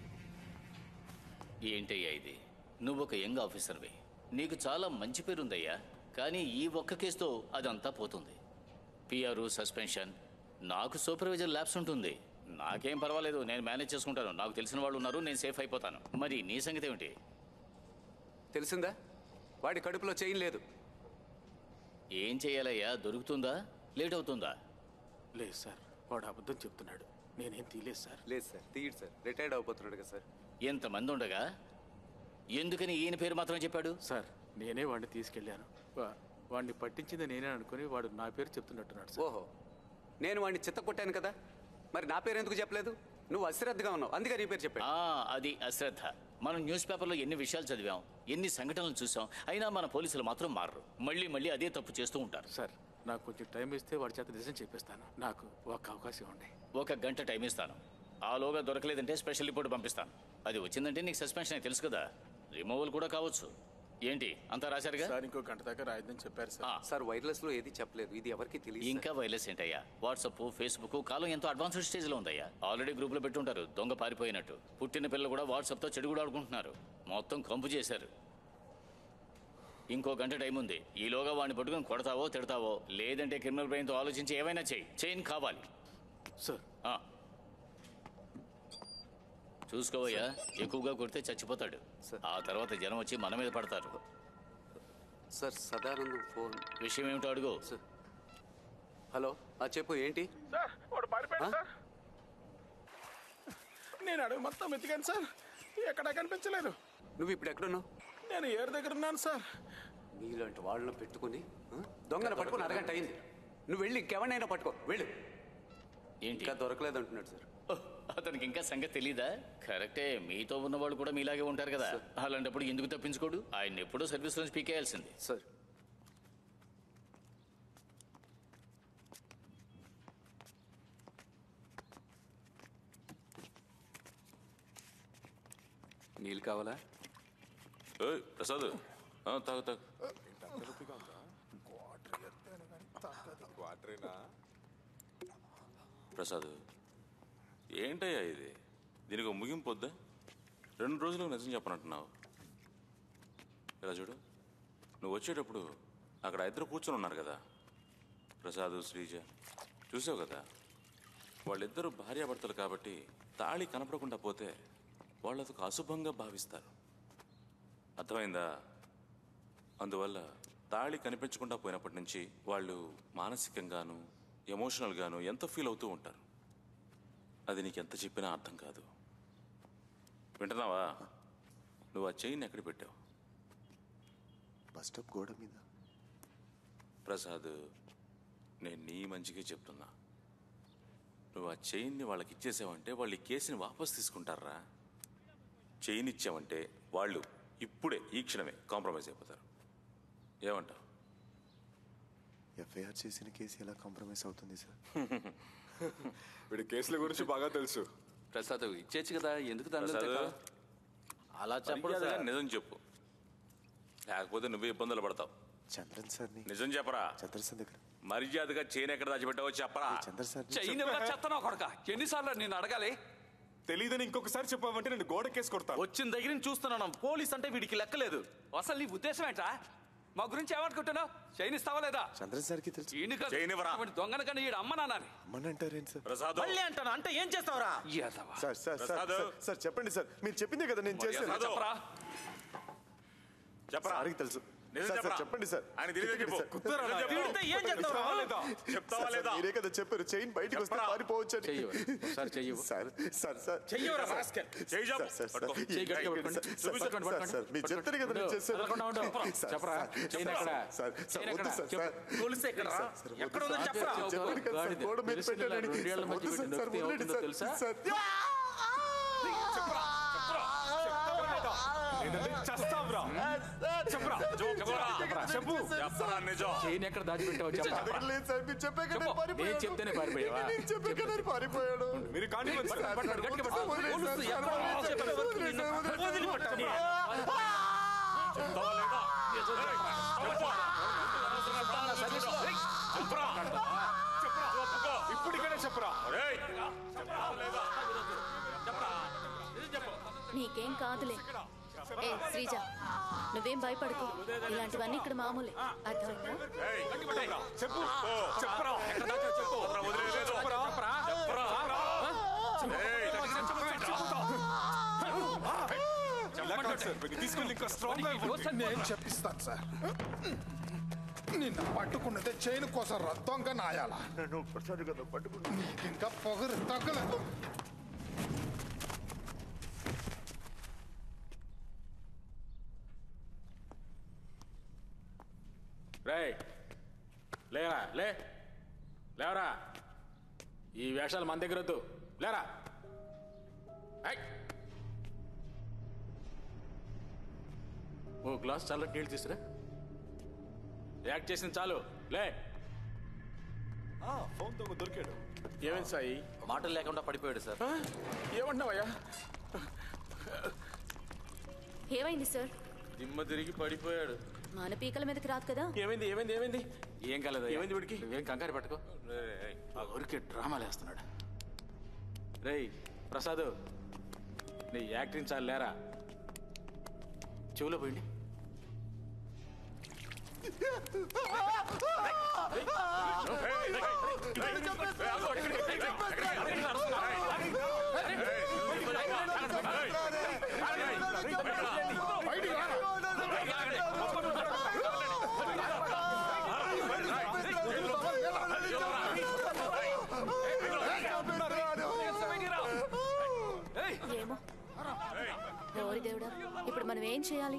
ఏంటయ్యా ఇది నువ్వు ఒక యంగ్ ఆఫీసర్వి నీకు చాలా మంచి పేరుందయ్యా కానీ ఈ ఒక్క కేసుతో అదంతా పోతుంది పిఆర్ సస్పెన్షన్ నాకు సూపర్వైజర్ ల్యాబ్స్ ఉంటుంది నాకేం పర్వాలేదు నేను మేనేజ్ చేసుకుంటాను నాకు తెలిసిన వాళ్ళు ఉన్నారు నేను సేఫ్ అయిపోతాను మరి నీ సంగతి ఏమిటి తెలిసిందా వాడి కడుపులో చైన్ లేదు ఏం చేయాలయ్యా దొరుకుతుందా లేట్ అవుతుందా లేదు సార్ వాడు అబద్ధం చెప్తున్నాడు నేనేం తీయలేదు సార్ లేదు సార్ తీయడు సార్ రిటైర్డ్ అయిపోతున్నాడు కదా సార్ ఎంతమంది ఉండగా ఎందుకని ఈయన పేరు మాత్రం చెప్పాడు సార్ నేనే వాడిని తీసుకెళ్ళాను వా- వాడిని పట్టించింది నేనే అనుకుని వాడు నా పేరు చెప్తున్నట్టున్నాడు సార్ ఓహో నేను వాడిని చిత్త కొట్టాను కదా మరి నా పేరు ఎందుకు చెప్పలేదు నువ్వు అశ్రద్ధగా ఉన్నావు అందుకే నీ పేరు చెప్పాడు ఆ, అది అశ్రద్ధ మనం న్యూస్ పేపర్లో ఎన్ని విషయాలు చదివాం ఎన్ని సంఘటనలు చూసాం అయినా మన పోలీసులు మాత్రం మారరు మళ్ళీ మళ్ళీ అదే తప్పు చేస్తూ ఉంటారు సార్ నాకు కొంచెం టైం ఇస్తే వాడి చేత నిజం చెప్పిస్తాను నాకు ఒక అవకాశం ఇవ్వండి ఒక గంట టైం ఇస్తాను ఆలోగా దొరకలేదంటే స్పెషల్ రిపోర్ట్ పంపిస్తాను అది వచ్చిందంటే నీకు సస్పెన్షన్ తెలుసు కదా రిమూవల్ కూడా కావచ్చు ఏంటి అంతా రాశారుగా సార్ ఇంకో గంట దాకా రాయొద్దని చెప్పారు సార్ సార్ వైర్లెస్ లో ఏది చెప్పలేదు ఇది ఎవరికి తెలియదు ఇంకా వైర్లెస్ ఏంటయ్యా వాట్సాప్ ఫేస్బుక్ కాలం ఎంతో అడ్వాన్స్డ్ స్టేజ్ లో ఉందయ్యా ఆల్రెడీ గ్రూప్ లో పెట్టుంటారు దొంగ పారిపోయినట్టు పుట్టిన పిల్లలు కూడా వాట్సాప్ తో చెడు కూడా ఆడుకుంటున్నారు మొత్తం కంపు చేశారు ఇంకో గంట టైం ఉంది ఈలోగా వాడిని పట్టుకుని కొడతావో తిడతావో లేదంటే క్రిమినల్ బ్రెయిన్ తో ఆలోచించి ఏమైనా చేయి చైన్ కావాలి సార్ చూసుకోవయ్యా ఎక్కువగా కొడితే చచ్చిపోతాడు ఆ తర్వాత జనం వచ్చి మన మీద పడతారు సార్ సదానందం ఫోన్ విషయం ఏమిటో అడుగు హలో ఆ చెప్పు ఏంటి సార్ వాడు పారిపోయాడు సార్ నేను అడుగు మొత్తం వెతికాను సార్ ఎక్కడా కనిపించలేదు నువ్వు ఇప్పుడు ఎక్కడున్నావు నేను ఏరు దగ్గర ఉన్నాను సార్ నీలాంటి వాళ్ళని పెట్టుకుని ఆ? దొంగను పట్టుకుని అరగంట అయింది నువ్వు వెళ్ళి ఇంకెవరినైనా పట్టుకో వెళ్ళు ఏంటి ఇంకా దొరకలేదు అంటున్నాడు సార్ అతనికి ఇంకా సంగతి తెలీదా కరెక్టే మీతో ఉన్నవాళ్ళు కూడా మీలాగే ఉంటారు కదా అలాంటప్పుడు ఎందుకు తప్పించుకోడు ఆయన ఎప్పుడూ సర్వీస్ నుంచి పీకేయాల్సింది సార్ నీళ్ళు కావాలా ఏయ్, ప్రసాద్ ఆ, తాగు తాగు ప్రసాద్ ఏంటయ్యా ఇది దీనికి ఒక ముగింపు వద్దా రెండు రోజులకు నిజం చెప్పనంటున్నావు ఇలా చూడు నువ్వు వచ్చేటప్పుడు అక్కడ ఇద్దరు కూర్చొని ఉన్నారు కదా ప్రసాద్ శ్రీజ చూసావు కదా వాళ్ళిద్దరూ భార్యాభర్తలు కాబట్టి తాళి కనపడకుండా పోతే వాళ్ళు అదొక అశుభంగా భావిస్తారు అర్థమైందా అందువల్ల తాళి కనిపించకుండా పోయినప్పటి నుంచి వాళ్ళు మానసికంగాను ఎమోషనల్గాను ఎంత ఫీల్ అవుతూ ఉంటారు అది నీకు ఎంత చెప్పినా అర్థం కాదు వింటున్నావా నువ్వు ఆ చైన్ ఎక్కడ పెట్టావు బస్ స్టాప్ గోడ మీద ప్రసాద్ నేను నీ మంచిగా చెప్తున్నా నువ్వు ఆ చైన్ని వాళ్ళకి ఇచ్చేసావంటే వాళ్ళు ఈ కేసుని వాపస్ తీసుకుంటారా చైన్ ఇచ్చావంటే వాళ్ళు ఇప్పుడే ఈ క్షణమే కాంప్రమైజ్ అయిపోతారు ఏమంటావు ఎఫ్ఐఆర్ చేసిన కేసు ఎలా కాంప్రమైజ్ అవుతుంది సార్ వీడి కేసుల గురించి బాగా తెలుసు ప్రసాద్ ఇచ్చేచ్చు కదా ఎందుకు ప్రసాద్, అలా మర్యాదగా నిజం చెప్పు లేకపోతే నువ్వే ఇబ్బందులు పడతావు చంద్రన్ సార్ని నిజం చెప్పరా చంద్రన్ సార్ దగ్గర మర్యాదగా చైన్ ఎక్కడ దాచిపెట్టావో చెప్పరా చంద్ర సార్ చైన్ ఎవరా చెత్తనా కొడక ఎన్నిసార్లు నేను అడగాలి తెలియదని ఇంకొకసారి చెప్పావంటే నేను గోడ కేసు కొడతాను వచ్చిన దగ్గర నుంచి చూస్తున్నాను పోలీస్ అంటే వీడికి లెక్కలేదు అసలు నీ ఉద్దేశం ఏంటా మా గురించి ఏమనుకుంటున్నావు చైన్ ఇస్తావా లేదా చంద్రన్ సార్కి తెలుసు ఈయన కాదు. అటువంటి దొంగన కన్నా ఈడు అమ్మ నాన్నని అమ్మనంటారేంటి సార్ ప్రసాద్ మళ్ళీ అంటాను అంటే ఏం చేస్తావురా sir sir sir Prasad. Sir, sir చెప్పండి సార్ మీరు చెప్పిందే కదా నేను మర్యాద చేశాను చెప్పరా? చెప్పరా సార్కి తెలుసు నిజం సార్, సార్, చెప్పరా? చెప్పండి సార్ ఆయన తెలియదు చెప్పు. సార్, కుదరదు. నిజం చెప్పు. తిడితే ఏం చేస్తావు? చెప్తావా లేదా? చెప్తావా సార్, సార్, లేదా? మీరే కదా చెప్పారు చైన్ బయటకు వస్తే చెప్పరా? పారిపోవచ్చు అని సార్ చెయ్యి సార్ సార్ సార్ చెయ్యవరా, సార్, rascal. చెయ్యి చెప్పు. సార్, సార్, సార్, పట్టుకో. ఈ- చెయ్యి గట్టిగా సార్, పట్టుకోండి. సార్, పట్టుకోండి, సార్, పట్టుకోండి. సార్, మీరు చెప్తారు కదా నేను ఉండు, చేశాను వదలకుండా ఉండు. సార్, చెప్పరా, సార్, చైన్ సార్, ఎక్కడ? సార్, సార్, చైన్ వద్దు ఎక్కడ? సార్, చెప్పు. సార్. గొలుసు ఎక్కడ? సార్, సార్, వద్దు ఎక్కడ ఉందో సార్. చెప్పరా? చెప్పండి కదా సార్, గాడిద. గోడ మీద తెలిసిందా? పెట్టానని. రెండేళ్ల మధ్య వద్దు పెట్టి సార్, నొక్కితే వదలండి ఏమవుతుందో సార్. తెలుసా? సార్, చస్తావురా చెప్పరా చెప్పు చెప్పరా నిజం చైన్ ఎక్కడ దాచిపెట్టావు చెప్పరా దగ్గర లేదు సార్ మీరు చెప్పాక నేను చెప్పు. పారిపోయాను. నేను చెప్తేనే పారిపోయావా? నేను చెప్పాక నేను పారిపోయాడు మీరు కానీ సార్, సార్, పట్టు, పట్టు, గట్టిగా పట్టు. వదిలేయ్ సార్, పోలీసులు సార్, ఎక్కడ వదిలేయ్ సార్, చెప్పే వరకు వదిలేయ్ నిన్ను సార్, వదిలేయ్ సార్. వదిలిపెట్టను. చెప్తావా లేదా? నిజం చెప్పరా? చెప్పు. సర్వీస్లో ఇప్పటికైనా చెప్పరా నీకేం కాదులే ఏ శ్రీజ నువ్వేం భయపడకు ఇలాంటివన్నీ ఇక్కడ మామూలే అర్థమైందా చెప్పు చెప్పరా తీసుకెళ్ళి ఇంకా స్ట్రాంగ్ నేను చెప్పిస్తాను సార్ నిన్న పట్టుకున్నదే చైన్ కోసం రక్తంగా నాయాలా నేను ప్రసాద్ కదా పట్టుకున్నా నీకు ఇంకా పొగరు తగ్గలేదు రే లేరా లే లేవరా ఈ వేషాలు మన దగ్గర వద్దు లేరా ఏయ్. ఓ గ్లాస్ చల్లటి నీళ్ళు తీసురా యాక్ట్ చేసింది చాలు లే ఫోన్ తో దొరికాడు ఏమైంది సాయి మాటలు లేకుండా పడిపోయాడు సార్ ఏమంటున్నావయ్యా ఏమైంది సార్ దిమ్మ తిరిగి పడిపోయాడు మన పీకల మీదకి రాదు కదా ఏమైంది ఏమైంది ఏమైంది ఏం కాలేదు ఏమైంది వీడికి ఏం కంగారు పట్టుకో ఆ ఊరికే డ్రామాలు వేస్తున్నాడు రేయ్ ప్రసాద్ నీ యాక్టింగ్ చాలు లేరా చెవులో పోయింది ఏమో ఓరి దేవుడా ఇప్పుడు మనం ఏం చేయాలి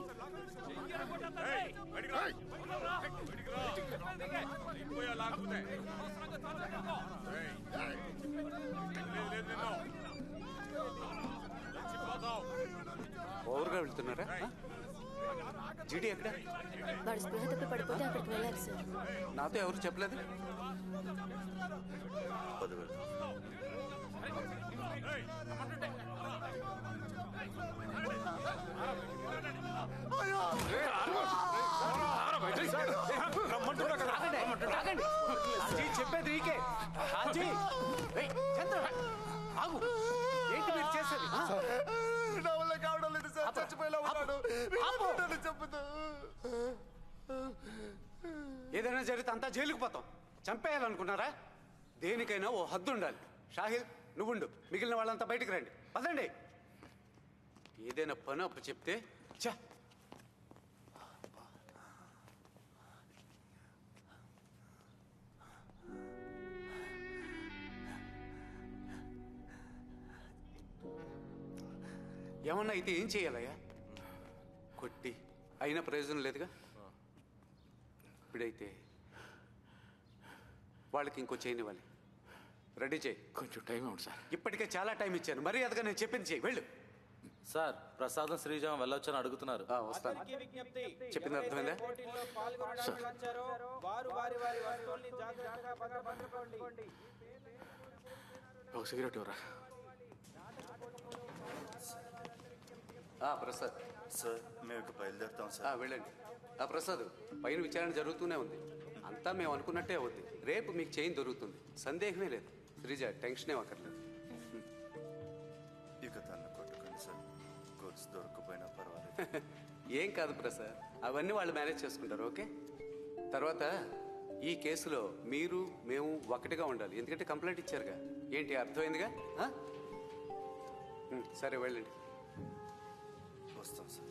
ఓవర్గా వెళ్తున్నారా ఆ? జీడి ఎక్కడ వాడు స్పృహ తప్పి పడిపోతే అక్కడికి వెళ్ళాలి సార్ నాతో ఎవరు చెప్పలేదు పదివేలు ఆగండి. హాజీ చెప్పేది నీకే హాజీ ఏయ్, చంద్ర ఆగు ఏంటి మీరు చేసేది ఆ? నా వల్ల కావడం లేదు సార్ చచ్చిపోయేలా ఉన్నాడు ఆపు. చెప్పుతూ ఏదైనా జరిగితే అంతా జైలుకు పోతాం చంపేయాలనుకున్నారా దేనికైనా ఓ హద్దు ఉండాలి షాహిల్ నువ్వుండు మిగిలిన వాళ్ళంతా బయటికి రండి పదండి ఏదైనా పని అప్పు చెప్తే చా ఏమన్నా అయితే ఏం చేయాలయ్యా కొట్టి అయినా ప్రయోజనం లేదుగా ఇప్పుడైతే వాళ్ళకి ఇంకో చేయనివ్వాలి రెడీ చేయి కొంచెం టైం అవును సార్ ఇప్పటికే చాలా టైం ఇచ్చాను మర్యాదగా నేను చెప్పింది చేయి వెళ్ళు సార్ ప్రసాదం శ్రీజాం వెళ్ళొచ్చని అడుగుతున్నారు వస్తాను అందరికీ విజ్ఞప్తి చెప్పింది అర్థమైందా? ఎవరైతే పోటీల్లో పాల్గొనడానికి వచ్చారో వారు వారి వారి వస్తువుల్ని జాగ్రత్తగా భద్రపరచుకోండి ఒక సిగరెట్ ఇవ్వరా ఆ, ప్రసాద్ సార్ మేము ఇక బయలుదేరుతాం ఆ, సార్ వెళ్ళండి ఆ ప్రసాద్ పైన విచారణ జరుగుతూనే ఉంది అంతా మేము అనుకున్నట్టే అవుద్ది రేపు మీకు చైన్ దొరుకుతుంది సందేహమే లేదు శ్రీజ టెన్షనే అక్కర్లేదు ఇక తను కొట్టుకుని సార్ గొలుసు దొరకపోయినా పర్వాలేదు ఏం కాదు ప్రసాద్ అవన్నీ వాళ్ళు మేనేజ్ చేసుకుంటారు ఓకే తర్వాత ఈ కేసులో మీరు మేము ఒకటిగా ఉండాలి ఎందుకంటే కంప్లైంట్ ఇచ్చారుగా ఏంటి అర్థమైందిగా ఆ? ఉం, సరే వెళ్ళండి వస్తాం సార్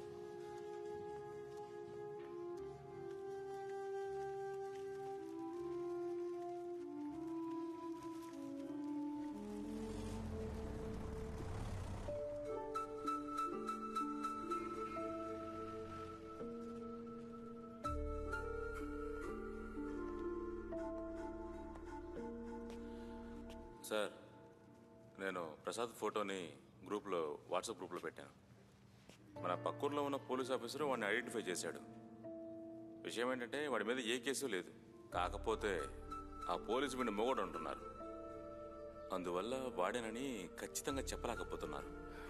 సార్ నేను ప్రసాద్ ఫోటోని గ్రూప్లో వాట్సాప్ గ్రూప్లో పెట్టాను మన పక్కూర్లో ఉన్న పోలీస్ ఆఫీసర్ వాడిని ఐడెంటిఫై చేశాడు విషయం ఏంటంటే వాడి మీద ఏ కేసు లేదు కాకపోతే ఆ పోలీసు వీడిని మొగడు అంటున్నారు అందువల్ల వాడేనని ఖచ్చితంగా చెప్పలేకపోతున్నారు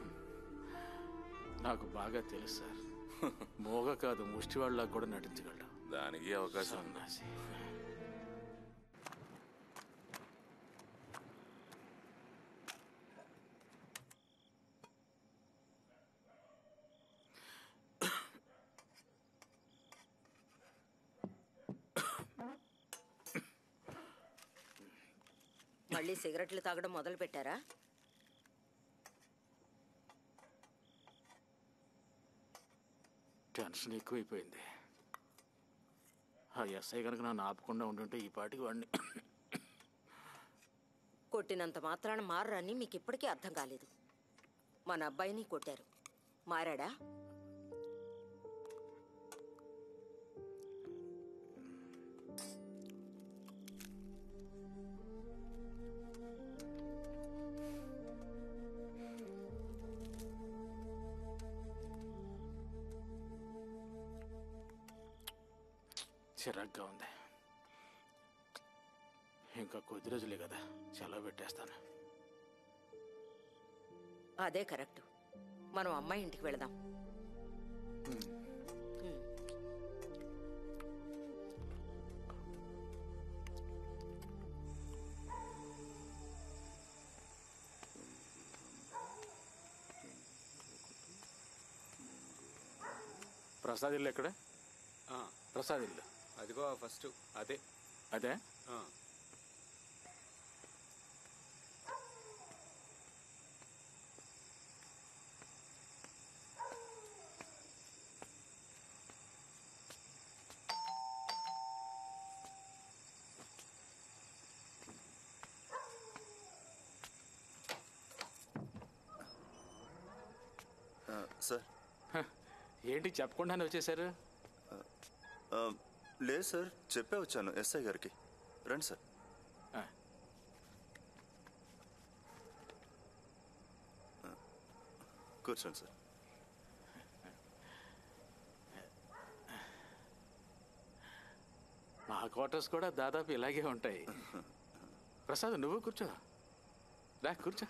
నాకు బాగా తెలుసు సార్ మోగ కాదు ముష్టివాళ్ళ కూడా నటించగలడు దానికి అవకాశం ఉంది మళ్ళీ సిగరెట్లు తాగడం మొదలు పెట్టారా టెన్షన్ ఎక్కువైపోయింది ఆ ఎస్ఐ కనుక నన్ను ఆపకుండా ఉంటుంటే ఈ పాటికి వాడిని కొట్టినంత మాత్రాన మారని మీకు ఇప్పటికీ అర్థం కాలేదు మన అబ్బాయిని కొట్టారు మారాడా చిరాగ్గా ఉంది ఇంకా కొద్ది రోజులే కదా సెలవు పెట్టేస్తాను అదే కరెక్ట్ మనం అమ్మాయి ఇంటికి వెళదాం ప్రసాద్ ఇల్లు ఎక్కడ ప్రసాద్ ఇల్లు అదిగో ఫస్ట్ అదే అదే ఆ. సార్ ఏంటి చెప్పకుండానే వచ్చేసారు ఆ, లేదు సార్ చెప్పే వచ్చాను ఎస్ఐ గారికి రండి సార్ ఆ, కూర్చోండి సార్ మా క్వార్టర్స్ కూడా దాదాపు ఇలాగే ఉంటాయి ప్రసాద్ నువ్వు కూర్చో రా కూర్చో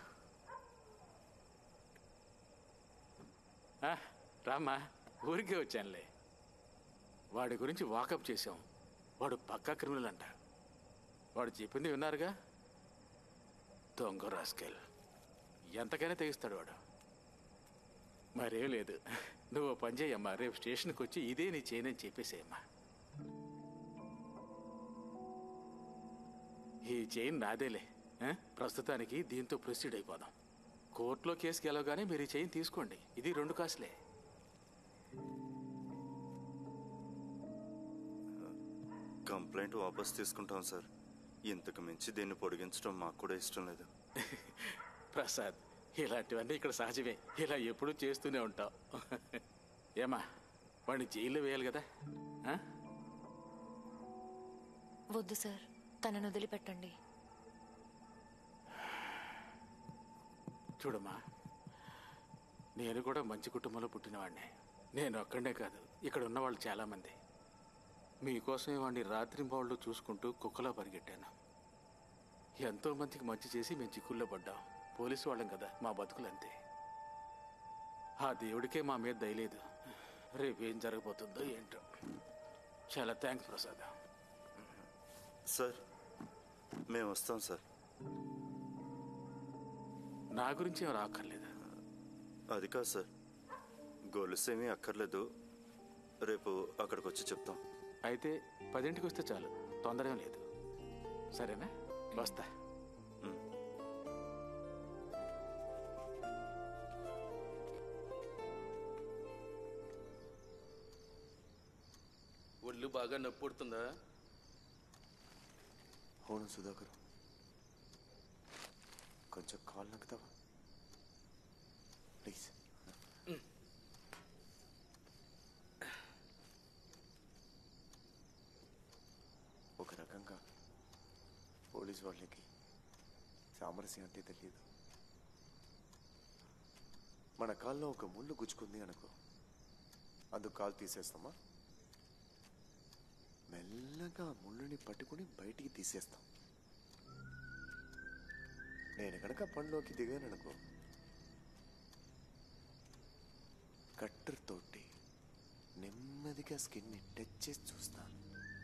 ఆ, రామ్మా ఊరికే వచ్చానులే వాడి గురించి వాకప్ చేశాం వాడు పక్కా క్రిమినల్ అంట వాడు చెప్పింది విన్నారుగా దొంగ రాస్కెల్ ఎంతకైనా తెగిస్తాడు వాడు మరేం లేదు నువ్వు ఓ పని చేయమ్మా రేపు స్టేషన్కి వచ్చి ఇదే నీ చేయనని చెప్పేసేయమ్మా ఈ చైన్ నాదేలే ఆ? ప్రస్తుతానికి దీంతో ప్రొసీడ్ అయిపోదాం కోర్టులో కేసు గెలవగానే మీరు ఈ చైన్ తీసుకోండి ఇది రెండు కాసులే కంప్లైంట్ వాపస్ తీసుకుంటాం సార్ ఇంతకు మించి దీన్ని పొడిగించడం మాకు కూడా ఇష్టం లేదు ప్రసాద్ ఇలాంటివన్నీ ఇక్కడ సహజమే ఇలా ఎప్పుడూ చేస్తూనే ఉంటాం ఏమా వాడిని జైల్లో వేయాలి కదా ఆ? వద్దు సార్ తనను వదిలిపెట్టండి చూడమ్మా నేను కూడా మంచి కుటుంబంలో పుట్టినవాడిని నేను ఒక్కడే కాదు ఇక్కడ ఉన్నవాళ్ళు చాలామంది మీకోసమే వాడిని రాత్రింబాళ్ళు చూసుకుంటూ కుక్కలా పరిగెట్టాను ఎంతో మందికి మంచి చేసి మేము చిక్కుల్లో పడ్డాం పోలీసు వాళ్ళం కదా మా బతుకులు అంతే ఆ దేవుడికే మా మీద దయలేదు రేపేం జరగబోతుందో ఏంటో చాలా థ్యాంక్స్ ప్రసాద్ సార్ మేము వస్తాం సార్ నా గురించి ఏం రాక్కర్లేదు అది కాదు సార్ గొలుసేమీ అక్కర్లేదు రేపు అక్కడికి వచ్చి చెప్తాం అయితే పదింటికి వస్తే చాలు తొందర ఏం లేదు సరేనా వస్తా ఒళ్ళు బాగా నొప్పి పుడుతుందా అవును సుధాకర్ కొంచెం కాల్ నక్కుతావా ప్లీజ్ ఒక రకంగా పోలీస్ వాళ్ళకి సామరస్యం అంటే తెలియదు మన కాల్లో ఒక ముళ్ళు గుచ్చుకుంది అనుకో అందుకు కాలు తీసేస్తామా మెల్లగా ఆ ముళ్ళుని పట్టుకుని బయటికి తీసేస్తాం నేను కనుక పనిలోకి దిగాననుకో కట్టర్ తోటి నెమ్మదిగా స్కిన్ని టచ్ చేసి చూస్తాను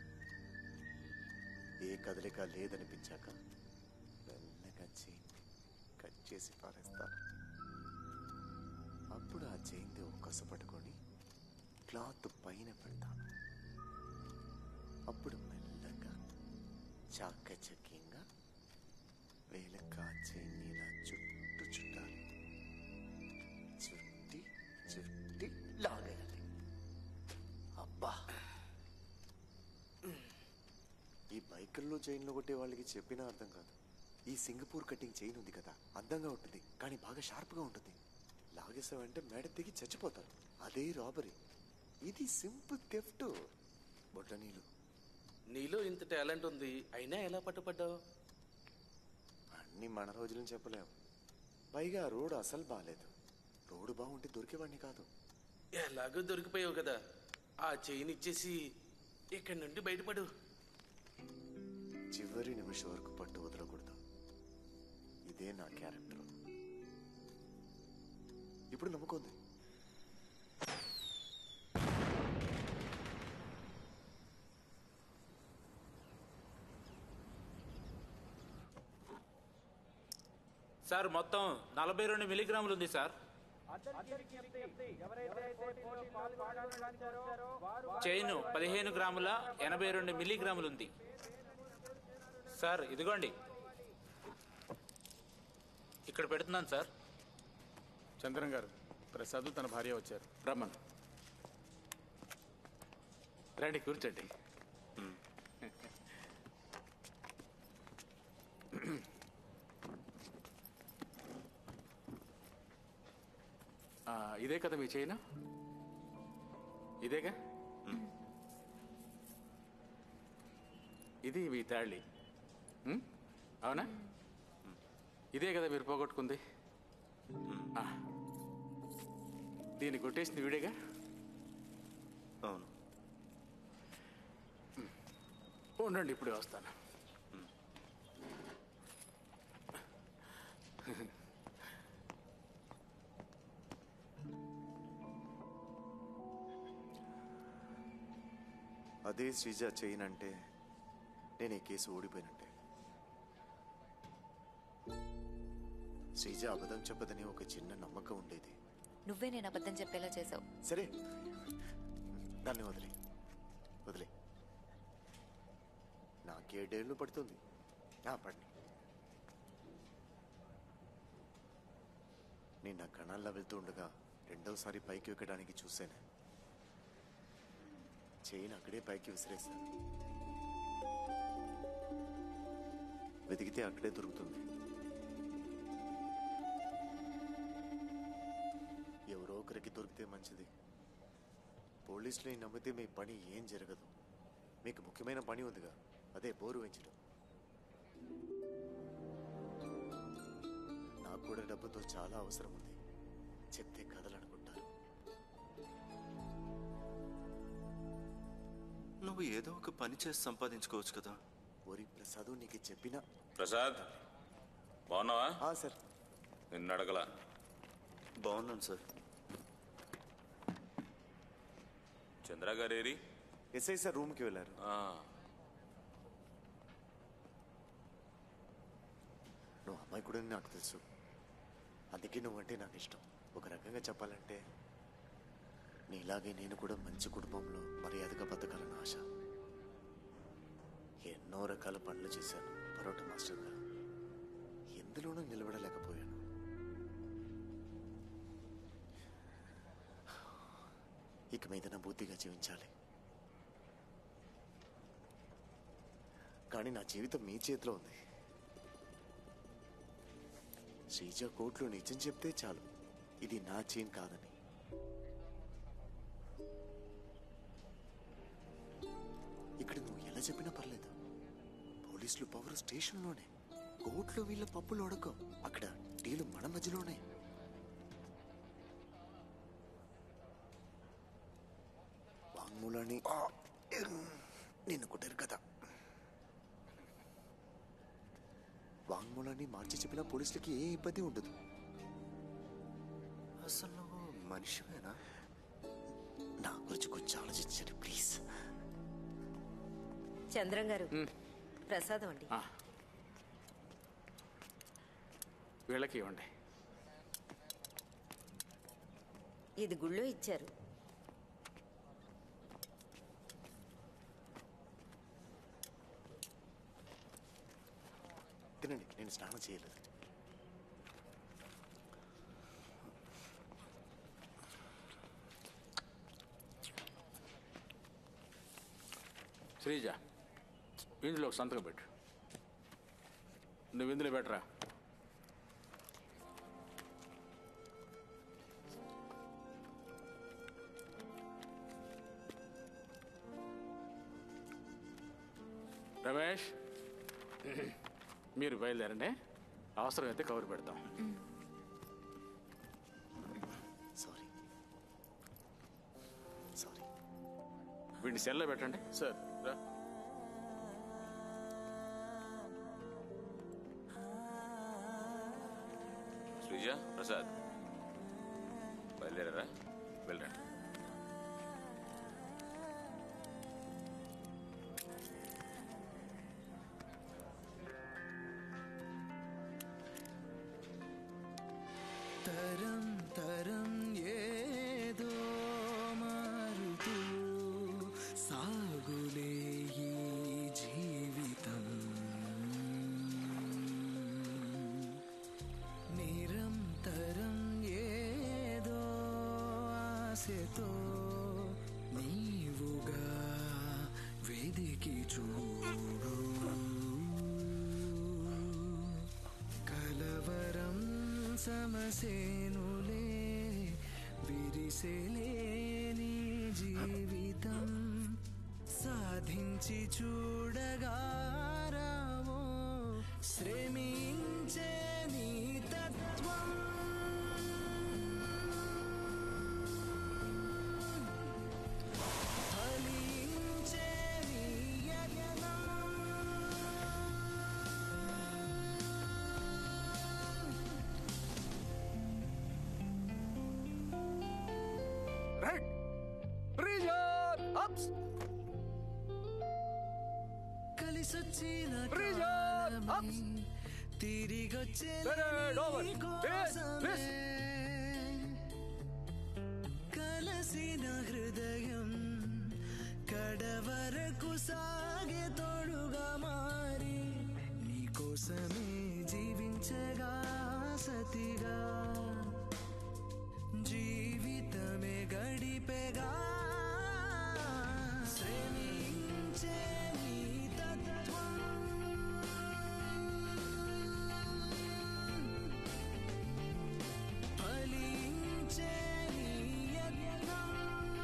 ఏ కదలిక లేదనిపించాక మెల్లగా చైన్ కట్ చేసి పారేస్తాను అప్పుడు ఆ చైన్ది ఒక్కస పట్టుకొని క్లాత్ పైన పెడతాను అప్పుడు మెల్లగా చాకచక్యంగా వేల కాచే నీళ్ళ చుట్టూ చుట్టాలి చుట్టి చుట్టి లాగేయాలి అబ్బా ఈ బైకుల్లో చైన్లు కొట్టే వాళ్ళకి చెప్పినా అర్థం కాదు ఈ సింగపూర్ కటింగ్ చైన్ ఉంది కదా అందంగా ఉంటుంది కానీ బాగా షార్ప్గా ఉంటుంది లాగేసావంటే మేడ దిగి చచ్చిపోతారు అదే రాబరీ ఇది సింపుల్ థెఫ్ట్ బొట్ట నీళ్ళు నీలో ఇంత టాలెంట్ ఉంది అయినా ఎలా పట్టుపడ్డావు అన్ని మన రోజులను చెప్పలేం పైగా రోడ్ అసలు బాగాలేదు రోడ్డు బాగుంటే దొరికేవాడిని కాదు ఎలాగో దొరికిపోయావు కదా ఆ చైన్ ఇచ్చేసి ఇక్కడి నుండి బయటపడు చివరి నిమిషం వరకు పట్టు వదలకూడదు ఇదే నా క్యారెక్టర్ ఇప్పుడు నమ్ముకుంది సార్ మొత్తం నలభై రెండు మిలీగ్రాములు ఉంది సార్ చైన్ పదిహేను గ్రాముల ఎనభై రెండు మిలీగ్రాములు ఉంది సార్ ఇదిగోండి ఇక్కడ పెడుతున్నాను సార్ చంద్రన్ గారు ప్రసాద్ తన భార్య వచ్చారు రమ్మన్ రండి కూర్చోండి ఆ, ఇదే కదా మీ చైన్ ఇదేగా ఇది మీ తాళి ఉమ్, అవునా ఇదే కదా మీరు పోగొట్టుకుంది ఆ. దీన్ని కొట్టేసింది వీడేగా అవును ఉండండి ఇప్పుడే వస్తాను అదే శ్రీజ చైన్ అంటే నేను ఈ కేసు ఓడిపోయినట్టే శ్రీజ అబద్ధం చెప్పదని ఒక చిన్న నమ్మకం ఉండేది నువ్వే నేను అబద్ధం చెప్పేలా చేసావు సరే దాన్ని వదిలే వదిలే నాకేడేళ్ళు పడుతుంది నా పడిని నేను నా కణాల్లో వెళ్తూ ఉండగా రెండోసారి పైకి ఎక్కడానికి చూశాను చైన్ అక్కడే పైకి విసిరేశాను వెతికితే అక్కడే దొరుకుతుంది ఎవరో ఒకరికి దొరికితే మంచిది పోలీసులని నమ్మితే మీ పని ఏం జరగదు మీకు ముఖ్యమైన పని ఉందిగా అదే బోరు పెంచడం నాకు కూడా డబ్బుతో చాలా అవసరం ఉంది చెప్తే కథలనుకుంటారు నువ్వు ఏదో ఒక పని చేసి సంపాదించుకోవచ్చు కదా ఓరి ప్రసాద్ నీకు చెప్పినా ప్రసాద్ బాగున్నావా సార్ నిన్ను అడగలా బాగున్నాను సార్ చంద్ర గారేరి ఎస్ఐ సార్ రూమ్కి వెళ్ళారు నువ్వు అమ్మాయి కూడా నాకు తెలుసు అందుకే నువ్వంటే నాకు ఇష్టం ఒక రకంగా చెప్పాలంటే నీలాగే నేను కూడా మంచి కుటుంబంలో మర్యాదగా బతకాలని ఆశ ఎన్నో రకాల పనులు చేశాను పరోటా మాస్టర్గా ఎందులోనూ నిలబడలేకపోయాను ఇక మీద నా బుద్ధిగా జీవించాలి కానీ నా జీవితం మీ చేతిలో ఉంది శ్రీజ కోర్టులో నిజం చెప్తే చాలు ఇది నా చైన్ కాదని ఇక్కడ నువ్వు ఎలా చెప్పినా పర్లేదు పోలీసులు పవర్ స్టేషన్లోనే కోర్టులో వీళ్ళ పప్పులు అడకం అక్కడ డీలు మన మధ్యలోనే వాంగ్మూలాన్ని నిన్ను కొట్టారు కదా వాంగ్మూలాన్ని మార్చి చెప్పిన పోలీసులకి ఏ ఇబ్బంది ఉండదు అసలు నువ్వు మనిషివేనా నా గురించి కొంచెం ఆలోచించండి ప్లీజ్ చంద్రం గారు ప్రసాదం అండి వీళ్ళకి ఇవ్వండి ఇది గుళ్ళో ఇచ్చారు తినండి ఆగండి నేను స్నానం చేయలేదు శ్రీజ ఇందులో ఒక సంతకం పెట్టు నువ్వు ఇందులో పెట్టరా రమేష్ మీరు బయలుదేరండి అవసరమైతే కవర్ పెడతాం సారీ సారీ వీడిని సెల్లో పెట్టండి సార్ రా శ్రీజ ప్రసాద్ బయలుదేరారా వెళ్ళండి తరం తరం ఏదో మారుతూ సాగులే ఈ జీవితం నిరంతరం ఏదో ఆశతో నీవుగా వెదికి చూడు కలవరం సమసేనులే విరిసెలేని జీవితం సాధించి చూడగారావో శ్రమించే నీ తత్వం ఫలించే నీ యజ్ఞం రెడ్ ప్రిజన్ అప్స్ కలిసొచ్చిన ప్రిజన్ కాలమై తిరిగొచ్చే Red over. Yes, yes. కలసిన హృదయం కడవరకు సాగే తోడుగా మారి నీకోసమే జీవించగా సతిగా జీవితమే గడిపెగా శ్రమించే నీ తత్వం ఫలించే నీ యజ్ఞం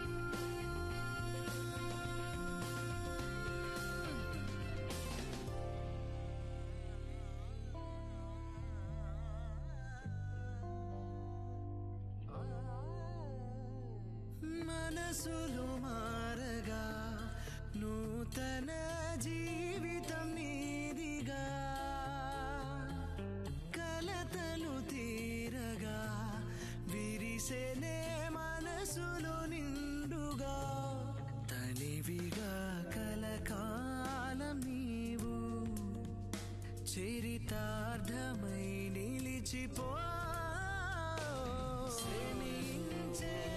మనసులు మారగా నూతన జీవితం నీదిగా కలతలు తీరగా విరిసెనే మనసులు నిండుగా తనివిగా కలకాలం నీవు చరితార్థమై నిలిచిపో శ్రమించే